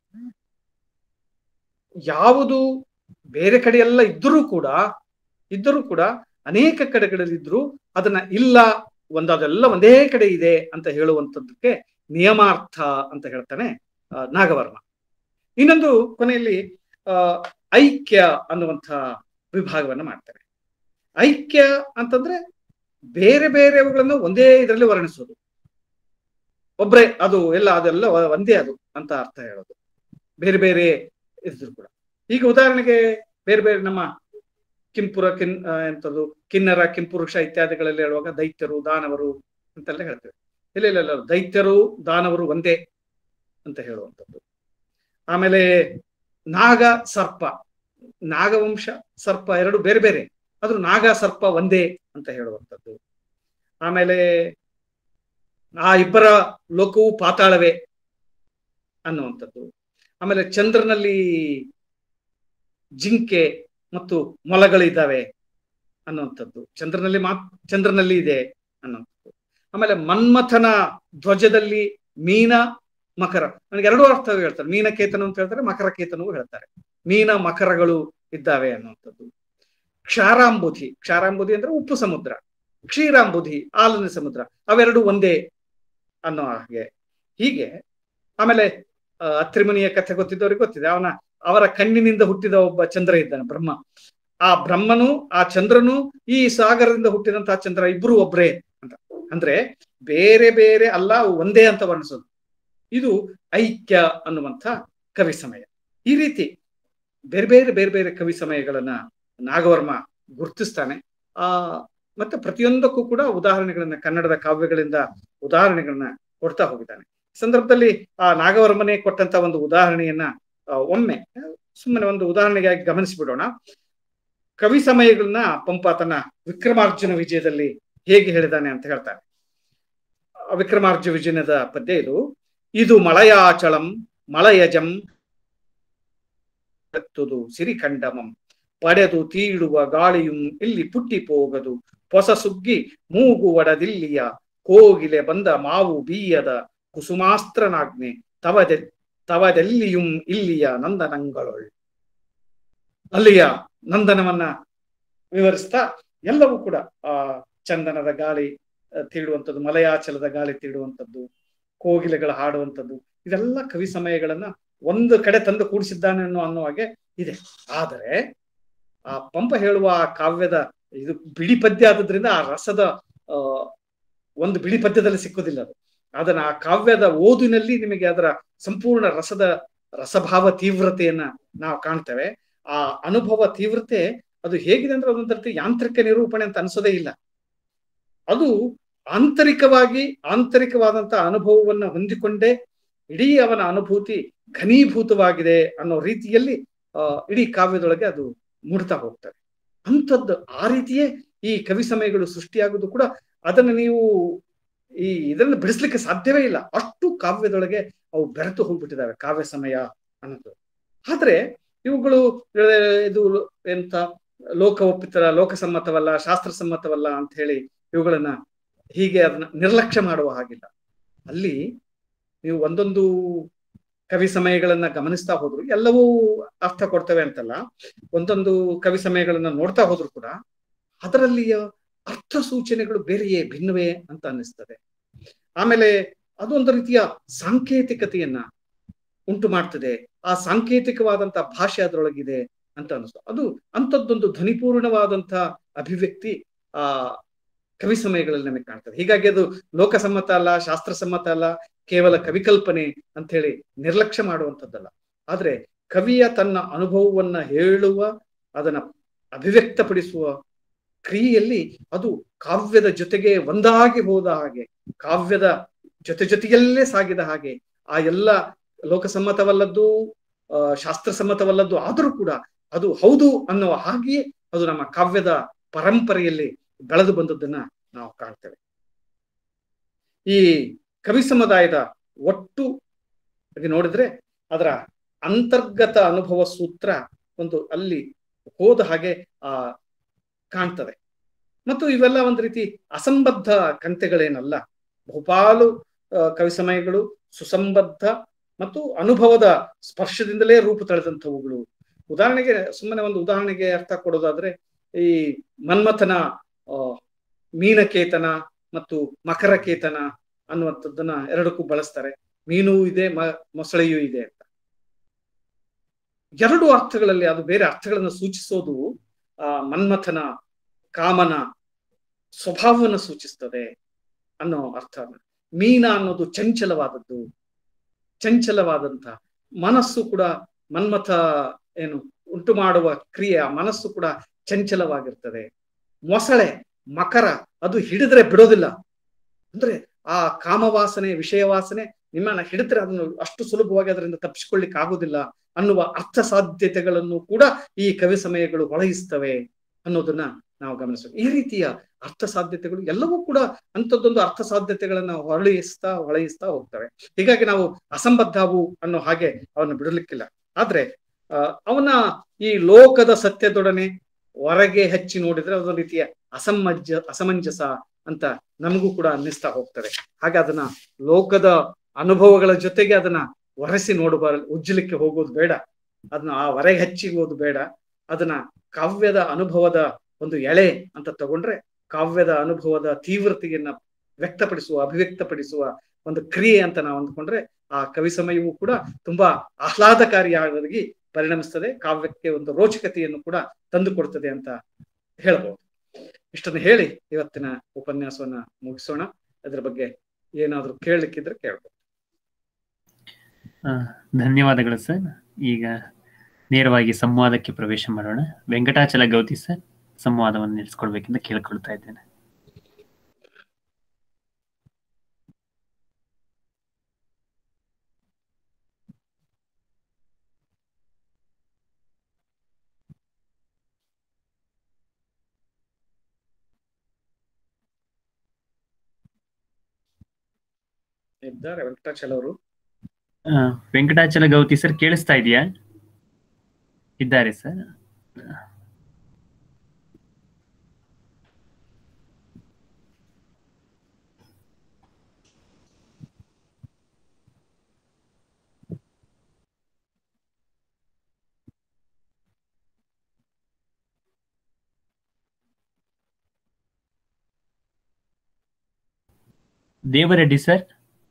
Speaker 3: ಯಾವುದು ಬೇರೆ ಕಡೆ ಎಲ್ಲ ಇದ್ದರೂ ಕೂಡ ಇದ್ದರೂ ಕೂಡ ಅನೇಕ ಕಡೆಗಳಲ್ಲಿದ್ರು ಅದನ್ನ ಇಲ್ಲ ಒಂದದೆಲ್ಲ ಒಂದೇ ಕಡೆ ಇದೆ ಅಂತ ಹೇಳುವಂಥದ್ದಕ್ಕೆ ನಿಯಮಾರ್ಥ ಅಂತ ಹೇಳ್ತಾನೆ ಆ, ನಾಗವರ್ಮ ಇನ್ನೊಂದು ಕೊನೆಯಲ್ಲಿ ಆ ಐಕ್ಯ ಅನ್ನುವಂಥ ವಿಭಾಗವನ್ನ ಮಾಡ್ತಾರೆ ಐಕ್ಯ ಅಂತಂದ್ರೆ ಬೇರೆ ಬೇರೆವುಗಳನ್ನು ಒಂದೇ ಇದರಲ್ಲಿ ವರ್ಣಿಸೋದು ಒಬ್ರೆ ಅದು ಎಲ್ಲ ಅದೆಲ್ಲ ಒ- ಒಂದೇ ಅದು ಅಂತ ಅರ್ಥ ಹೇಳೋದು ಬೇರೆ ಬೇರೆ ಇದ್ರು ಕೂಡ ಈಗ ಉದಾಹರಣೆಗೆ ಬೇರೆ ಬೇರೆ ನಮ್ಮ ಕಿಂಪುರ ಕಿನ್ ಆ, ಎಂತದು ಕಿನ್ನರ ಕಿಂಪುರುಷ ಇತ್ಯಾದಿಗಳಲ್ಲಿ ಹೇಳುವಾಗ ದೈತ್ಯರು ದಾನವರು ಅಂತೆಲ್ಲ ಹೇಳ್ತೇವೆ ಇಲ್ಲ ಇಲ್ಲ ಇಲ್ಲ ದೈತ್ಯರು ದಾನವರು ಒಂದೇ ಅಂತ ಹೇಳುವಂಥದ್ದು ಆಮೇಲೆ ನಾಗ ಸರ್ಪ ನಾಗವಂಶ ಸರ್ಪ ಎರಡು ಬೇರೆ ಬೇರೆ ಆದ್ರೂ ನಾಗ ಸರ್ಪ ಒಂದೇ ಅಂತ ಹೇಳುವಂಥದ್ದು ಆಮೇಲೆ ಆ ಇಬ್ಬರ ಲೋಕವು ಪಾತಾಳವೇ ಅನ್ನುವಂಥದ್ದು ಆಮೇಲೆ ಚಂದ್ರನಲ್ಲಿ ಜಿಂಕೆ ಮತ್ತು ಮೊಲಗಳಿದ್ದಾವೆ ಅನ್ನುವಂಥದ್ದು ಚಂದ್ರನಲ್ಲಿ ಮಾತ್ ಚಂದ್ರನಲ್ಲಿ ಇದೆ ಅನ್ನುವಂಥದ್ದು ಆಮೇಲೆ ಮನ್ಮಥನ ಧ್ವಜದಲ್ಲಿ ಮೀನ ಮಕರ ನನಗೆ ಎರಡು ಅರ್ಥ ಹೇಳ್ತಾರೆ ಮೀನಕೇತನ ಅಂತ ಹೇಳ್ತಾರೆ ಮಕರಕೇತನವು ಹೇಳ್ತಾರೆ ಮೀನ ಮಕರಗಳು ಇದ್ದಾವೆ ಅನ್ನುವಂಥದ್ದು ಕ್ಷಾರಾಂಬುಧಿ ಕ್ಷಾರಾಂಬುಧಿ ಅಂದ್ರೆ ಉಪ್ಪು ಸಮುದ್ರ ಕ್ಷೀರಾಂಬುಧಿ ಹಾಲಿನ ಸಮುದ್ರ ಅವೆರಡು ಒಂದೇ ಅನ್ನೋ ಹಾಗೆ ಹೀಗೆ ಆಮೇಲೆ ಆ, ಅತ್ರಿಮುನಿಯ ಕಥೆ ಗೊತ್ತಿದ್ದವರಿಗೆ ಗೊತ್ತಿದೆ ಅವನ ಅವರ ಕಣ್ಣಿನಿಂದ ಹುಟ್ಟಿದ ಒಬ್ಬ ಚಂದ್ರ ಇದ್ದಾನೆ ಬ್ರಹ್ಮ ಆ ಬ್ರಹ್ಮನು ಆ ಚಂದ್ರನು ಈ ಸಾಗರದಿಂದ ಹುಟ್ಟಿದಂತಹ ಚಂದ್ರ ಇಬ್ರು ಒಬ್ರೇ ಅಂತ ಅಂದ್ರೆ ಬೇರೆ ಬೇರೆ ಅಲ್ಲ ಅವು ಒಂದೇ ಅಂತ ವರ್ಣಿಸೋದು ಇದು ಐಕ್ಯ ಅನ್ನುವಂಥ ಕವಿ ಸಮಯ ಈ ರೀತಿ ಬೇರೆ ಬೇರೆ ಬೇರೆ ಬೇರೆ ಕವಿ ಸಮಯಗಳನ್ನ ನಾಗವರ್ಮ ಗುರುತಿಸ್ತಾನೆ ಆ ಮತ್ತೆ ಪ್ರತಿಯೊಂದಕ್ಕೂ ಕೂಡ ಉದಾಹರಣೆಗಳನ್ನ ಕನ್ನಡದ ಕಾವ್ಯಗಳಿಂದ ಉದಾಹರಣೆಗಳನ್ನ ಕೊಡ್ತಾ ಹೋಗಿದ್ದಾನೆ ಈ ಸಂದರ್ಭದಲ್ಲಿ ಆ ನಾಗವರ್ಮನೆ ಕೊಟ್ಟಂತ ಒಂದು ಉದಾಹರಣೆಯನ್ನ ಆ, ಒಮ್ಮೆ ಸುಮ್ಮನೆ ಒಂದು ಉದಾಹರಣೆಗಾಗಿ ಗಮನಿಸಿಬಿಡೋಣ ಕವಿ ಸಮಯಗಳನ್ನ ಪಂಪ ತನ್ನ ವಿಕ್ರಮಾರ್ಜುನ ವಿಜಯದಲ್ಲಿ ಹೇಗೆ ಹೇಳಿದಾನೆ ಅಂತ ಹೇಳ್ತಾನೆ ಆ ವಿಕ್ರಮಾರ್ಜುನ ವಿಜಯದ ಪದ್ಯ ಇದು ಇದು ಮಳಯಾಚಳಂ ಮಳಯಜಂ ಎತ್ತುದು ಸಿರಿಖಂಡಮಂ ಪಡೆದು ತೀಡುವ ಗಾಳಿಯುಂ ಇಲ್ಲಿ ಪುಟ್ಟಿ ಪೋಗದು ಹೊಸ ಸುಗ್ಗಿ ಮೂಗು ಒಡದಿಲ್ಲಿಯ ಕೋಗಿಲೆ ಬಂದ ಮಾವು ಬೀಯದ ಕುಸುಮಾಸ್ತ್ರನಾಗ್ನೆ ತವದೆ ತವದೆಲ್ಲಿಯುಂ ಇಲ್ಲಿಯ ನಂದನಂಗಳೊಳ್ ಅಲ್ಲಿಯ ನಂದನವನ್ನ ವಿವರಿಸ್ತಾ ಎಲ್ಲವೂ ಕೂಡ ಆ ಚಂದನದ ಗಾಳಿ ಆ, ತೀಡುವಂಥದ್ದು ಮಲಯಾಚಲದ ಗಾಳಿ ತೀಡುವಂಥದ್ದು ಕೋಗಿಲೆಗಳ ಹಾಡುವಂಥದ್ದು ಇದೆಲ್ಲ ಕವಿ ಸಮಯಗಳನ್ನ ಒಂದು ಕಡೆ ತಂದು ಕೂಡಿಸಿದ್ದಾನೆ ಅನ್ನೋ ಅನ್ನೋ ಹಾಗೆ ಇದೆ ಆದರೆ ಆ ಪಂಪ ಹೇಳುವ ಆ ಕಾವ್ಯದ ಇದು ಬಿಳಿ ಪದ್ಯ ಆದ್ರಿಂದ ಆ ರಸದ ಆ ಒಂದು ಬಿಳಿ ಪದ್ಯದಲ್ಲಿ ಸಿಕ್ಕುದಿಲ್ಲ ಅದು ಅದನ್ನ ಆ ಕಾವ್ಯದ ಓದಿನಲ್ಲಿ ನಿಮಗೆ ಅದರ ಸಂಪೂರ್ಣ ರಸದ ರಸಭಾವ ತೀವ್ರತೆಯನ್ನ ನಾವು ಕಾಣ್ತೇವೆ ಆ ಅನುಭವ ತೀವ್ರತೆ ಅದು ಹೇಗಿದೆ ಅಂದ್ರೆ ಅದೊಂದು ರೀತಿ ಯಾಂತ್ರಿಕ ನಿರೂಪಣೆ ಅಂತ ಅನ್ಸೋದೇ ಇಲ್ಲ ಅದು ಆಂತರಿಕವಾಗಿ ಆಂತರಿಕವಾದಂತ ಅನುಭವವನ್ನ ಹೊಂದಿಕೊಂಡೇ ಇಡೀ ಅವನ ಅನುಭೂತಿ ಘನೀಭೂತವಾಗಿದೆ ಅನ್ನೋ ರೀತಿಯಲ್ಲಿ ಆ ಇಡೀ ಕಾವ್ಯದೊಳಗೆ ಅದು ಮೂಡ್ತಾ ಹೋಗ್ತದೆ ಅಂಥದ್ದು ಆ ರೀತಿಯೇ ಈ ಕವಿ ಸಮಯಗಳು ಸೃಷ್ಟಿಯಾಗುವುದು ಕೂಡ ಅದನ್ನು ನೀವು ಈ ಇದನ್ನು ಬಿಡಿಸ್ಲಿಕ್ಕೆ ಸಾಧ್ಯವೇ ಇಲ್ಲ ಅಷ್ಟು ಕಾವ್ಯದೊಳಗೆ ಅವು ಬೆರೆತು ಹೋಗ್ಬಿಟ್ಟಿದ್ದಾವೆ ಕಾವ್ಯ ಸಮಯ ಅನ್ನೋದು ಆದ್ರೆ ಇವುಗಳು ಆ, ಇದು ಎಂತ ಲೋಕ ಒಪ್ಪಿತರ ಲೋಕಸಮ್ಮತವಲ್ಲ ಶಾಸ್ತ್ರ ಸಮ್ಮತವಲ್ಲ ಅಂತ ಹೇಳಿ ಇವುಗಳನ್ನ ಹೀಗೆ ಅದನ್ನ ನಿರ್ಲಕ್ಷ್ಯ ಮಾಡುವ ಹಾಗಿಲ್ಲ ಅಲ್ಲಿ ನೀವು ಒಂದೊಂದು ಕವಿ ಸಮಯಗಳನ್ನ ಗಮನಿಸ್ತಾ ಹೋದ್ರು ಎಲ್ಲವೂ ಅರ್ಥ ಕೊಡ್ತವೆ ಅಂತಲ್ಲ ಒಂದೊಂದು ಕವಿ ಸಮಯಗಳನ್ನ ನೋಡ್ತಾ ಹೋದ್ರು ಕೂಡ ಅದರಲ್ಲಿಯ ಅರ್ಥ ಸೂಚನೆಗಳು ಬೇರೆಯೇ ಭಿನ್ನವೇ ಅಂತ ಅನ್ನಿಸ್ತದೆ ಆಮೇಲೆ ಅದೊಂದು ರೀತಿಯ ಸಾಂಕೇತಿಕತೆಯನ್ನ ಉಂಟು ಮಾಡ್ತದೆ ಆ ಸಾಂಕೇತಿಕವಾದಂತ ಭಾಷೆ ಅದರೊಳಗಿದೆ ಅಂತ ಅನಿಸ್ತು ಅದು ಅಂಥದ್ದೊಂದು ಧ್ವನಿಪೂರ್ಣವಾದಂತ ಅಭಿವ್ಯಕ್ತಿ ಆ ಕವಿ ಸಮಯಗಳಲ್ಲಿ ನಮಗೆ ಕಾಣ್ತದೆ ಹೀಗಾಗಿ ಅದು ಲೋಕಸಮ್ಮತ ಅಲ್ಲ ಶಾಸ್ತ್ರಸಮ್ಮತ ಅಲ್ಲ ಕೇವಲ ಕವಿಕಲ್ಪನೆ ಅಂತ ಹೇಳಿ ನಿರ್ಲಕ್ಷ್ಯ ಮಾಡುವಂಥದ್ದಲ್ಲ ಆದ್ರೆ ಕವಿಯ ತನ್ನ ಅನುಭವವನ್ನ ಹೇಳುವ ಅದನ್ನ ಅಭಿವ್ಯಕ್ತಪಡಿಸುವ ಕ್ರಿಯೆಯಲ್ಲಿ ಅದು ಕಾವ್ಯದ ಜೊತೆಗೆ ಒಂದಾಗಿ ಹೋದ ಹಾಗೆ ಕಾವ್ಯದ ಜೊತೆ ಜೊತೆಯಲ್ಲೇ ಸಾಗಿದ ಹಾಗೆ ಆ ಎಲ್ಲ ಲೋಕಸಮ್ಮತವಲ್ಲದ್ದು ಆ ಶಾಸ್ತ್ರಸಮ್ಮತವಲ್ಲದ್ದು ಆದರೂ ಕೂಡ ಅದು ಹೌದು ಅನ್ನುವ ಹಾಗೆಯೇ ಅದು ನಮ್ಮ ಕಾವ್ಯದ ಪರಂಪರೆಯಲ್ಲಿ ಬೆಳೆದು ಬಂದದ್ದನ್ನ ನಾವು ಕಾಣ್ತೇವೆ ಈ ಕವಿ ಸಮುದಾಯದ ಒಟ್ಟು ಹಾಗೆ ನೋಡಿದ್ರೆ ಅದರ ಅಂತರ್ಗತ ಅನುಭವ ಸೂತ್ರ ಒಂದು ಅಲ್ಲಿ ಹೋದ ಹಾಗೆ ಆ ಕಾಣ್ತದೆ ಮತ್ತು ಇವೆಲ್ಲ ಒಂದು ರೀತಿ ಅಸಂಬದ್ಧ ಕಂತೆಗಳೇನಲ್ಲ ಬಹುಪಾಲು ಆ, ಕವಿ ಸಮಯಗಳು ಸುಸಂಬದ್ಧ ಮತ್ತು ಅನುಭವದ ಸ್ಪರ್ಶದಿಂದಲೇ ರೂಪು ತಳೆದಂಥವುಗಳು ಉದಾಹರಣೆಗೆ ಸುಮ್ಮನೆ ಒಂದು ಉದಾಹರಣೆಗೆ ಅರ್ಥ ಕೊಡೋದಾದ್ರೆ ಈ ಮನ್ಮಥನ ಆ, ಮೀನಕೇತನ ಮತ್ತು ಮಕರಕೇತನ ಅನ್ನುವಂಥದ್ದನ್ನ ಎರಡಕ್ಕೂ ಬಳಸ್ತಾರೆ ಮೀನು ಇದೆ ಮ ಮೊಸಳೆಯೂ ಇದೆ ಅಂತ ಎರಡು ಅರ್ಥಗಳಲ್ಲಿ ಅದು ಬೇರೆ ಅರ್ಥಗಳನ್ನು ಸೂಚಿಸೋದು ಆ ಮನ್ಮಥನ ಕಾಮನ ಸ್ವಭಾವವನ್ನು ಸೂಚಿಸ್ತದೆ ಅನ್ನೋ ಅರ್ಥ ಮೀನ ಅನ್ನೋದು ಚಂಚಲವಾದದ್ದು ಚಂಚಲವಾದಂತ ಮನಸ್ಸು ಕೂಡ ಮನ್ಮಥ ಏನು ಉಂಟು ಮಾಡುವ ಕ್ರಿಯೆ ಆ ಮನಸ್ಸು ಕೂಡ ಚಂಚಲವಾಗಿರ್ತದೆ ಮೊಸಳೆ ಮಕರ ಅದು ಹಿಡಿದ್ರೆ ಬಿಡೋದಿಲ್ಲ ಅಂದ್ರೆ ಆ ಕಾಮವಾಸನೆ ವಿಷಯ ವಾಸನೆ ನಿಮ್ಮನ್ನ ಹಿಡಿದ್ರೆ ಅದನ್ನು ಅಷ್ಟು ಸುಲಭವಾಗಿ ಅದರಿಂದ ತಪ್ಪಿಸಿಕೊಳ್ಳಿಕ್ ಆಗುದಿಲ್ಲ ಅನ್ನುವ ಅರ್ಥ ಸಾಧ್ಯತೆಗಳನ್ನು ಕೂಡ ಈ ಕವಿ ಸಮಯಗಳು ಹೊಳೆಯಿಸ್ತವೆ ಅನ್ನೋದನ್ನ ನಾವು ಗಮನಿಸಬೇಕು ಈ ರೀತಿಯ ಅರ್ಥ ಸಾಧ್ಯತೆಗಳು ಎಲ್ಲವೂ ಕೂಡ ಅಂಥದ್ದೊಂದು ಅರ್ಥ ಸಾಧ್ಯತೆಗಳನ್ನ ಹೊಳೆಯಿಸ್ತಾ ಹೊಳೆಯಿಸ್ತಾ ಹೋಗ್ತವೆ ಹೀಗಾಗಿ ನಾವು ಅಸಂಬದ್ಧವು ಅನ್ನೋ ಹಾಗೆ ಅವನ್ನ ಬಿಡಲಿಕ್ಕಿಲ್ಲ ಆದ್ರೆ ಆ, ಅವನ ಈ ಲೋಕದ ಸತ್ಯದೊಡನೆ ಹೊರಗೆ ಹಚ್ಚಿ ನೋಡಿದ್ರೆ ಅದೊಂದು ರೀತಿಯ ಅಸಮಂಜ ಅಸಮಂಜಸ ಅಂತ ನಮಗೂ ಕೂಡ ಅನ್ನಿಸ್ತಾ ಹೋಗ್ತದೆ ಹಾಗೆ ಅದನ್ನ ಲೋಕದ ಅನುಭವಗಳ ಜೊತೆಗೆ ಅದನ್ನ ಒರೆಸಿ ನೋಡುವ ಉಜ್ಜಲಿಕ್ಕೆ ಹೋಗೋದು ಬೇಡ ಅದನ್ನ ಆ ಹೊರಗೆ ಹಚ್ಚಿಗೋದು ಬೇಡ ಅದನ್ನ ಕಾವ್ಯದ ಅನುಭವದ ಒಂದು ಎಳೆ ಅಂತ ತಗೊಂಡ್ರೆ ಕಾವ್ಯದ ಅನುಭವದ ತೀವ್ರತೆಯನ್ನ ವ್ಯಕ್ತಪಡಿಸುವ ಅಭಿವ್ಯಕ್ತಪಡಿಸುವ ಒಂದು ಕ್ರಿಯೆ ಅಂತ ನಾವು ಅಂದ್ಕೊಂಡ್ರೆ ಆ ಕವಿ ಸಮಯವು ಕೂಡ ತುಂಬಾ ಆಹ್ಲಾದಕಾರಿಯಾಗಿ ಪರಿಣಮಿಸ್ತದೆ ಕಾವ್ಯಕ್ಕೆ ಒಂದು ರೋಚಕತೆಯನ್ನು ಕೂಡ ತಂದು ಕೊಡ್ತದೆ ಅಂತ ಹೇಳ್ಬೋದು ಇಷ್ಟನ್ನು ಹೇಳಿ ಇವತ್ತಿನ ಉಪನ್ಯಾಸವನ್ನ ಮುಗಿಸೋಣ ಅದ್ರ ಬಗ್ಗೆ ಏನಾದ್ರೂ ಕೇಳಲಿಕ್ಕಿದ್ರೆ ಕೇಳ್ಬೋದು
Speaker 2: ಆ, ಧನ್ಯವಾದಗಳು ಸರ್ ಈಗ ನೇರವಾಗಿ ಸಂವಾದಕ್ಕೆ ಪ್ರವೇಶ ಮಾಡೋಣ ವೆಂಕಟಾಚಲ ಗೌತಿ ಸರ್ ಸಂವಾದವನ್ನು ನಡೆಸ್ಕೊಡ್ಬೇಕೆಂದು ಕೇಳ್ಕೊಳ್ತಾ ಇದ್ದೇನೆ
Speaker 3: ಇದ್ದಾರೆ ವೆಂಕಟಾಚಲ ಅವರು
Speaker 2: ಆ, ವೆಂಕಟಾಚಲ ಗೌತಿ ಸರ್ ಕೇಳಿಸ್ತಾ ಇದೆಯಾ ಇದ್ದಾರೆ ಸರ್ ದೇವರೆಡ್ಡಿ ಸರ್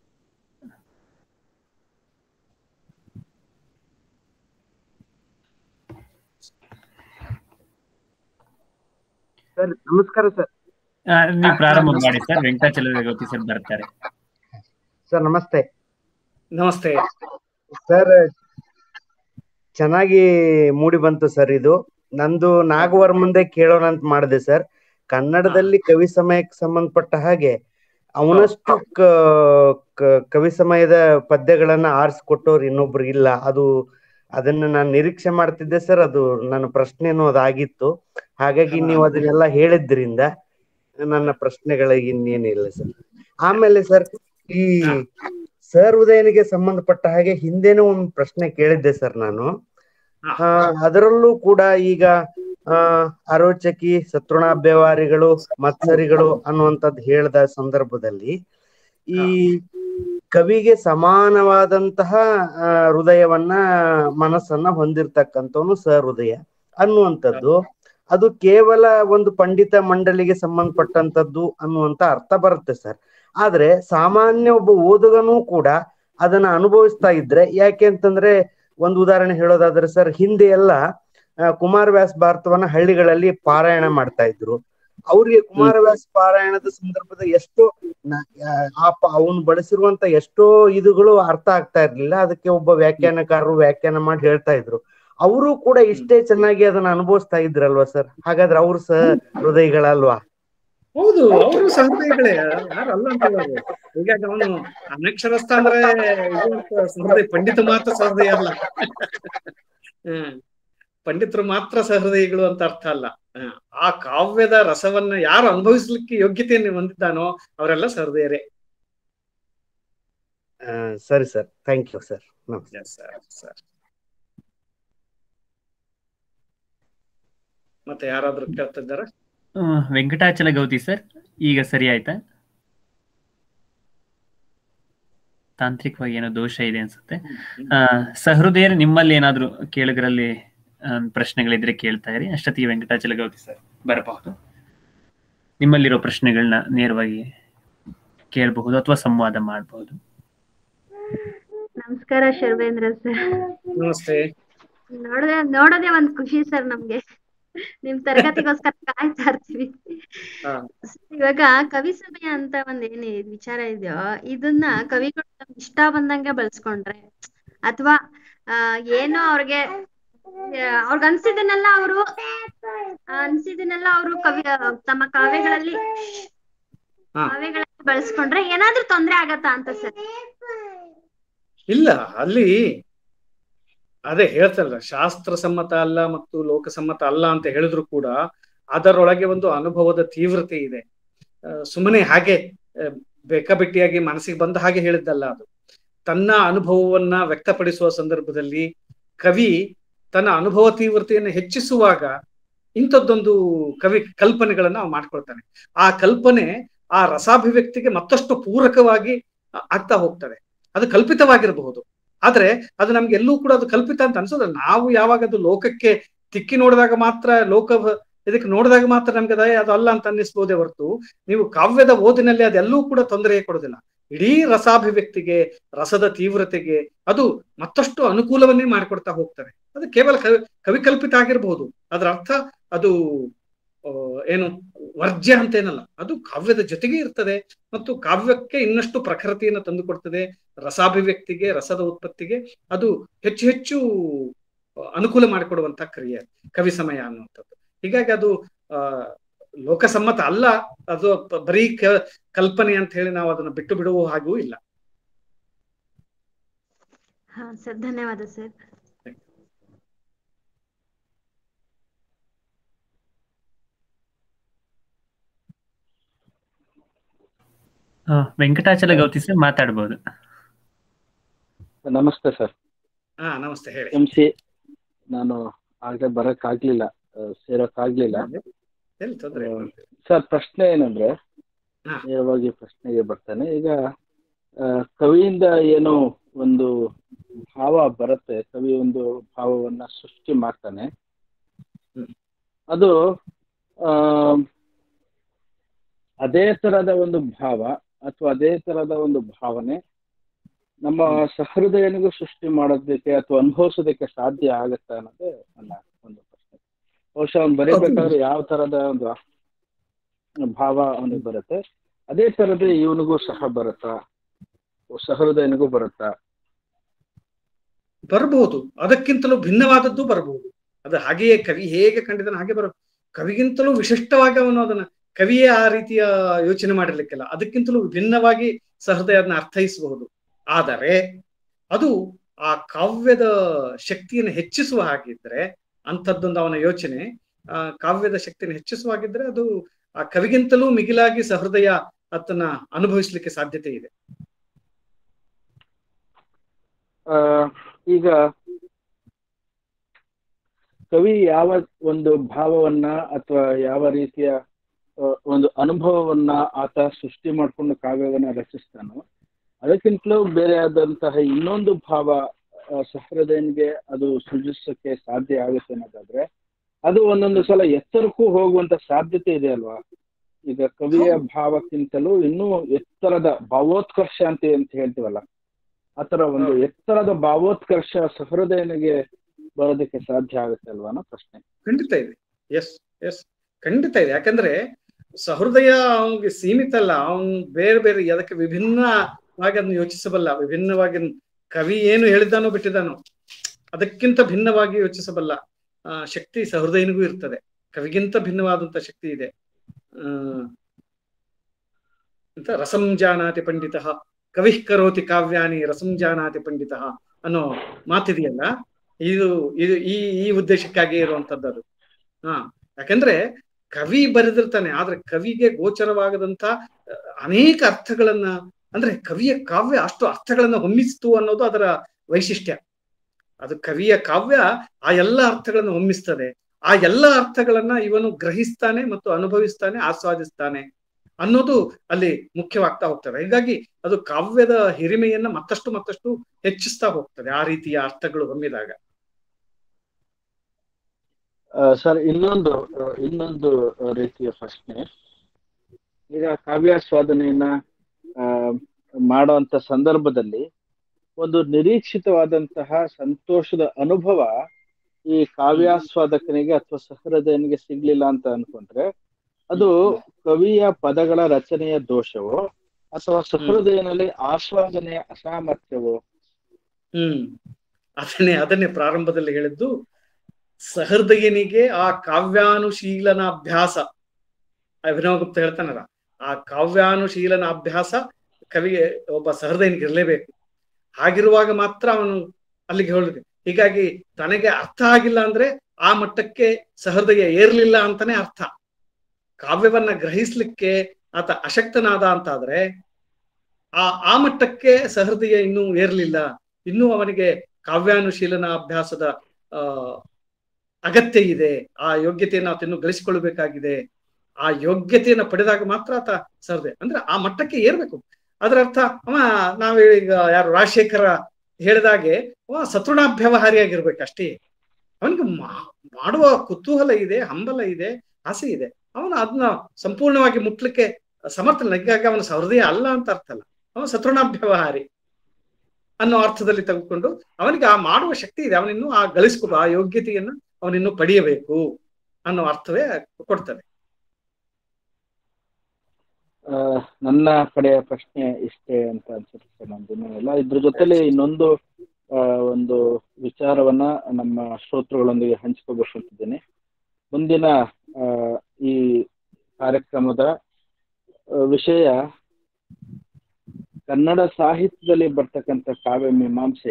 Speaker 4: ಸರ್ ನಮಸ್ಕಾರ ಸರ್
Speaker 2: ಆ, ನೀವು ಪ್ರಾರಂಭ ಮಾಡಿ ಸರ್ ವೆಂಕಟಾಚಲ ಗೌತಿ ಸರ್ ಬರ್ತಾರೆ
Speaker 4: ಸರ್ ನಮಸ್ತೆ
Speaker 3: ನಮಸ್ತೆ
Speaker 4: ಸರ್ ಚೆನ್ನಾಗಿ ಮೂಡಿ ಬಂತು ಸರ್ ಇದು ನಂದು ನಾಗವರ್ ಮುಂದೆ ಕೇಳೋಣ ಅಂತ ಮಾಡಿದೆ ಸರ್ ಕನ್ನಡದಲ್ಲಿ ಕವಿ ಸಮಯಕ್ಕೆ ಸಂಬಂಧಪಟ್ಟ ಹಾಗೆ ಅವನಷ್ಟು ಕ- ಕ- ಕವಿ ಸಮಯದ ಪದ್ಯಗಳನ್ನ ಆರಿಸ್ಕೊಟ್ಟವ್ರು ಇನ್ನೊಬ್ರು ಇಲ್ಲ ಅದು ಅದನ್ನ ನಾನು ನಿರೀಕ್ಷೆ ಮಾಡ್ತಿದ್ದೆ ಸರ್ ಅದು ನನ್ನ ಪ್ರಶ್ನೆನೂ ಅದಾಗಿತ್ತು ಹಾಗಾಗಿ ನೀವು ಅದನ್ನೆಲ್ಲ ಹೇಳಿದ್ರಿಂದ ನನ್ನ ಪ್ರಶ್ನೆಗಳಿಗೆ ಇನ್ನೇನಿಲ್ಲ ಸರ್ ಆಮೇಲೆ ಸರ್ ಈ ಸರ್ ಉದಯನಿಗೆ ಸಂಬಂಧಪಟ್ಟ ಹಾಗೆ ಹಿಂದೆನೂ ಒಂದು ಪ್ರಶ್ನೆ ಕೇಳಿದ್ದೆ ಸರ್ ನಾನು ಆ, ಅದರಲ್ಲೂ ಕೂಡ ಈಗ ಆ ಅರೋಚಕಿ ಸತೃಣಾಭ್ಯವಾರಿಗಳು ಮತ್ಸರಿಗಳು ಅನ್ನುವಂಥದ್ದು ಹೇಳ್ದ ಸಂದರ್ಭದಲ್ಲಿ ಈ ಕವಿಗೆ ಸಮಾನವಾದಂತಹ ಆ, ಹೃದಯವನ್ನ ಮನಸ್ಸನ್ನ ಹೊಂದಿರ್ತಕ್ಕಂಥವನು ಸರ್ ಹೃದಯ ಅನ್ನುವಂಥದ್ದು ಅದು ಕೇವಲ ಒಂದು ಪಂಡಿತ ಮಂಡಳಿಗೆ ಸಂಬಂಧಪಟ್ಟಂತದ್ದು ಅನ್ನುವಂತ ಅರ್ಥ ಬರುತ್ತೆ ಸರ್ ಆದ್ರೆ ಸಾಮಾನ್ಯ ಒಬ್ಬ ಓದುಗನೂ ಕೂಡ ಅದನ್ನ ಅನುಭವಿಸ್ತಾ ಇದ್ರೆ ಯಾಕೆ ಅಂತಂದ್ರೆ ಒಂದು ಉದಾಹರಣೆ ಹೇಳೋದಾದ್ರೆ ಸರ್ ಹಿಂದೆ ಎಲ್ಲ ಆ, ಕುಮಾರವ್ಯಾಸ ಭಾರತವನ್ನ ಹಳ್ಳಿಗಳಲ್ಲಿ ಪಾರಾಯಣ ಮಾಡ್ತಾ ಇದ್ರು ಅವ್ರಿಗೆ ಕುಮಾರವ್ಯಾಸ ಪಾರಾಯಣದ ಸಂದರ್ಭದ ಎಷ್ಟೋ ನ- ಆ ಪ- ಅವನು ಬಳಸಿರುವಂತ ಎಷ್ಟೋ ಇದುಗಳು ಅರ್ಥ ಆಗ್ತಾ ಇರ್ಲಿಲ್ಲ ಅದಕ್ಕೆ ಒಬ್ಬ ವ್ಯಾಖ್ಯಾನಕಾರರು ವ್ಯಾಖ್ಯಾನ ಮಾಡಿ ಹೇಳ್ತಾ ಇದ್ರು ಅವರು ಕೂಡ ಇಷ್ಟೇ ಚೆನ್ನಾಗಿ ಅದನ್ನ ಅನುಭವಿಸ್ತಾ ಇದ್ರಲ್ವಾ ಸರ್ ಹಾಗಾದ್ರೆ ಅವ್ರು ಸಹ ಹೃದಯಗಳಲ್ವಾ
Speaker 3: ಹೌದು ಅವರು ಸಹೃದಯಗಳೇ ಯಾರು ಅಲ್ಲ ಅಂತ ಹೇಳೋದು ಹೀಗಾಗಿ ಅವನು ಅನಕ್ಷರಸ್ಥ ಅಂದ್ರೆ ಇದು ಅಂತ ಸಹೃದಯ ಪಂಡಿತ ಮಾತ್ರ ಸಹೃದಯ ಅಲ್ಲ ಹ್ಮ್ ಪಂಡಿತರು ಮಾತ್ರ ಸಹೃದಯಿಗಳು ಅಂತ ಅರ್ಥ ಅಲ್ಲ ಹ್ಮ್. ಆ ಕಾವ್ಯದ ರಸವನ್ನ ಯಾರು ಅನುಭವಿಸ್ಲಿಕ್ಕೆ ಯೋಗ್ಯತೆಯನ್ನು ಹೊಂದಿದ್ದಾನೋ ಅವರೆಲ್ಲ ಸಹೃದಯರೇ
Speaker 4: ಆ, ಸರಿ ಸರ್ ಥ್ಯಾಂಕ್ ಯು ಸರ್ ನಮಸ್ತೆ
Speaker 3: ಸರ್ ಸರ್ ಮತ್ತೆ ಯಾರಾದ್ರೂ ಕೇಳ್ತಿದ್ದಾರ
Speaker 2: ಆ, ವೆಂಕಟಾಚಲ ಗೌತಿ ಸರ್ ಈಗ ಸರಿ ಆಯ್ತಾ ತಾಂತ್ರಿಕವಾಗಿ ಏನೋ ದೋಷ ಇದೆ ಅನ್ಸುತ್ತೆ ಆ, ಸಹೃದಯರು ನಿಮ್ಮಲ್ಲಿ ಏನಾದ್ರು ಕೇಳುಗರಲ್ಲಿ ಆ, ಪ್ರಶ್ನೆಗಳಿದ್ರೆ ಕೇಳ್ತಾ ಇರಿ ಅಷ್ಟೊತ್ತಿಗೆ ವೆಂಕಟಾಚಲ ಗೌತಿ ಸರ್ ಬರಬಹುದು ನಿಮ್ಮಲ್ಲಿರೋ ಪ್ರಶ್ನೆಗಳನ್ನ ನೇರವಾಗಿ ಕೇಳಬಹುದು ಅಥವಾ ಸಂವಾದ ಮಾಡಬಹುದು
Speaker 5: ನಮಸ್ಕಾರ ಶರ್ವೇಂದ್ರ ಸರ್
Speaker 3: ನಮಸ್ತೆ
Speaker 5: ನೋಡದೆ ನೋಡೋದೇ ಒಂದ್ ಖುಷಿ ಸರ್ ನಮ್ಗೆ ನಿಮ್ ತರಗತಿಗೋಸ್ಕರ ಕಾಯ್ತಾ ಇರ್ತೀವಿ
Speaker 3: ಹಾ.
Speaker 5: ಇವಾಗ ಕವಿ ಸಮಯ ಅಂತ ಒಂದ್ ಏನ್ ಇದ್ ವಿಚಾರ ಇದೆಯೋ ಇದನ್ನ ಕವಿಗಳು ತಮ್ಗ್ ಇಷ್ಟ ಬಂದಂಗೆ ಬಳಸ್ಕೊಂಡ್ರೆ ಅಥವಾ ಆ ಏನೋ ಅವ್ರಿಗೆ ಅವ್ರಿಗೆ ಅನ್ಸಿದನ್ನೆಲ್ಲ ಅವರು ಅನ್ಸಿದನ್ನೆಲ್ಲ ಅವರು ಕವಿ ತಮ್ಮ ಕಾವ್ಯಗಳಲ್ಲಿ
Speaker 3: ಹಾ.
Speaker 5: ಕಾವ್ಯಗಳಲ್ಲಿ ಬಳಸ್ಕೊಂಡ್ರೆ ಏನಾದ್ರೂ ತೊಂದ್ರೆ ಆಗತ್ತಾ ಅಂತ ಸರ್
Speaker 3: ಇಲ್ಲ ಅಲ್ಲಿ ಅದೇ ಹೇಳ್ತಲ್ಲ ಶಾಸ್ತ್ರ ಸಮ್ಮತ ಅಲ್ಲ ಮತ್ತು ಲೋಕಸಮ್ಮತ ಅಲ್ಲ ಅಂತ ಹೇಳಿದ್ರು ಕೂಡ ಅದರೊಳಗೆ ಒಂದು ಅನುಭವದ ತೀವ್ರತೆ ಇದೆ ಆ, ಸುಮ್ಮನೆ ಹಾಗೆ ಆ, ಬೇಕಾಬಿಟ್ಟಿಯಾಗಿ ಮನಸ್ಸಿಗೆ ಬಂದ ಹಾಗೆ ಹೇಳಿದ್ದಲ್ಲ ಅದು ತನ್ನ ಅನುಭವವನ್ನ ವ್ಯಕ್ತಪಡಿಸುವ ಸಂದರ್ಭದಲ್ಲಿ ಕವಿ ತನ್ನ ಅನುಭವ ತೀವ್ರತೆಯನ್ನು ಹೆಚ್ಚಿಸುವಾಗ ಇಂಥದ್ದೊಂದು ಕವಿ ಕಲ್ಪನೆಗಳನ್ನ ಅವ ಮಾಡ್ಕೊಳ್ತಾನೆ ಆ ಕಲ್ಪನೆ ಆ ರಸಾಭಿವ್ಯಕ್ತಿಗೆ ಮತ್ತಷ್ಟು ಪೂರಕವಾಗಿ ಆ, ಆಗ್ತಾ ಹೋಗ್ತದೆ ಅದು ಕಲ್ಪಿತವಾಗಿರಬಹುದು ಆದ್ರೆ ಅದು ನಮ್ಗೆ ಎಲ್ಲೂ ಕೂಡ ಅದು ಕಲ್ಪಿತ ಅಂತ ಅನ್ಸೋದಿಲ್ಲ ನಾವು ಯಾವಾಗ ಅದು ಲೋಕಕ್ಕೆ ತಿಕ್ಕಿ ನೋಡಿದಾಗ ಮಾತ್ರ ಲೋಕ ಇದಕ್ಕೆ ನೋಡಿದಾಗ ಮಾತ್ರ ನಮ್ಗೆ ಅದೇ ಅದು ಅಲ್ಲ ಅಂತ ಅನ್ನಿಸ್ಬೋದೇ ಹೊರತು ನೀವು ಕಾವ್ಯದ ಓದಿನಲ್ಲಿ ಅದೆಲ್ಲೂ ಕೂಡ ತೊಂದರೆ ಕೊಡೋದಿಲ್ಲ ಇಡೀ ರಸಾಭಿವ್ಯಕ್ತಿಗೆ ರಸದ ತೀವ್ರತೆಗೆ ಅದು ಮತ್ತಷ್ಟು ಅನುಕೂಲವನ್ನೇ ಮಾಡಿಕೊಡ್ತಾ ಹೋಗ್ತವೆ ಅದು ಕೇವಲ ಕವಿ ಕವಿಕಲ್ಪಿತ ಆಗಿರಬಹುದು ಅದರ ಅರ್ಥ ಅದು ಆ, ಏನು ವರ್ಜ್ಯ ಅಂತೇನಲ್ಲ ಅದು ಕಾವ್ಯದ ಜೊತೆಗೆ ಇರ್ತದೆ ಮತ್ತು ಕಾವ್ಯಕ್ಕೆ ಇನ್ನಷ್ಟು ಪ್ರಖರತೆಯನ್ನು ತಂದುಕೊಡ್ತದೆ ರಸಾಭಿವ್ಯಕ್ತಿಗೆ ರಸದ ಉತ್ಪತ್ತಿಗೆ ಅದು ಹೆಚ್ಚು ಹೆಚ್ಚು ಅನುಕೂಲ ಮಾಡಿಕೊಡುವಂತ ಕ್ರಿಯೆ ಕವಿ ಸಮಯ ಅನ್ನುವಂಥದ್ದು ಹೀಗಾಗಿ ಅದು ಆ ಲೋಕಸಮ್ಮತ ಅಲ್ಲ ಅದು ಪ- ಬರೀ ಕ- ಕಲ್ಪನೆ ಅಂತ ಹೇಳಿ ನಾವು ಅದನ್ನ ಬಿಟ್ಟು ಬಿಡುವ ಹಾಗೂ ಇಲ್ಲ
Speaker 5: ಹಾ ಸರ್ ಧನ್ಯವಾದ ಸರ್
Speaker 2: ಆ, ವೆಂಕಟಾಚಲ ಗೌತಿ ಸರ್ ಮಾತಾಡ್ಬೋದು
Speaker 6: ನಮಸ್ತೆ ಸರ್
Speaker 3: ಹಾ ನಮಸ್ತೆ ಹೇಳಿ
Speaker 6: ಎಂ ಸಿ ನಾನು ಆಗಲೇ ಬರಕ್ ಆಗ್ಲಿಲ್ಲ ಸೇರಕ್ ಆಗ್ಲಿಲ್ಲ
Speaker 3: ಎಲ್ಲಿ ತೊಂದ್ರೆ ಇಲ್ಲ.
Speaker 6: ಸರ್ ಪ್ರಶ್ನೆ ಏನಂದ್ರೆ
Speaker 3: ಹಾ.
Speaker 6: ನೇರವಾಗಿ ಪ್ರಶ್ನೆಗೆ ಬರ್ತಾನೆ ಈಗ ಆ, ಕವಿಯಿಂದ ಏನೋ ಒಂದು ಭಾವ ಬರುತ್ತೆ ಕವಿ ಒಂದು ಭಾವವನ್ನ ಸೃಷ್ಟಿ ಮಾಡ್ತಾನೆ
Speaker 3: ಹ್ಮ್.
Speaker 6: ಅದು ಆ ಅದೇ ತರದ ಒಂದು ಭಾವ ಅಥವಾ ಅದೇ ತರದ ಒಂದು ಭಾವನೆ ನಮ್ಮ ಸಹೃದಯನಿಗೂ ಸೃಷ್ಟಿ ಮಾಡೋದಕ್ಕೆ ಅಥವಾ ಅನುಭವಿಸೋದಕ್ಕೆ ಸಾಧ್ಯ ಆಗತ್ತಾ ಅನ್ನೋದೇ ನನ್ನ ಒಂದು ಪ್ರಶ್ನೆ ಬಹುಶಃ ಅವ್ನು ಬರೀಬೇಕಾದ್ರೆ ಯಾವ ತರದ ಒಂದು ಭಾವ ಅವನಿಗೆ ಬರುತ್ತೆ ಅದೇ ತರದೇ ಇವನಿಗೂ ಸಹ ಬರುತ್ತಾ ಸಹೃದಯನಿಗೂ ಬರುತ್ತಾ
Speaker 3: ಬರಬಹುದು ಅದಕ್ಕಿಂತಲೂ ಭಿನ್ನವಾದದ್ದು ಬರಬಹುದು ಅದು ಹಾಗೆಯೇ ಕವಿ ಹೇಗೆ ಕಂಡಿದ್ದಾನೆ ಹಾಗೆ ಬರ ಕವಿಗಿಂತಲೂ ವಿಶಿಷ್ಟವಾಗಿ ಅವನು ಅದನ್ನ ಕವಿಯೇ ಆ ರೀತಿಯ ಯೋಚನೆ ಮಾಡಿರ್ಲಿಕ್ಕಿಲ್ಲ ಅದಕ್ಕಿಂತಲೂ ಭಿನ್ನವಾಗಿ ಸಹೃದಯ ಅದನ್ನ ಅರ್ಥೈಸಬಹುದು ಆದರೆ ಅದು ಆ ಕಾವ್ಯದ ಶಕ್ತಿಯನ್ನು ಹೆಚ್ಚಿಸುವ ಹಾಗಿದ್ರೆ ಅಂಥದ್ದೊಂದು ಅವನ ಯೋಚನೆ ಆ ಕಾವ್ಯದ ಶಕ್ತಿಯನ್ನು ಹೆಚ್ಚಿಸುವ ಹಾಗಿದ್ರೆ ಅದು ಆ ಕವಿಗಿಂತಲೂ ಮಿಗಿಲಾಗಿ ಸಹೃದಯ ಅದನ್ನ ಅನುಭವಿಸ್ಲಿಕ್ಕೆ ಸಾಧ್ಯತೆ ಇದೆ
Speaker 6: ಆ, ಈಗ ಕವಿ ಯಾವ ಒಂದು ಭಾವವನ್ನ ಅಥವಾ ಯಾವ ರೀತಿಯ ಆ, ಒಂದು ಅನುಭವವನ್ನ ಆತ ಸೃಷ್ಟಿ ಮಾಡ್ಕೊಂಡು ಕಾವ್ಯವನ್ನ ರಚಿಸ್ತಾನೋ ಅದಕ್ಕಿಂತಲೂ ಬೇರೆ ಆದಂತಹ ಇನ್ನೊಂದು ಭಾವ ಆ, ಸಹೃದಯನಿಗೆ ಅದು ಸೃಜಿಸಕ್ಕೆ ಸಾಧ್ಯ ಆಗುತ್ತೆ ಅನ್ನೋದಾದ್ರೆ ಅದು ಒಂದೊಂದು ಸಲ ಎತ್ತರಕ್ಕೂ ಹೋಗುವಂತ ಸಾಧ್ಯತೆ ಇದೆ ಅಲ್ವಾ ಈಗ ಕವಿಯ ಭಾವಕ್ಕಿಂತಲೂ ಇನ್ನೂ ಎತ್ತರದ ಭಾವೋತ್ಕರ್ಷ ಅಂತ ಅಂತ ಹೇಳ್ತೀವಲ್ಲ ಆತರ ಒಂದು ಎತ್ತರದ ಭಾವೋತ್ಕರ್ಷ ಸಹೃದಯನಿಗೆ ಬರೋದಕ್ಕೆ ಸಾಧ್ಯ ಆಗುತ್ತೆ ಅಲ್ವಾ ಅನ್ನೋ ಪ್ರಶ್ನೆ
Speaker 3: ಖಂಡಿತ ಇದೆ ಎಸ್ ಎಸ್ ಖಂಡಿತ ಇದೆ ಯಾಕಂದ್ರೆ ಸಹೃದಯ ಅವನಿಗೆ ಸೀಮಿತ ಅಲ್ಲ ಅವನ್ ಬೇರೆ ಬೇರೆ ಅದಕ್ಕೆ ವಿಭಿನ್ನವಾಗಿ ಅದನ್ನ ಯೋಚಿಸಬಲ್ಲ ವಿಭಿನ್ನವಾಗಿ ಕವಿ ಏನು ಹೇಳಿದ್ದಾನೋ ಬಿಟ್ಟಿದ್ದಾನೋ ಅದಕ್ಕಿಂತ ಭಿನ್ನವಾಗಿ ಯೋಚಿಸಬಲ್ಲ ಆ ಶಕ್ತಿ ಸಹೃದಯನಿಗೂ ಇರ್ತದೆ ಕವಿಗಿಂತ ಭಿನ್ನವಾದಂತ ಶಕ್ತಿ ಇದೆ ಆ ಅಂತ ರಸಂ ಜಾನಾತಿ ಪಂಡಿತ ಕವಿ ಕರೋತಿ ಕಾವ್ಯಾನಿ ರಸಂ ಜಾನಾತಿ ಪಂಡಿತ ಅನ್ನೋ ಮಾತಿದೆಯಲ್ಲ ಇದು ಇದು ಈ ಈ ಉದ್ದೇಶಕ್ಕಾಗಿ ಇರುವಂತದ್ದು ಅದು ಹಾ ಯಾಕಂದ್ರೆ ಕವಿ ಬರೆದಿರ್ತಾನೆ ಆದ್ರೆ ಕವಿಗೆ ಗೋಚರವಾಗದಂತ ಅಹ್, ಅನೇಕ ಅರ್ಥಗಳನ್ನ ಅಂದ್ರೆ ಕವಿಯ ಕಾವ್ಯ ಅಷ್ಟು ಅರ್ಥಗಳನ್ನ ಹೊಮ್ಮಿಸ್ತು ಅನ್ನೋದು ಅದರ ವೈಶಿಷ್ಟ್ಯ ಅದು ಕವಿಯ ಕಾವ್ಯ ಆ ಎಲ್ಲ ಅರ್ಥಗಳನ್ನು ಹೊಮ್ಮಿಸ್ತದೆ ಆ ಎಲ್ಲ ಅರ್ಥಗಳನ್ನ ಇವನು ಗ್ರಹಿಸ್ತಾನೆ ಮತ್ತು ಅನುಭವಿಸ್ತಾನೆ ಆಸ್ವಾದಿಸ್ತಾನೆ ಅನ್ನೋದು ಅಲ್ಲಿ ಮುಖ್ಯವಾಗ್ತಾ ಹೋಗ್ತದೆ ಹೀಗಾಗಿ ಅದು ಕಾವ್ಯದ ಹಿರಿಮೆಯನ್ನ ಮತ್ತಷ್ಟು ಮತ್ತಷ್ಟು ಹೆಚ್ಚಿಸ್ತಾ ಹೋಗ್ತದೆ ಆ ರೀತಿಯ ಅರ್ಥಗಳು ಹೊಮ್ಮಿದಾಗ
Speaker 6: ಸರ್ ಇನ್ನೊಂದು ಆ, ಇನ್ನೊಂದು ಆ, ರೀತಿಯ ಪ್ರಶ್ನೆ ಈಗ ಕಾವ್ಯಾಸ್ವಾದನೆಯನ್ನ ಆ, ಮಾಡುವಂತ ಸಂದರ್ಭದಲ್ಲಿ ಒಂದು ನಿರೀಕ್ಷಿತವಾದಂತಹ ಸಂತೋಷದ ಅನುಭವ ಈ ಕಾವ್ಯಾಸ್ವಾದಕನಿಗೆ ಅಥವಾ ಸಹೃದಯನಿಗೆ ಸಿಗ್ಲಿಲ್ಲ ಅಂತ ಅನ್ಕೊಂಡ್ರೆ ಅದು ಕವಿಯ ಪದಗಳ ರಚನೆಯ ದೋಷವೋ ಅಥವಾ ಸಹೃದಯನಲ್ಲಿ ಆಸ್ವಾದನೆಯ ಅಸಾಮರ್ಥ್ಯವೋ
Speaker 3: ಹ್ಮ್ ಅದನ್ನೇ ಅದನ್ನೇ ಪ್ರಾರಂಭದಲ್ಲಿ ಹೇಳಿದ್ದು ಸಹೃದಯನಿಗೆ ಆ ಕಾವ್ಯಾನುಶೀಲನ ಅಭ್ಯಾಸ ಅಭಿನವ ಗುಪ್ತ ಹೇಳ್ತಾನಲ್ಲ ಆ ಕಾವ್ಯಾನುಶೀಲನ ಅಭ್ಯಾಸ ಕವಿಗೆ ಒಬ್ಬ ಸಹೃದಯನಿಗೆ ಇರಲೇಬೇಕು ಹಾಗಿರುವಾಗ ಮಾತ್ರ ಅವನು ಅಲ್ಲಿಗೆ ಹೋಳಿದೆ ಹೀಗಾಗಿ ತನಗೆ ಅರ್ಥ ಆಗಿಲ್ಲ ಅಂದ್ರೆ ಆ ಮಟ್ಟಕ್ಕೆ ಸಹೃದಯ ಏರ್ಲಿಲ್ಲ ಅಂತಾನೆ ಅರ್ಥ ಕಾವ್ಯವನ್ನ ಗ್ರಹಿಸ್ಲಿಕ್ಕೆ ಆತ ಅಶಕ್ತನಾದ ಅಂತಾದ್ರೆ ಆ ಆ ಮಟ್ಟಕ್ಕೆ ಸಹೃದಯ ಇನ್ನೂ ಏರ್ಲಿಲ್ಲ ಇನ್ನೂ ಅವನಿಗೆ ಕಾವ್ಯಾನುಶೀಲನ ಅಭ್ಯಾಸದ ಆ ಅಗತ್ಯ ಇದೆ ಆ ಯೋಗ್ಯತೆಯನ್ನು ಆತ ಇನ್ನೂ ಗಳಿಸಿಕೊಳ್ಳಬೇಕಾಗಿದೆ ಆ ಯೋಗ್ಯತೆಯನ್ನ ಪಡೆದಾಗ ಮಾತ್ರ ಆತ ಸಹೃದಯ ಅಂದ್ರೆ ಆ ಮಟ್ಟಕ್ಕೆ ಏರ್ಬೇಕು ಅದರ ಅರ್ಥ ಅವ ನಾವ್ ಈಗ ಯಾರು ರಾಜಶೇಖರ ಹೇಳಿದಾಗೆ ಅವ ಸತೃಣಾಭ್ಯವಹಾರಿಯಾಗಿರ್ಬೇಕು ಅಷ್ಟೇ ಅವನಿಗೆ ಮಾ- ಮಾಡುವ ಕುತೂಹಲ ಇದೆ ಹಂಬಲ ಇದೆ ಆಸೆ ಇದೆ ಅವನು ಅದನ್ನ ಸಂಪೂರ್ಣವಾಗಿ ಮುಟ್ಲಿಕ್ಕೆ ಸಮರ್ಥನ ಹೀಗಾಗಿ ಅವನ ಸಹೃದಯ ಅಲ್ಲ ಅಂತ ಅರ್ಥ ಅಲ್ಲ ಅವನು ಸತೃಣಾಭ್ಯವಹಾರಿ ಅನ್ನೋ ಅರ್ಥದಲ್ಲಿ ತೆಗೆದುಕೊಂಡು ಅವನಿಗೆ ಆ ಮಾಡುವ ಶಕ್ತಿ ಇದೆ ಅವನಿನ್ನು ಆ ಗಳಿಸ್ಕೊ ಆ ಯೋಗ್ಯತೆಯನ್ನು ಅವನಿನ್ನು ಪಡೆಯಬೇಕು ಅನ್ನೋ ಅರ್ಥವೇ ಕೊಡ್ತದೆ
Speaker 6: ಆ, ನನ್ನ ಕಡೆಯ ಪ್ರಶ್ನೆ ಇಷ್ಟೇ ಅಂತ ಅನ್ಸುತ್ತೆ ಸರ್ ನಂದು ಎಲ್ಲ ಇದ್ರ ಜೊತೆಲಿ ಇನ್ನೊಂದು ಆ, ಒಂದು ವಿಚಾರವನ್ನ ನಮ್ಮ ಶ್ರೋತೃಗಳೊಂದಿಗೆ ಹಂಚ್ಕೋಬೇಕಂತಿದ್ದೇನೆ ಮುಂದಿನ ಆ, ಈ ಕಾರ್ಯಕ್ರಮದ ಆ, ವಿಷಯ ಕನ್ನಡ ಸಾಹಿತ್ಯದಲ್ಲಿ ಬರ್ತಕ್ಕಂಥ ಕಾವ್ಯ ಮೀಮಾಂಸೆ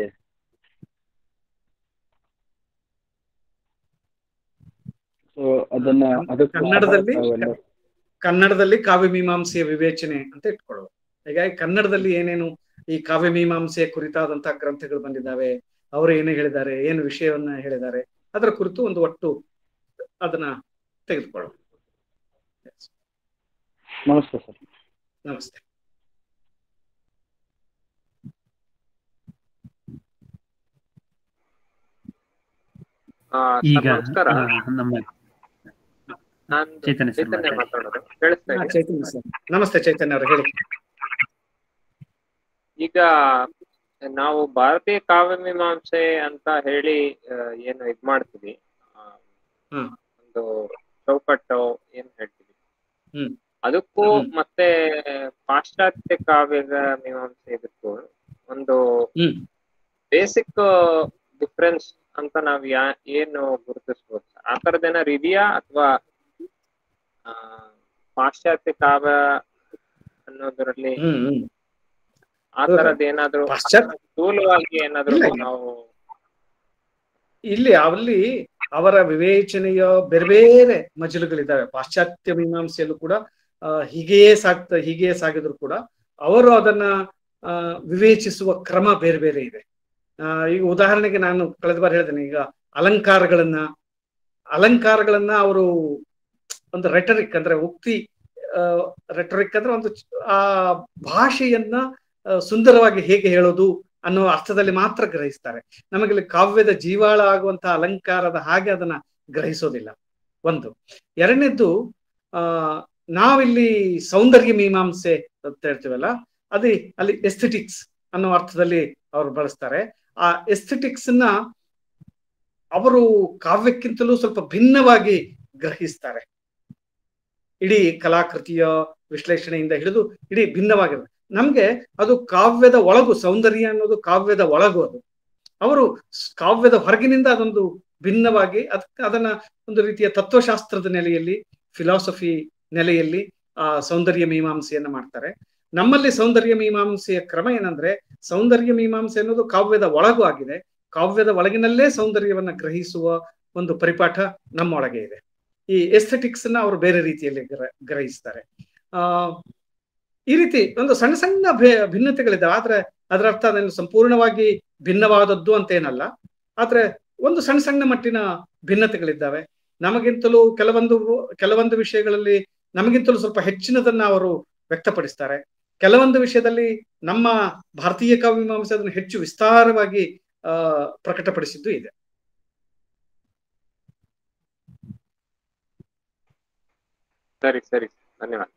Speaker 6: ಸೊ ಅದನ್ನ ಅದಕ್ಕೆ
Speaker 3: ಕನ್ನಡದಲ್ಲಿ
Speaker 6: ತಾವೆಲ್ಲ
Speaker 3: ಕನ್ನಡದಲ್ಲಿ ಕಾವ್ಯ ಮೀಮಾಂಸೆಯ ವಿವೇಚನೆ ಅಂತ ಇಟ್ಕೊಳ್ಳುವ ಹೀಗಾಗಿ ಕನ್ನಡದಲ್ಲಿ ಏನೇನು ಈ ಕಾವ್ಯ ಮೀಮಾಂಸೆಯ ಕುರಿತಾದಂತಹ ಗ್ರಂಥಗಳು ಬಂದಿದ್ದಾವೆ ಅವರು ಏನು ಹೇಳಿದ್ದಾರೆ ಏನು ವಿಷಯವನ್ನ ಹೇಳಿದ್ದಾರೆ ಅದರ ಕುರಿತು ಒಂದು ಒಟ್ಟು ಅದನ್ನ ತೆಗೆದುಕೊಳ್ಳುವ
Speaker 6: ನಮಸ್ತೆ ಸರ್
Speaker 3: ನಮಸ್ತೆ
Speaker 7: ಆ, ಸರ್,
Speaker 2: ಈಗ
Speaker 7: ನಮಸ್ಕಾರ
Speaker 2: ಆ, ನಮ್ಮ
Speaker 7: ನಾನು
Speaker 2: ಚೈತನ್ಯ ಸರ್
Speaker 7: ಚೈತನ್ಯ
Speaker 2: ಮಾತಾಡಿ.
Speaker 7: ಮಾತಾಡೋದು ಕೇಳಿಸ್ತಾ
Speaker 3: ಹಾ,
Speaker 7: ಇದೆ
Speaker 3: ಚೈತನ್ಯ ಸರ್ ನಮಸ್ತೆ ಚೈತನ್ಯ ಅವರು ಹೇಳಿ
Speaker 7: ಈಗ ನಾವು ಭಾರತೀಯ ಕಾವ್ಯ ಮೀಮಾಂಸೆ ಅಂತ ಹೇಳಿ ಆ, ಏನು ಇದ್ ಮಾಡ್ತೀವಿ ಆ,
Speaker 3: ಹ್ಮ್.
Speaker 7: ಒಂದು ಚೌಕಟ್ಟು ಏನ್ ಹೇಳ್ತೀವಿ
Speaker 3: ಹ್ಮ್.
Speaker 7: ಅದಕ್ಕೂ
Speaker 3: ಹ್ಮ್.
Speaker 7: ಮತ್ತೆ ಪಾಶ್ಚಾತ್ಯ ಕಾವ್ಯದ ಮೀಮಾಂಸೆ ಇದಕ್ಕೂ ಒಂದು
Speaker 3: ಹ್ಮ್
Speaker 7: ಬೇಸಿಕ್ ಡಿಫ್ರೆನ್ಸ್ ಅಂತ ನಾವ್ ಯಾ ಏನು ಗುರುತಿಸ್ಬೋದು ಸರ್ ಆ ತರದ್ ಏನಾದ್ರು ಇದೆಯಾ ಅಥವಾ ಪಾಶ್ಚಾತ್ಯ ಕಾವ್ಯ ಅನ್ನೋದ್ರಲ್ಲಿ
Speaker 3: ಹ್ಮ್ ಹ್ಮ್
Speaker 7: ಆ ತರದ್ ಏನಾದ್ರು
Speaker 3: ಪಾಶ್ಚಾತ್ಯ
Speaker 7: ಸ್ಥೂಲವಾಗಿ ಏನಾದ್ರು
Speaker 3: ಇಲ್ಲ.
Speaker 7: ನಾವು
Speaker 3: ಇಲ್ಲಿ ಅಲ್ಲಿ ಅವರ ವಿವೇಚನೆಯ ಬೇರೆ ಬೇರೆ ಮಜಲುಗಳಿದ್ದಾವೆ ಪಾಶ್ಚಾತ್ಯ ಮೀಮಾಂಸೆಯಲ್ಲೂ ಕೂಡ ಆ, ಹೀಗೆಯೇ ಸಾಗ್ತ ಹೀಗೆಯೇ ಸಾಗಿದ್ರು ಕೂಡ ಅವರು ಅದನ್ನ ಆ, ವಿವೇಚಿಸುವ ಕ್ರಮ ಬೇರೆ ಬೇರೆ ಇದೆ ಆ, ಈಗ ಉದಾಹರಣೆಗೆ ನಾನು ಕಳೆದ ಬಾರಿ ಹೇಳಿದ್ದೇನೆ ಈಗ ಅಲಂಕಾರಗಳನ್ನ ಅಲಂಕಾರಗಳನ್ನ ಅವರು ಒಂದು ರೆಟರಿಕ್ ಅಂದ್ರೆ ಉಕ್ತಿ ರೆಟರಿಕ್ ಅಂದ್ರೆ ಒಂದು ಚ- ಆ ಭಾಷೆಯನ್ನ ಆ, ಸುಂದರವಾಗಿ ಹೇಗೆ ಹೇಳೋದು ಅನ್ನೋ ಅರ್ಥದಲ್ಲಿ ಮಾತ್ರ ಗ್ರಹಿಸ್ತಾರೆ ನಮಗಿಲ್ಲಿ ಕಾವ್ಯದ ಜೀವಾಳ ಆಗುವಂತಹ ಅಲಂಕಾರದ ಹಾಗೆ ಅದನ್ನ ಗ್ರಹಿಸೋದಿಲ್ಲ ಒಂದು ಎರಡನೇದ್ದು ಆ ನಾವಿಲ್ಲಿ ಸೌಂದರ್ಯ ಮೀಮಾಂಸೆ ಅಂತ ಹೇಳ್ತೀವಲ್ಲ ಅದೇ ಅಲ್ಲಿ ಎಸ್ಥೆಟಿಕ್ಸ್ ಅನ್ನೋ ಅರ್ಥದಲ್ಲಿ ಅವರು ಬಳಸ್ತಾರೆ ಆ ಎಸ್ಥೆಟಿಕ್ಸ್ ನ ಅವರು ಕಾವ್ಯಕ್ಕಿಂತಲೂ ಸ್ವಲ್ಪ ಭಿನ್ನವಾಗಿ ಗ್ರಹಿಸ್ತಾರೆ ಇಡೀ ಕಲಾಕೃತಿಯ ವಿಶ್ಲೇಷಣೆಯಿಂದ ಹಿಡಿದು ಇಡೀ ಭಿನ್ನವಾಗಿರುತ್ತೆ ನಮ್ಗೆ ಅದು ಕಾವ್ಯದ ಒಳಗು ಸೌಂದರ್ಯ ಅನ್ನೋದು ಕಾವ್ಯದ ಒಳಗು ಅದು ಅವರು ಸ್- ಕಾವ್ಯದ ಹೊರಗಿನಿಂದ ಅದೊಂದು ಭಿನ್ನವಾಗಿ ಅದಕ್ಕೆ ಅದನ್ನ ಒಂದು ರೀತಿಯ ತತ್ವಶಾಸ್ತ್ರದ ನೆಲೆಯಲ್ಲಿ ಫಿಲಾಸಫಿ ನೆಲೆಯಲ್ಲಿ ಆ ಸೌಂದರ್ಯ ಮೀಮಾಂಸೆಯನ್ನ ಮಾಡ್ತಾರೆ ನಮ್ಮಲ್ಲಿ ಸೌಂದರ್ಯ ಮೀಮಾಂಸೆಯ ಕ್ರಮ ಏನಂದ್ರೆ ಸೌಂದರ್ಯ ಮೀಮಾಂಸೆ ಅನ್ನೋದು ಕಾವ್ಯದ ಒಳಗು ಆಗಿದೆ ಕಾವ್ಯದ ಒಳಗಿನಲ್ಲೇ ಸೌಂದರ್ಯವನ್ನ ಗ್ರಹಿಸುವ ಒಂದು ಪರಿಪಾಠ ನಮ್ಮೊಳಗೆ ಇದೆ ಈ ಎಸ್ಥೆಟಿಕ್ಸ್ ನ ಅವರು ಬೇರೆ ರೀತಿಯಲ್ಲಿ ಗ್ರ- ಗ್ರಹಿಸ್ತಾರೆ ಆ ಈ ರೀತಿ ಒಂದು ಸಣ್ಣ ಸಣ್ಣ ಭೇ- ಭಿನ್ನತೆಗಳಿದ್ದಾವೆ ಆದ್ರೆ ಅದರ ಅರ್ಥ ಅದನ್ನು ಸಂಪೂರ್ಣವಾಗಿ ಭಿನ್ನವಾದದ್ದು ಅಂತ ಏನಲ್ಲ ಆದ್ರೆ ಒಂದು ಸಣ್ಣ ಸಣ್ಣ ಮಟ್ಟಿನ ಭಿನ್ನತೆಗಳಿದ್ದಾವೆ ನಮಗಿಂತಲೂ ಕೆಲವೊಂದು ಕೆಲವೊಂದು ವಿಷಯಗಳಲ್ಲಿ ನಮಗಿಂತಲೂ ಸ್ವಲ್ಪ ಹೆಚ್ಚಿನದನ್ನ ಅವರು ವ್ಯಕ್ತಪಡಿಸ್ತಾರೆ ಕೆಲವೊಂದು ವಿಷಯದಲ್ಲಿ ನಮ್ಮ ಭಾರತೀಯ ಕಾವ್ಯ ಮೀಮಾಂಸೆ ಅದನ್ನು ಹೆಚ್ಚು ವಿಸ್ತಾರವಾಗಿ ಆ ಪ್ರಕಟಪಡಿಸಿದ್ದು ಇದೆ
Speaker 7: ಸರಿ ಸರಿ ಧನ್ಯವಾದ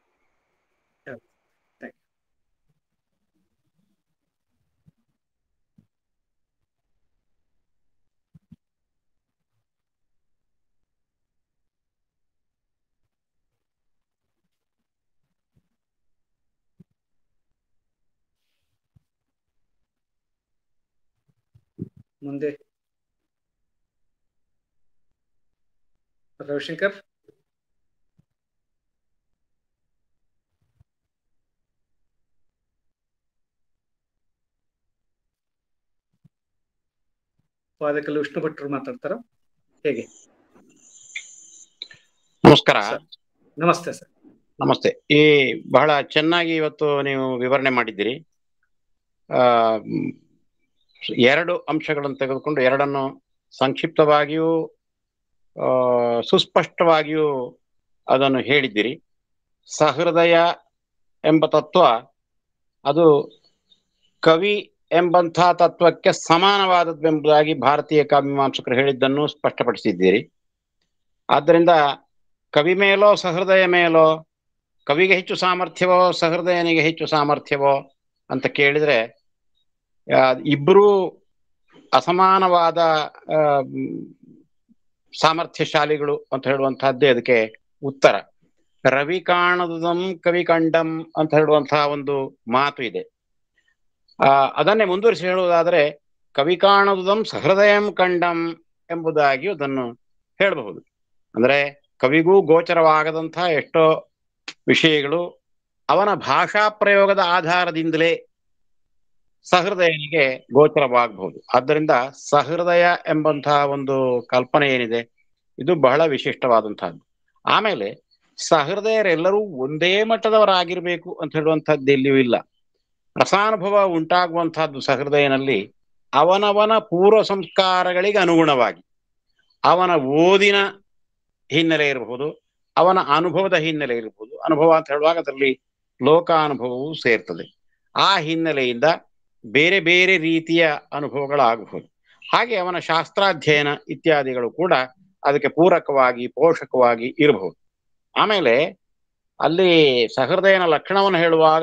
Speaker 3: ಮುಂದೆ ರವಿಶಂಕರ್ ವಾದಕಲ್ಲಿ ವಿಷ್ಣು ಭಟ್ರು ಮಾತಾಡ್ತಾರ ಹೇಗೆ
Speaker 8: ನಮಸ್ಕಾರ
Speaker 3: ಸರ್. ನಮಸ್ತೆ ಸರ್
Speaker 8: ನಮಸ್ತೆ ಈ ಬಹಳ ಚೆನ್ನಾಗಿ ಇವತ್ತು ನೀವು ವಿವರಣೆ ಮಾಡಿದ್ದೀರಿ ಆ ಮ್, ಎರಡು ಅಂಶಗಳನ್ನು ತೆಗೆದುಕೊಂಡು ಎರಡನ್ನು ಸಂಕ್ಷಿಪ್ತವಾಗಿಯೂ ಆ, ಸುಸ್ಪಷ್ಟವಾಗಿಯೂ ಅದನ್ನು ಹೇಳಿದ್ದೀರಿ ಸಹೃದಯ ಎಂಬ ತತ್ವ ಅದು ಕವಿ ಎಂಬಂಥ ತತ್ವಕ್ಕೆ ಸಮಾನವಾದದ್ದೆಂಬುದಾಗಿ ಭಾರತೀಯ ಕಾವ್ಯಮೀಮಾಂಸಕರು ಹೇಳಿದ್ದನ್ನು ಸ್ಪಷ್ಟಪಡಿಸಿದ್ದೀರಿ ಆದ್ದರಿಂದ ಕವಿ ಮೇಲೋ ಸಹೃದಯ ಮೇಲೋ ಕವಿಗೆ ಹೆಚ್ಚು ಸಾಮರ್ಥ್ಯವೋ ಸಹೃದಯನಿಗೆ ಹೆಚ್ಚು ಸಾಮರ್ಥ್ಯವೋ ಅಂತ ಕೇಳಿದ್ರೆ ಆ, ಇಬ್ರು ಅಸಮಾನವಾದ ಆ, ಮ್, ಸಾಮರ್ಥ್ಯಶಾಲಿಗಳು ಅಂತ ಹೇಳುವಂತಹದ್ದೇ ಅದಕ್ಕೆ ಉತ್ತರ ರವಿ ಕಾಣದುದಂ ಕವಿ ಕಂಡಂ ಅಂತ ಹೇಳುವಂತಹ ಒಂದು ಮಾತು ಇದೆ ಆ ಅದನ್ನೇ ಮುಂದುವರಿಸಿ ಹೇಳುವುದಾದರೆ ಕವಿ ಕಾಣದುದಂ ಸಹೃದಯಂ ಕಂಡಂ ಎಂಬುದಾಗಿ ಅದನ್ನು ಹೇಳಬಹುದು ಅಂದ್ರೆ ಕವಿಗೂ ಗೋಚರವಾಗದಂತಹ ಎಷ್ಟೋ ವಿಷಯಗಳು ಅವನ ಭಾಷಾ ಪ್ರಯೋಗದ ಆಧಾರದಿಂದಲೇ ಸಹೃದಯನಿಗೆ ಗೋಚರವಾಗಬಹುದು ಆದ್ದರಿಂದ ಸಹೃದಯ ಎಂಬಂತಹ ಒಂದು ಕಲ್ಪನೆ ಏನಿದೆ ಇದು ಬಹಳ ವಿಶಿಷ್ಟವಾದಂತಹದ್ದು ಆಮೇಲೆ ಸಹೃದಯರೆಲ್ಲರೂ ಒಂದೇ ಮಟ್ಟದವರಾಗಿರ್ಬೇಕು ಅಂತ ಹೇಳುವಂತಹದ್ದು ಎಲ್ಲಿಯೂ ಇಲ್ಲ ರಸಾನುಭವ ಉಂಟಾಗುವಂತಹದ್ದು ಸಹೃದಯನಲ್ಲಿ ಅವನವನ ಪೂರ್ವ ಸಂಸ್ಕಾರಗಳಿಗೆ ಅನುಗುಣವಾಗಿ ಅವನ ಓದಿನ ಹಿನ್ನೆಲೆ ಇರಬಹುದು ಅವನ ಅನುಭವದ ಹಿನ್ನೆಲೆ ಇರಬಹುದು ಅನುಭವ ಅಂತ ಹೇಳುವಾಗ ಅದರಲ್ಲಿ ಲೋಕಾನುಭವವು ಸೇರ್ತದೆ ಆ ಹಿನ್ನೆಲೆಯಿಂದ ಬೇರೆ ಬೇರೆ ರೀತಿಯ ಅನುಭವಗಳಾಗಬಹುದು ಹಾಗೆ ಅವನ ಶಾಸ್ತ್ರಾಧ್ಯಯನ ಇತ್ಯಾದಿಗಳು ಕೂಡ ಅದಕ್ಕೆ ಪೂರಕವಾಗಿ ಪೋಷಕವಾಗಿ ಇರಬಹುದು ಆಮೇಲೆ ಅಲ್ಲಿ ಸಹೃದಯನ ಲಕ್ಷಣವನ್ನು ಹೇಳುವಾಗ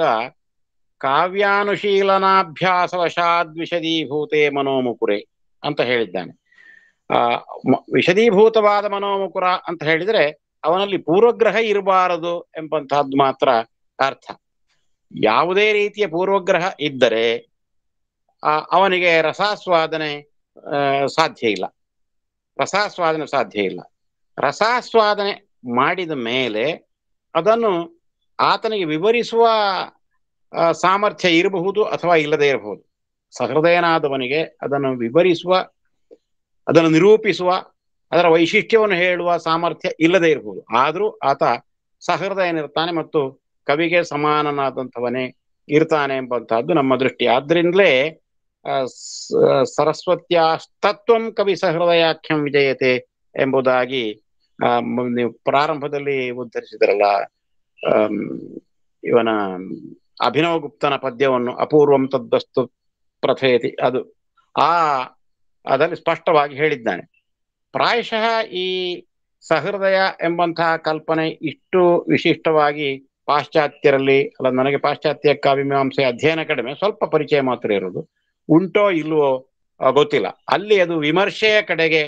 Speaker 8: ಕಾವ್ಯಾನುಶೀಲನಾಭ್ಯಾಸವಶಾದ್ ವಿಶದೀಭೂತೆ ಮನೋಮುಕುರೆ ಅಂತ ಹೇಳಿದ್ದಾನೆ ಆ ಮ- ವಿಶದೀಭೂತವಾದ ಮನೋಮುಕುರ ಅಂತ ಹೇಳಿದ್ರೆ ಅವನಲ್ಲಿ ಪೂರ್ವಗ್ರಹ ಇರಬಾರದು ಎಂಬಂತಹದ್ದು ಮಾತ್ರ ಅರ್ಥ ಯಾವುದೇ ರೀತಿಯ ಪೂರ್ವಗ್ರಹ ಇದ್ದರೆ ಆ ಅವನಿಗೆ ರಸಾಸ್ವಾದನೆ ಆ, ಸಾಧ್ಯ ಇಲ್ಲ ರಸಾಸ್ವಾದನೆ ಸಾಧ್ಯ ಇಲ್ಲ ರಸಾಸ್ವಾದನೆ ಮಾಡಿದ ಮೇಲೆ ಅದನ್ನು ಆತನಿಗೆ ವಿವರಿಸುವ ಆ, ಸಾಮರ್ಥ್ಯ ಇರಬಹುದು ಅಥವಾ ಇಲ್ಲದೆ ಇರಬಹುದು ಸಹೃದಯನಾದವನಿಗೆ ಅದನ್ನು ವಿವರಿಸುವ ಅದನ್ನು ನಿರೂಪಿಸುವ ಅದರ ವೈಶಿಷ್ಟ್ಯವನ್ನು ಹೇಳುವ ಸಾಮರ್ಥ್ಯ ಇಲ್ಲದೆ ಇರಬಹುದು ಆದರೂ ಆತ ಸಹೃದಯನಿರ್ತಾನೆ ಮತ್ತು ಕವಿಗೆ ಸಮಾನನಾದಂಥವನೇ ಇರ್ತಾನೆ ಎಂಬಂತಹದ್ದು ನಮ್ಮ ದೃಷ್ಟಿ ಆದ್ರಿಂದಲೇ ಆ, ಸ- ಸರಸ್ವತ್ಯಾಸ್ತತ್ವಂ ಕವಿ ಸಹೃದಯಾಖ್ಯಂ ವಿಜಯತೆ ಎಂಬುದಾಗಿ ಆ, ಮ- ನೀವು ಪ್ರಾರಂಭದಲ್ಲಿ ಉದ್ಧರಿಸಿದ್ರಲ್ಲ ಆಮ್, ಇವನ ಅಭಿನವ ಗುಪ್ತನ ಪದ್ಯವನ್ನು ಅಪೂರ್ವಂ ತದ್ದಸ್ತು ಪ್ರಥಯತಿ ಅದು ಆ ಅದರಲ್ಲಿ ಸ್ಪಷ್ಟವಾಗಿ ಹೇಳಿದ್ದಾನೆ ಪ್ರಾಯಶಃ ಈ ಸಹೃದಯ ಎಂಬಂತಹ ಕಲ್ಪನೆ ಇಷ್ಟು ವಿಶಿಷ್ಟವಾಗಿ ಪಾಶ್ಚಾತ್ಯರಲ್ಲಿ ಅಲ್ಲ ನನಗೆ ಪಾಶ್ಚಾತ್ಯ ಕಾವ್ಯಮೀಮಾಂಸೆ ಅಧ್ಯಯನ ಕಡಿಮೆ ಸ್ವಲ್ಪ ಪರಿಚಯ ಮಾತ್ರ ಇರೋದು ಉಂಟೋ ಇಲ್ವೋ ಆ, ಗೊತ್ತಿಲ್ಲ ಅಲ್ಲಿ ಅದು ವಿಮರ್ಶೆಯ ಕಡೆಗೆ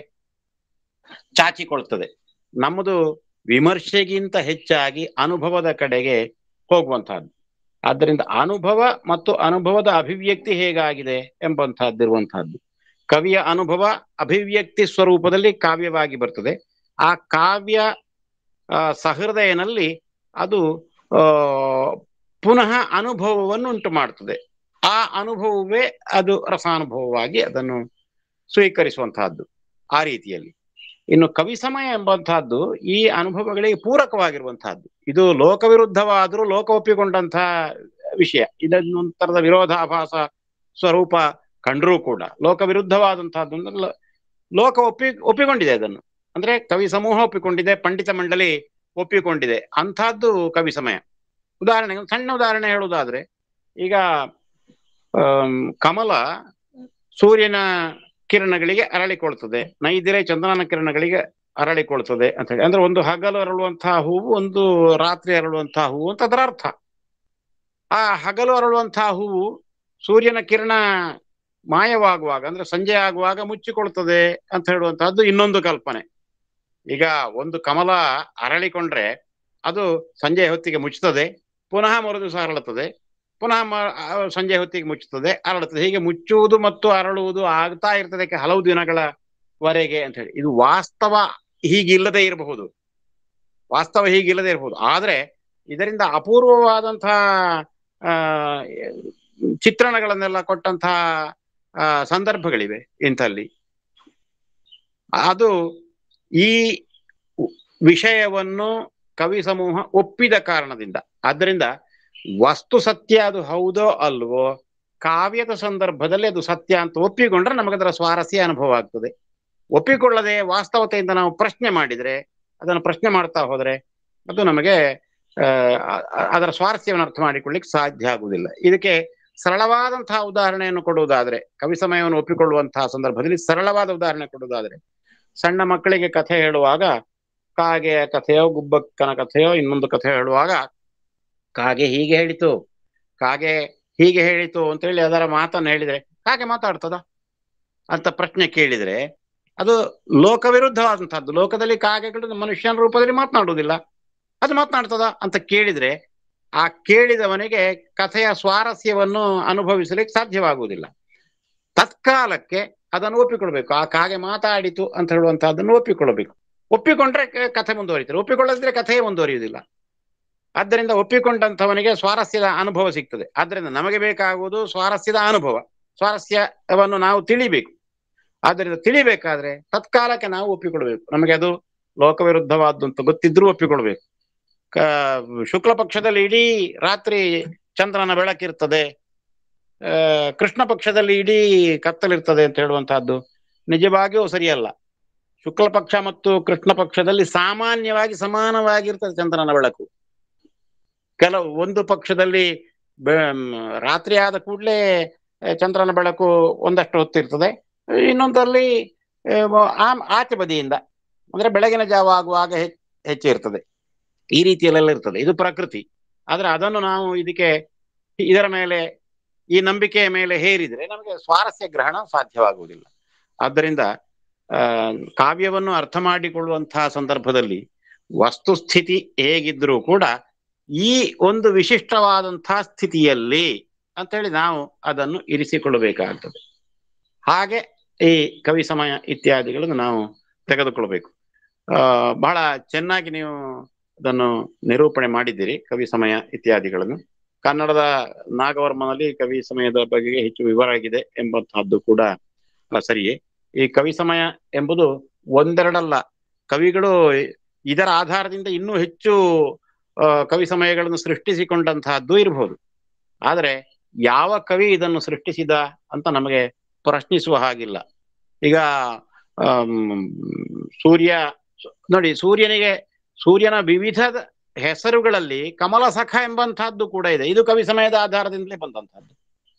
Speaker 8: ಚಾಚಿಕೊಳ್ತದೆ ನಮ್ಮದು ವಿಮರ್ಶೆಗಿಂತ ಹೆಚ್ಚಾಗಿ ಅನುಭವದ ಕಡೆಗೆ ಹೋಗುವಂತಹದ್ದು ಆದ್ದರಿಂದ ಅನುಭವ ಮತ್ತು ಅನುಭವದ ಅಭಿವ್ಯಕ್ತಿ ಹೇಗಾಗಿದೆ ಎಂಬಂತಹದ್ದಿರುವಂತಹದ್ದು ಕವಿಯ ಅನುಭವ ಅಭಿವ್ಯಕ್ತಿ ಸ್ವರೂಪದಲ್ಲಿ ಕಾವ್ಯವಾಗಿ ಬರ್ತದೆ ಆ ಕಾವ್ಯ ಆ, ಸಹೃದಯನಲ್ಲಿ ಅದು ಆ, ಪುನಃ ಅನುಭವವನ್ನು ಉಂಟು ಮಾಡ್ತದೆ ಆ ಅನುಭವವೇ ಅದು ರಸಾನುಭವವಾಗಿ ಅದನ್ನು ಸ್ವೀಕರಿಸುವಂತಹದ್ದು ಆ ರೀತಿಯಲ್ಲಿ ಇನ್ನು ಕವಿ ಸಮಯ ಎಂಬಂತಹದ್ದು ಈ ಅನುಭವಗಳಿಗೆ ಪೂರಕವಾಗಿರುವಂತಹದ್ದು ಇದು ಲೋಕವಿರುದ್ಧವಾದರೂ ಲೋಕ ಒಪ್ಪಿಕೊಂಡಂತಹ ವಿಷಯ ಇದನ್ನೊಂಥರದ ವಿರೋಧಾಭಾಸ ಸ್ವರೂಪ ಕಂಡರೂ ಕೂಡ ಲೋಕ ವಿರುದ್ಧವಾದಂತಹದ್ದು ಅಂದ್ರೆ ಲ- ಲೋಕ ಒಪ್ಪಿ ಒಪ್ಪಿಕೊಂಡಿದೆ ಅದನ್ನು ಅಂದ್ರೆ ಕವಿ ಸಮೂಹ ಒಪ್ಪಿಕೊಂಡಿದೆ ಪಂಡಿತ ಮಂಡಳಿ ಒಪ್ಪಿಕೊಂಡಿದೆ ಅಂಥದ್ದು ಕವಿ ಸಮಯ ಉದಾಹರಣೆಗೆ ಒಂದು ಸಣ್ಣ ಉದಾಹರಣೆ ಹೇಳುವುದಾದ್ರೆ ಈಗ ಆಮ್, ಕಮಲ ಸೂರ್ಯನ ಕಿರಣಗಳಿಗೆ ಅರಳಿಕೊಳ್ತದೆ ನೈದಿರೆ ಚಂದ್ರನ ಕಿರಣಗಳಿಗೆ ಅರಳಿಕೊಳ್ತದೆ ಅಂತ ಹೇಳಿ ಅಂದ್ರೆ ಒಂದು ಹಗಲು ಅರಳುವಂತಹ ಹೂವು ಒಂದು ರಾತ್ರಿ ಅರಳುವಂತಹ ಹೂವು ಅಂತ ಅದರ ಅರ್ಥ ಆ ಹಗಲು ಅರಳುವಂತಹ ಹೂವು ಸೂರ್ಯನ ಕಿರಣ ಮಾಯವಾಗುವಾಗ ಅಂದ್ರೆ ಸಂಜೆ ಆಗುವಾಗ ಮುಚ್ಚಿಕೊಳ್ತದೆ ಅಂತ ಹೇಳುವಂತಹದ್ದು ಇನ್ನೊಂದು ಕಲ್ಪನೆ ಈಗ ಒಂದು ಕಮಲ ಅರಳಿಕೊಂಡ್ರೆ ಅದು ಸಂಜೆ ಹೊತ್ತಿಗೆ ಮುಚ್ಚುತ್ತದೆ ಪುನಃ ಮರು ದಿವಸ ಅರಳುತ್ತದೆ ಪುನಃ ಮ- ಆ, ಸಂಜೆ ಹೊತ್ತಿಗೆ ಮುಚ್ಚುತ್ತದೆ ಅರಳುತ್ತದೆ ಹೀಗೆ ಮುಚ್ಚುವುದು ಮತ್ತು ಅರಳುವುದು ಆಗ್ತಾ ಇರ್ತದೆ ಕೆ- ಹಲವು ದಿನಗಳವರೆಗೆ ಅಂತ ಹೇಳಿ ಇದು ವಾಸ್ತವ ಹೀಗಿಲ್ಲದೆ ಇರಬಹುದು ವಾಸ್ತವ ಹೀಗಿಲ್ಲದೆ ಇರಬಹುದು ಆದ್ರೆ ಇದರಿಂದ ಅಪೂರ್ವವಾದಂತಹ ಆ ಚಿತ್ರಣಗಳನ್ನೆಲ್ಲ ಕೊಟ್ಟಂತಹ ಆ, ಸಂದರ್ಭಗಳಿವೆ ಇಂಥಲ್ಲಿ ಅದು ಈ ವಿಷಯವನ್ನು ಕವಿ ಸಮೂಹ ಒಪ್ಪಿದ ಕಾರಣದಿಂದ ಆದ್ದರಿಂದ ವಸ್ತು ಸತ್ಯ ಅದು ಹೌದೋ ಅಲ್ವೋ ಕಾವ್ಯದ ಸಂದರ್ಭದಲ್ಲಿ ಅದು ಸತ್ಯ ಅಂತ ಒಪ್ಪಿಕೊಂಡ್ರೆ ನಮಗದರ ಸ್ವಾರಸ್ಯ ಅನುಭವ ಆಗ್ತದೆ ಒಪ್ಪಿಕೊಳ್ಳದೆ ವಾಸ್ತವತೆಯಿಂದ ನಾವು ಪ್ರಶ್ನೆ ಮಾಡಿದ್ರೆ ಅದನ್ನು ಪ್ರಶ್ನೆ ಮಾಡ್ತಾ ಹೋದ್ರೆ ಅದು ನಮಗೆ ಆ, ಅ- ಅದರ ಸ್ವಾರಸ್ಯವನ್ನು ಅರ್ಥ ಮಾಡಿಕೊಳ್ಳಿಕ್ಕೆ ಸಾಧ್ಯ ಆಗುವುದಿಲ್ಲ ಇದಕ್ಕೆ ಸರಳವಾದಂತಹ ಉದಾಹರಣೆಯನ್ನು ಕೊಡುವುದಾದ್ರೆ ಕವಿ ಸಮಯವನ್ನು ಒಪ್ಪಿಕೊಳ್ಳುವಂತಹ ಸಂದರ್ಭದಲ್ಲಿ ಸರಳವಾದ ಉದಾಹರಣೆ ಕೊಡುವುದಾದ್ರೆ ಸಣ್ಣ ಮಕ್ಕಳಿಗೆ ಕಥೆ ಹೇಳುವಾಗ ಕಾಗೆಯ ಕಥೆಯೋ ಗುಬ್ಬಕ್ಕನ ಕಥೆಯೋ ಇನ್ನೊಂದು ಕಥೆ ಹೇಳುವಾಗ ಕಾಗೆ ಹೀಗೆ ಹೇಳಿತು ಕಾಗೆ ಹೀಗೆ ಹೇಳಿತು ಅಂತ ಹೇಳಿ ಅದರ ಮಾತನ್ನು ಹೇಳಿದ್ರೆ ಹಾಗೆ ಮಾತಾಡ್ತದ ಅಂತ ಪ್ರಶ್ನೆ ಕೇಳಿದ್ರೆ ಅದು ಲೋಕ ವಿರುದ್ಧವಾದಂತಹದ್ದು ಲೋಕದಲ್ಲಿ ಕಾಗೆಗಳು ಮನುಷ್ಯನ ರೂಪದಲ್ಲಿ ಮಾತನಾಡುವುದಿಲ್ಲ ಅದು ಮಾತನಾಡ್ತದ ಅಂತ ಕೇಳಿದ್ರೆ ಆ ಕೇಳಿದವನಿಗೆ ಕಥೆಯ ಸ್ವಾರಸ್ಯವನ್ನು ಅನುಭವಿಸಲಿಕ್ಕೆ ಸಾಧ್ಯವಾಗುವುದಿಲ್ಲ ತತ್ಕಾಲಕ್ಕೆ ಅದನ್ನು ಒಪ್ಪಿಕೊಳ್ಬೇಕು ಆ ಕಾಗೆ ಮಾತಾಡಿತು ಅಂತ ಹೇಳುವಂತಹದ್ದನ್ನು ಒಪ್ಪಿಕೊಳ್ಳಬೇಕು ಒಪ್ಪಿಕೊಂಡ್ರೆ ಕ- ಕಥೆ ಮುಂದುವರಿತಾರೆ ಒಪ್ಪಿಕೊಳ್ಳದಿದ್ರೆ ಕಥೆಯೇ ಮುಂದುವರಿಯುವುದಿಲ್ಲ ಆದ್ದರಿಂದ ಒಪ್ಪಿಕೊಂಡಂಥವನಿಗೆ ಸ್ವಾರಸ್ಯದ ಅನುಭವ ಸಿಗ್ತದೆ ಆದ್ದರಿಂದ ನಮಗೆ ಬೇಕಾಗುವುದು ಸ್ವಾರಸ್ಯದ ಅನುಭವ ಸ್ವಾರಸ್ಯವನ್ನು ನಾವು ತಿಳಿಬೇಕು ಆದ್ದರಿಂದ ತಿಳಿಬೇಕಾದ್ರೆ ತತ್ಕಾಲಕ್ಕೆ ನಾವು ಒಪ್ಪಿಕೊಳ್ಬೇಕು ನಮಗೆ ಅದು ಲೋಕ ವಿರುದ್ಧವಾದ್ದು ಅಂತ ಗೊತ್ತಿದ್ರೂ ಒಪ್ಪಿಕೊಳ್ಬೇಕು ಕ ಶುಕ್ಲ ಪಕ್ಷದಲ್ಲಿ ಇಡೀ ರಾತ್ರಿ ಚಂದ್ರನ ಬೆಳಕಿರ್ತದೆ ಆ, ಕೃಷ್ಣ ಪಕ್ಷದಲ್ಲಿ ಇಡೀ ಕತ್ತಲಿರ್ತದೆ ಅಂತ ಹೇಳುವಂತಹದ್ದು ನಿಜವಾಗಿಯೂ ಸರಿಯಲ್ಲ ಶುಕ್ಲ ಪಕ್ಷ ಮತ್ತು ಕೃಷ್ಣ ಪಕ್ಷದಲ್ಲಿ ಸಾಮಾನ್ಯವಾಗಿ ಸಮಾನವಾಗಿರ್ತದೆ ಚಂದ್ರನ ಬೆಳಕು ಕೆಲವು ಒಂದು ಪಕ್ಷದಲ್ಲಿ ಬೆ- ಮ್, ರಾತ್ರಿ ಆದ ಕೂಡಲೇ ಚಂದ್ರನ ಬೆಳಕು ಒಂದಷ್ಟು ಹೊತ್ತಿರ್ತದೆ ಇನ್ನೊಂದರಲ್ಲಿ ಆ, ಆ- ಆಚೆ ಬದಿಯಿಂದ ಅಂದ್ರೆ ಬೆಳಗಿನ ಜಾವ ಆಗುವಾಗ ಹೆಚ್ಚು ಹೆಚ್ಚು ಇರ್ತದೆ ಈ ರೀತಿಯಲ್ಲೆಲ್ಲ ಇರ್ತದೆ ಇದು ಪ್ರಕೃತಿ ಆದ್ರೆ ಅದನ್ನು ನಾವು ಇದಕ್ಕೆ ಇದರ ಮೇಲೆ ಈ ನಂಬಿಕೆಯ ಮೇಲೆ ಹೇರಿದ್ರೆ ನಮಗೆ ಸ್ವಾರಸ್ಯ ಗ್ರಹಣ ಸಾಧ್ಯವಾಗುವುದಿಲ್ಲ ಆದ್ದರಿಂದ ಆ ಕಾವ್ಯವನ್ನು ಅರ್ಥ ಮಾಡಿಕೊಳ್ಳುವಂತಹ ಸಂದರ್ಭದಲ್ಲಿ ವಸ್ತುಸ್ಥಿತಿ ಹೇಗಿದ್ರೂ ಕೂಡ ಈ ಒಂದು ವಿಶಿಷ್ಟವಾದಂತಹ ಸ್ಥಿತಿಯಲ್ಲಿ ಅಂತೇಳಿ ನಾವು ಅದನ್ನು ಇರಿಸಿಕೊಳ್ಳಬೇಕಾಗ್ತದೆ ಹಾಗೆ ಈ ಕವಿ ಸಮಯ ಇತ್ಯಾದಿಗಳನ್ನು ನಾವು ತೆಗೆದುಕೊಳ್ಬೇಕು ಆ ಬಹಳ ಚೆನ್ನಾಗಿ ನೀವು ಅದನ್ನು ನಿರೂಪಣೆ ಮಾಡಿದ್ದೀರಿ ಕವಿ ಸಮಯ ಇತ್ಯಾದಿಗಳನ್ನು ಕನ್ನಡದ ನಾಗವರ್ಮನಲ್ಲಿ ಕವಿ ಸಮಯದ ಬಗೆಗೆ ಹೆಚ್ಚು ವಿವರ ಆಗಿದೆ ಎಂಬಂತಹದ್ದು ಕೂಡ ಆ, ಸರಿಯೇ ಈ ಕವಿ ಸಮಯ ಎಂಬುದು ಒಂದೆರಡಲ್ಲ ಕವಿಗಳು ಇದರ ಆಧಾರದಿಂದ ಇನ್ನೂ ಹೆಚ್ಚು ಆ, ಕವಿ ಸಮಯಗಳನ್ನು ಸೃಷ್ಟಿಸಿಕೊಂಡಂತಹದ್ದು ಇರಬಹುದು ಆದರೆ ಯಾವ ಕವಿ ಇದನ್ನು ಸೃಷ್ಟಿಸಿದ ಅಂತ ನಮಗೆ ಪ್ರಶ್ನಿಸುವ ಹಾಗಿಲ್ಲ ಈಗ ಆಮ್, ಸೂರ್ಯ ನೋಡಿ ಸೂರ್ಯನಿಗೆ ಸೂರ್ಯನ ವಿವಿಧ ಹೆಸರುಗಳಲ್ಲಿ ಕಮಲ ಸಖ ಎಂಬಂತಹದ್ದು ಕೂಡ ಇದೆ ಇದು ಕವಿ ಸಮಯದ ಆಧಾರದಿಂದಲೇ ಬಂದಂತಹದ್ದು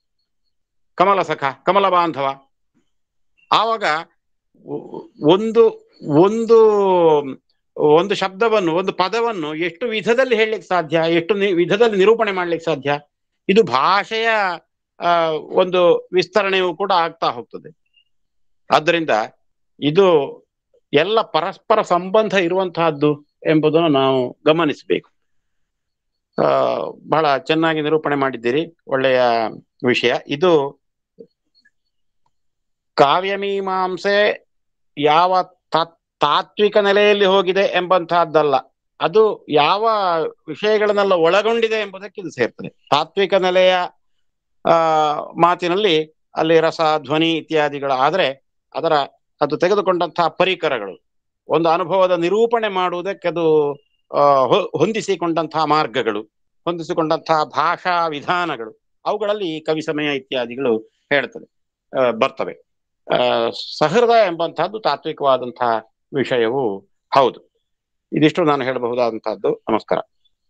Speaker 8: ಕಮಲ ಸಖ ಕಮಲ ಬಾಂಧವ ಆವಾಗ ಒ- ಒಂದು ಒಂದು ಒಂದು ಶಬ್ದವನ್ನು ಒಂದು ಪದವನ್ನು ಎಷ್ಟು ವಿಧದಲ್ಲಿ ಹೇಳಲಿಕ್ಕೆ ಸಾಧ್ಯ ಎಷ್ಟು ನಿ- ವಿಧದಲ್ಲಿ ನಿರೂಪಣೆ ಮಾಡ್ಲಿಕ್ಕೆ ಸಾಧ್ಯ ಇದು ಭಾಷೆಯ ಆ, ಒಂದು ವಿಸ್ತರಣೆಯೂ ಕೂಡ ಆಗ್ತಾ ಹೋಗ್ತದೆ ಆದ್ದರಿಂದ ಇದು ಎಲ್ಲ ಪರಸ್ಪರ ಸಂಬಂಧ ಇರುವಂತಹದ್ದು ಎಂಬುದನ್ನು ನಾವು ಗಮನಿಸಬೇಕು ಆ ಬಹಳ ಚೆನ್ನಾಗಿ ನಿರೂಪಣೆ ಮಾಡಿದ್ದೀರಿ ಒಳ್ಳೆಯ ವಿಷಯ ಇದು ಕಾವ್ಯಮೀಮಾಂಸೆ ಯಾವ ತಾ- ತಾತ್ವಿಕ ನೆಲೆಯಲ್ಲಿ ಹೋಗಿದೆ ಎಂಬಂತಹದ್ದಲ್ಲ ಅದು ಯಾವ ವಿಷಯಗಳನ್ನೆಲ್ಲ ಒಳಗೊಂಡಿದೆ ಎಂಬುದಕ್ಕೆ ಇದು ಸೇರ್ತದೆ ತಾತ್ವಿಕ ನೆಲೆಯ ಆ ಮಾತಿನಲ್ಲಿ ಅಲ್ಲಿ ರಸ ಧ್ವನಿ ಇತ್ಯಾದಿಗಳು ಆದ್ರೆ ಅದರ ಅದು ತೆಗೆದುಕೊಂಡಂತಹ ಪರಿಕರಗಳು ಒಂದು ಅನುಭವದ ನಿರೂಪಣೆ ಮಾಡುವುದಕ್ಕೆ ಅದು ಆ, ಹೊ- ಹೊಂದಿಸಿಕೊಂಡಂತಹ ಮಾರ್ಗಗಳು ಹೊಂದಿಸಿಕೊಂಡಂತಹ ಭಾಷಾ ವಿಧಾನಗಳು ಅವುಗಳಲ್ಲಿ ಈ ಕವಿ ಸಮಯ ಇತ್ಯಾದಿಗಳು ಹೇಳ್ತದೆ ಆ, ಬರ್ತವೆ ಆ, ಸಹೃದಯ ಎಂಬಂತಹದ್ದು ತಾತ್ವಿಕವಾದಂತಹ ವಿಷಯವು ಹೌದು ಇದಿಷ್ಟು ನಾನು ಹೇಳಬಹುದಾದಂತಹದ್ದು ನಮಸ್ಕಾರ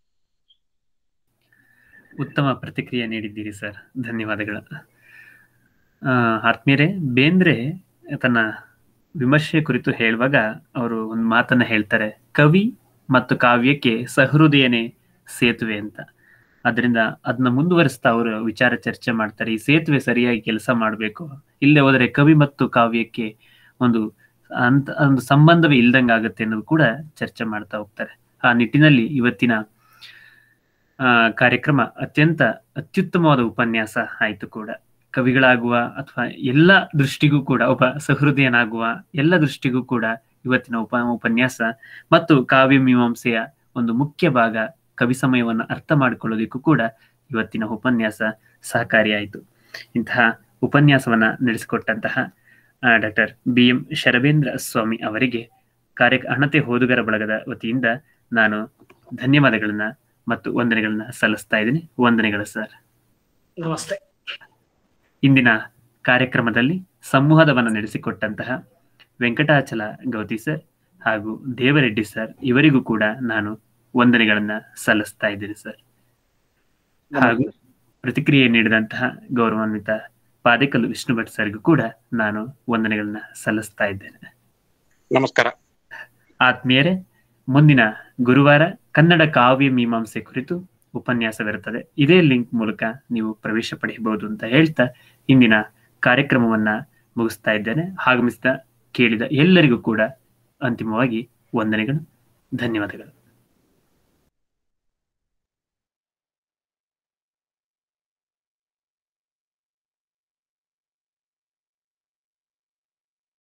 Speaker 2: ಉತ್ತಮ ಪ್ರತಿಕ್ರಿಯೆ ನೀಡಿದ್ದೀರಿ ಸರ್ ಧನ್ಯವಾದಗಳು ಆ, ಆತ್ಮೀಯರೇ ಬೇಂದ್ರೆ ತನ್ನ ವಿಮರ್ಶೆ ಕುರಿತು ಹೇಳುವಾಗ ಅವರು ಒಂದು ಮಾತನ್ನ ಹೇಳ್ತಾರೆ ಕವಿ ಮತ್ತು ಕಾವ್ಯಕ್ಕೆ ಸಹೃದಯನೇ ಸೇತುವೆ ಅಂತ ಅದರಿಂದ ಅದನ್ನ ಮುಂದುವರಿಸ್ತಾ ಅವರು ವಿಚಾರ ಚರ್ಚೆ ಮಾಡ್ತಾರೆ ಈ ಸೇತುವೆ ಸರಿಯಾಗಿ ಕೆಲಸ ಮಾಡಬೇಕು ಇಲ್ಲದೆ ಹೋದರೆ ಕವಿ ಮತ್ತು ಕಾವ್ಯಕ್ಕೆ ಒಂದು ಅಂತ ಒಂದು ಸಂಬಂಧವೇ ಇಲ್ದಂಗೆ ಆಗುತ್ತೆ ಅನ್ನೋದು ಕೂಡ ಚರ್ಚೆ ಮಾಡ್ತಾ ಹೋಗ್ತಾರೆ ಆ ನಿಟ್ಟಿನಲ್ಲಿ ಇವತ್ತಿನ ಆ ಕಾರ್ಯಕ್ರಮ ಅತ್ಯಂತ ಅತ್ಯುತ್ತಮವಾದ ಉಪನ್ಯಾಸ ಆಯ್ತು ಕೂಡ ಕವಿಗಳಾಗುವ ಅಥವಾ ಎಲ್ಲ ದೃಷ್ಟಿಗೂ ಕೂಡ ಒಬ್ಬ ಸಹೃದಯನಾಗುವ ಎಲ್ಲ ದೃಷ್ಟಿಗೂ ಕೂಡ ಇವತ್ತಿನ ಉಪ ಉಪನ್ಯಾಸ ಮತ್ತು ಕಾವ್ಯ ಮೀಮಾಂಸೆಯ ಒಂದು ಮುಖ್ಯ ಭಾಗ ಕವಿ ಸಮಯವನ್ನು ಅರ್ಥ ಮಾಡಿಕೊಳ್ಳೋದಕ್ಕೂ ಕೂಡ ಇವತ್ತಿನ ಉಪನ್ಯಾಸ ಸಹಕಾರಿಯಾಯಿತು ಇಂತಹ ಉಪನ್ಯಾಸವನ್ನ ನಡೆಸಿಕೊಟ್ಟಂತಹ doctor B M Sharabendra Swami ಅವರಿಗೆ ಕಾರ್ಯ ಹಣತೆ ಓದುಗರ ಬಳಗದ ವತಿಯಿಂದ ನಾನು ಧನ್ಯವಾದಗಳನ್ನ ಮತ್ತು ವಂದನೆಗಳನ್ನ ಸಲ್ಲಿಸ್ತಾ ಇದ್ದೀನಿ ವಂದನೆಗಳು ಸರ್
Speaker 3: ನಮಸ್ತೆ
Speaker 2: ಇಂದಿನ ಕಾರ್ಯಕ್ರಮದಲ್ಲಿ ಸಂವಾದವನ್ನು ನಡೆಸಿಕೊಟ್ಟಂತಹ ವೆಂಕಟಾಚಲ ಗೌತಿ ಸರ್ ಹಾಗೂ ದೇವರೆಡ್ಡಿ ಸರ್ ಇವರಿಗೂ ಕೂಡ ನಾನು ವಂದನೆಗಳನ್ನ ಸಲ್ಲಿಸ್ತಾ ಇದ್ದೀನಿ ಸರ್ ಹಾಗೂ ಪ್ರತಿಕ್ರಿಯೆ ನೀಡಿದಂತಹ ಗೌರವಾನ್ವಿತ ಪಾದೇಕಲ್ಲು ವಿಷ್ಣು ಭಟ್ ಸರ್ಗೂ ಕೂಡ ನಾನು ವಂದನೆಗಳನ್ನ ಸಲ್ಲಿಸ್ತಾ ಇದ್ದೇನೆ
Speaker 8: ನಮಸ್ಕಾರ
Speaker 2: ಆತ್ಮೀಯರೇ ಮುಂದಿನ ಗುರುವಾರ ಕನ್ನಡ ಕಾವ್ಯ ಮೀಮಾಂಸೆ ಕುರಿತು ಉಪನ್ಯಾಸವಿರುತ್ತದೆ ಇದೇ ಲಿಂಕ್ ಮೂಲಕ ನೀವು ಪ್ರವೇಶ ಪಡೆಯಬಹುದು ಅಂತ ಹೇಳ್ತಾ ಇಂದಿನ ಕಾರ್ಯಕ್ರಮವನ್ನ ಮುಗಿಸ್ತಾ ಇದ್ದೇನೆ ಆಗಮಿಸಿದ ಕೇಳಿದ ಎಲ್ಲರಿಗೂ ಕೂಡ ಅಂತಿಮವಾಗಿ ವಂದನೆಗಳು ಧನ್ಯವಾದಗಳು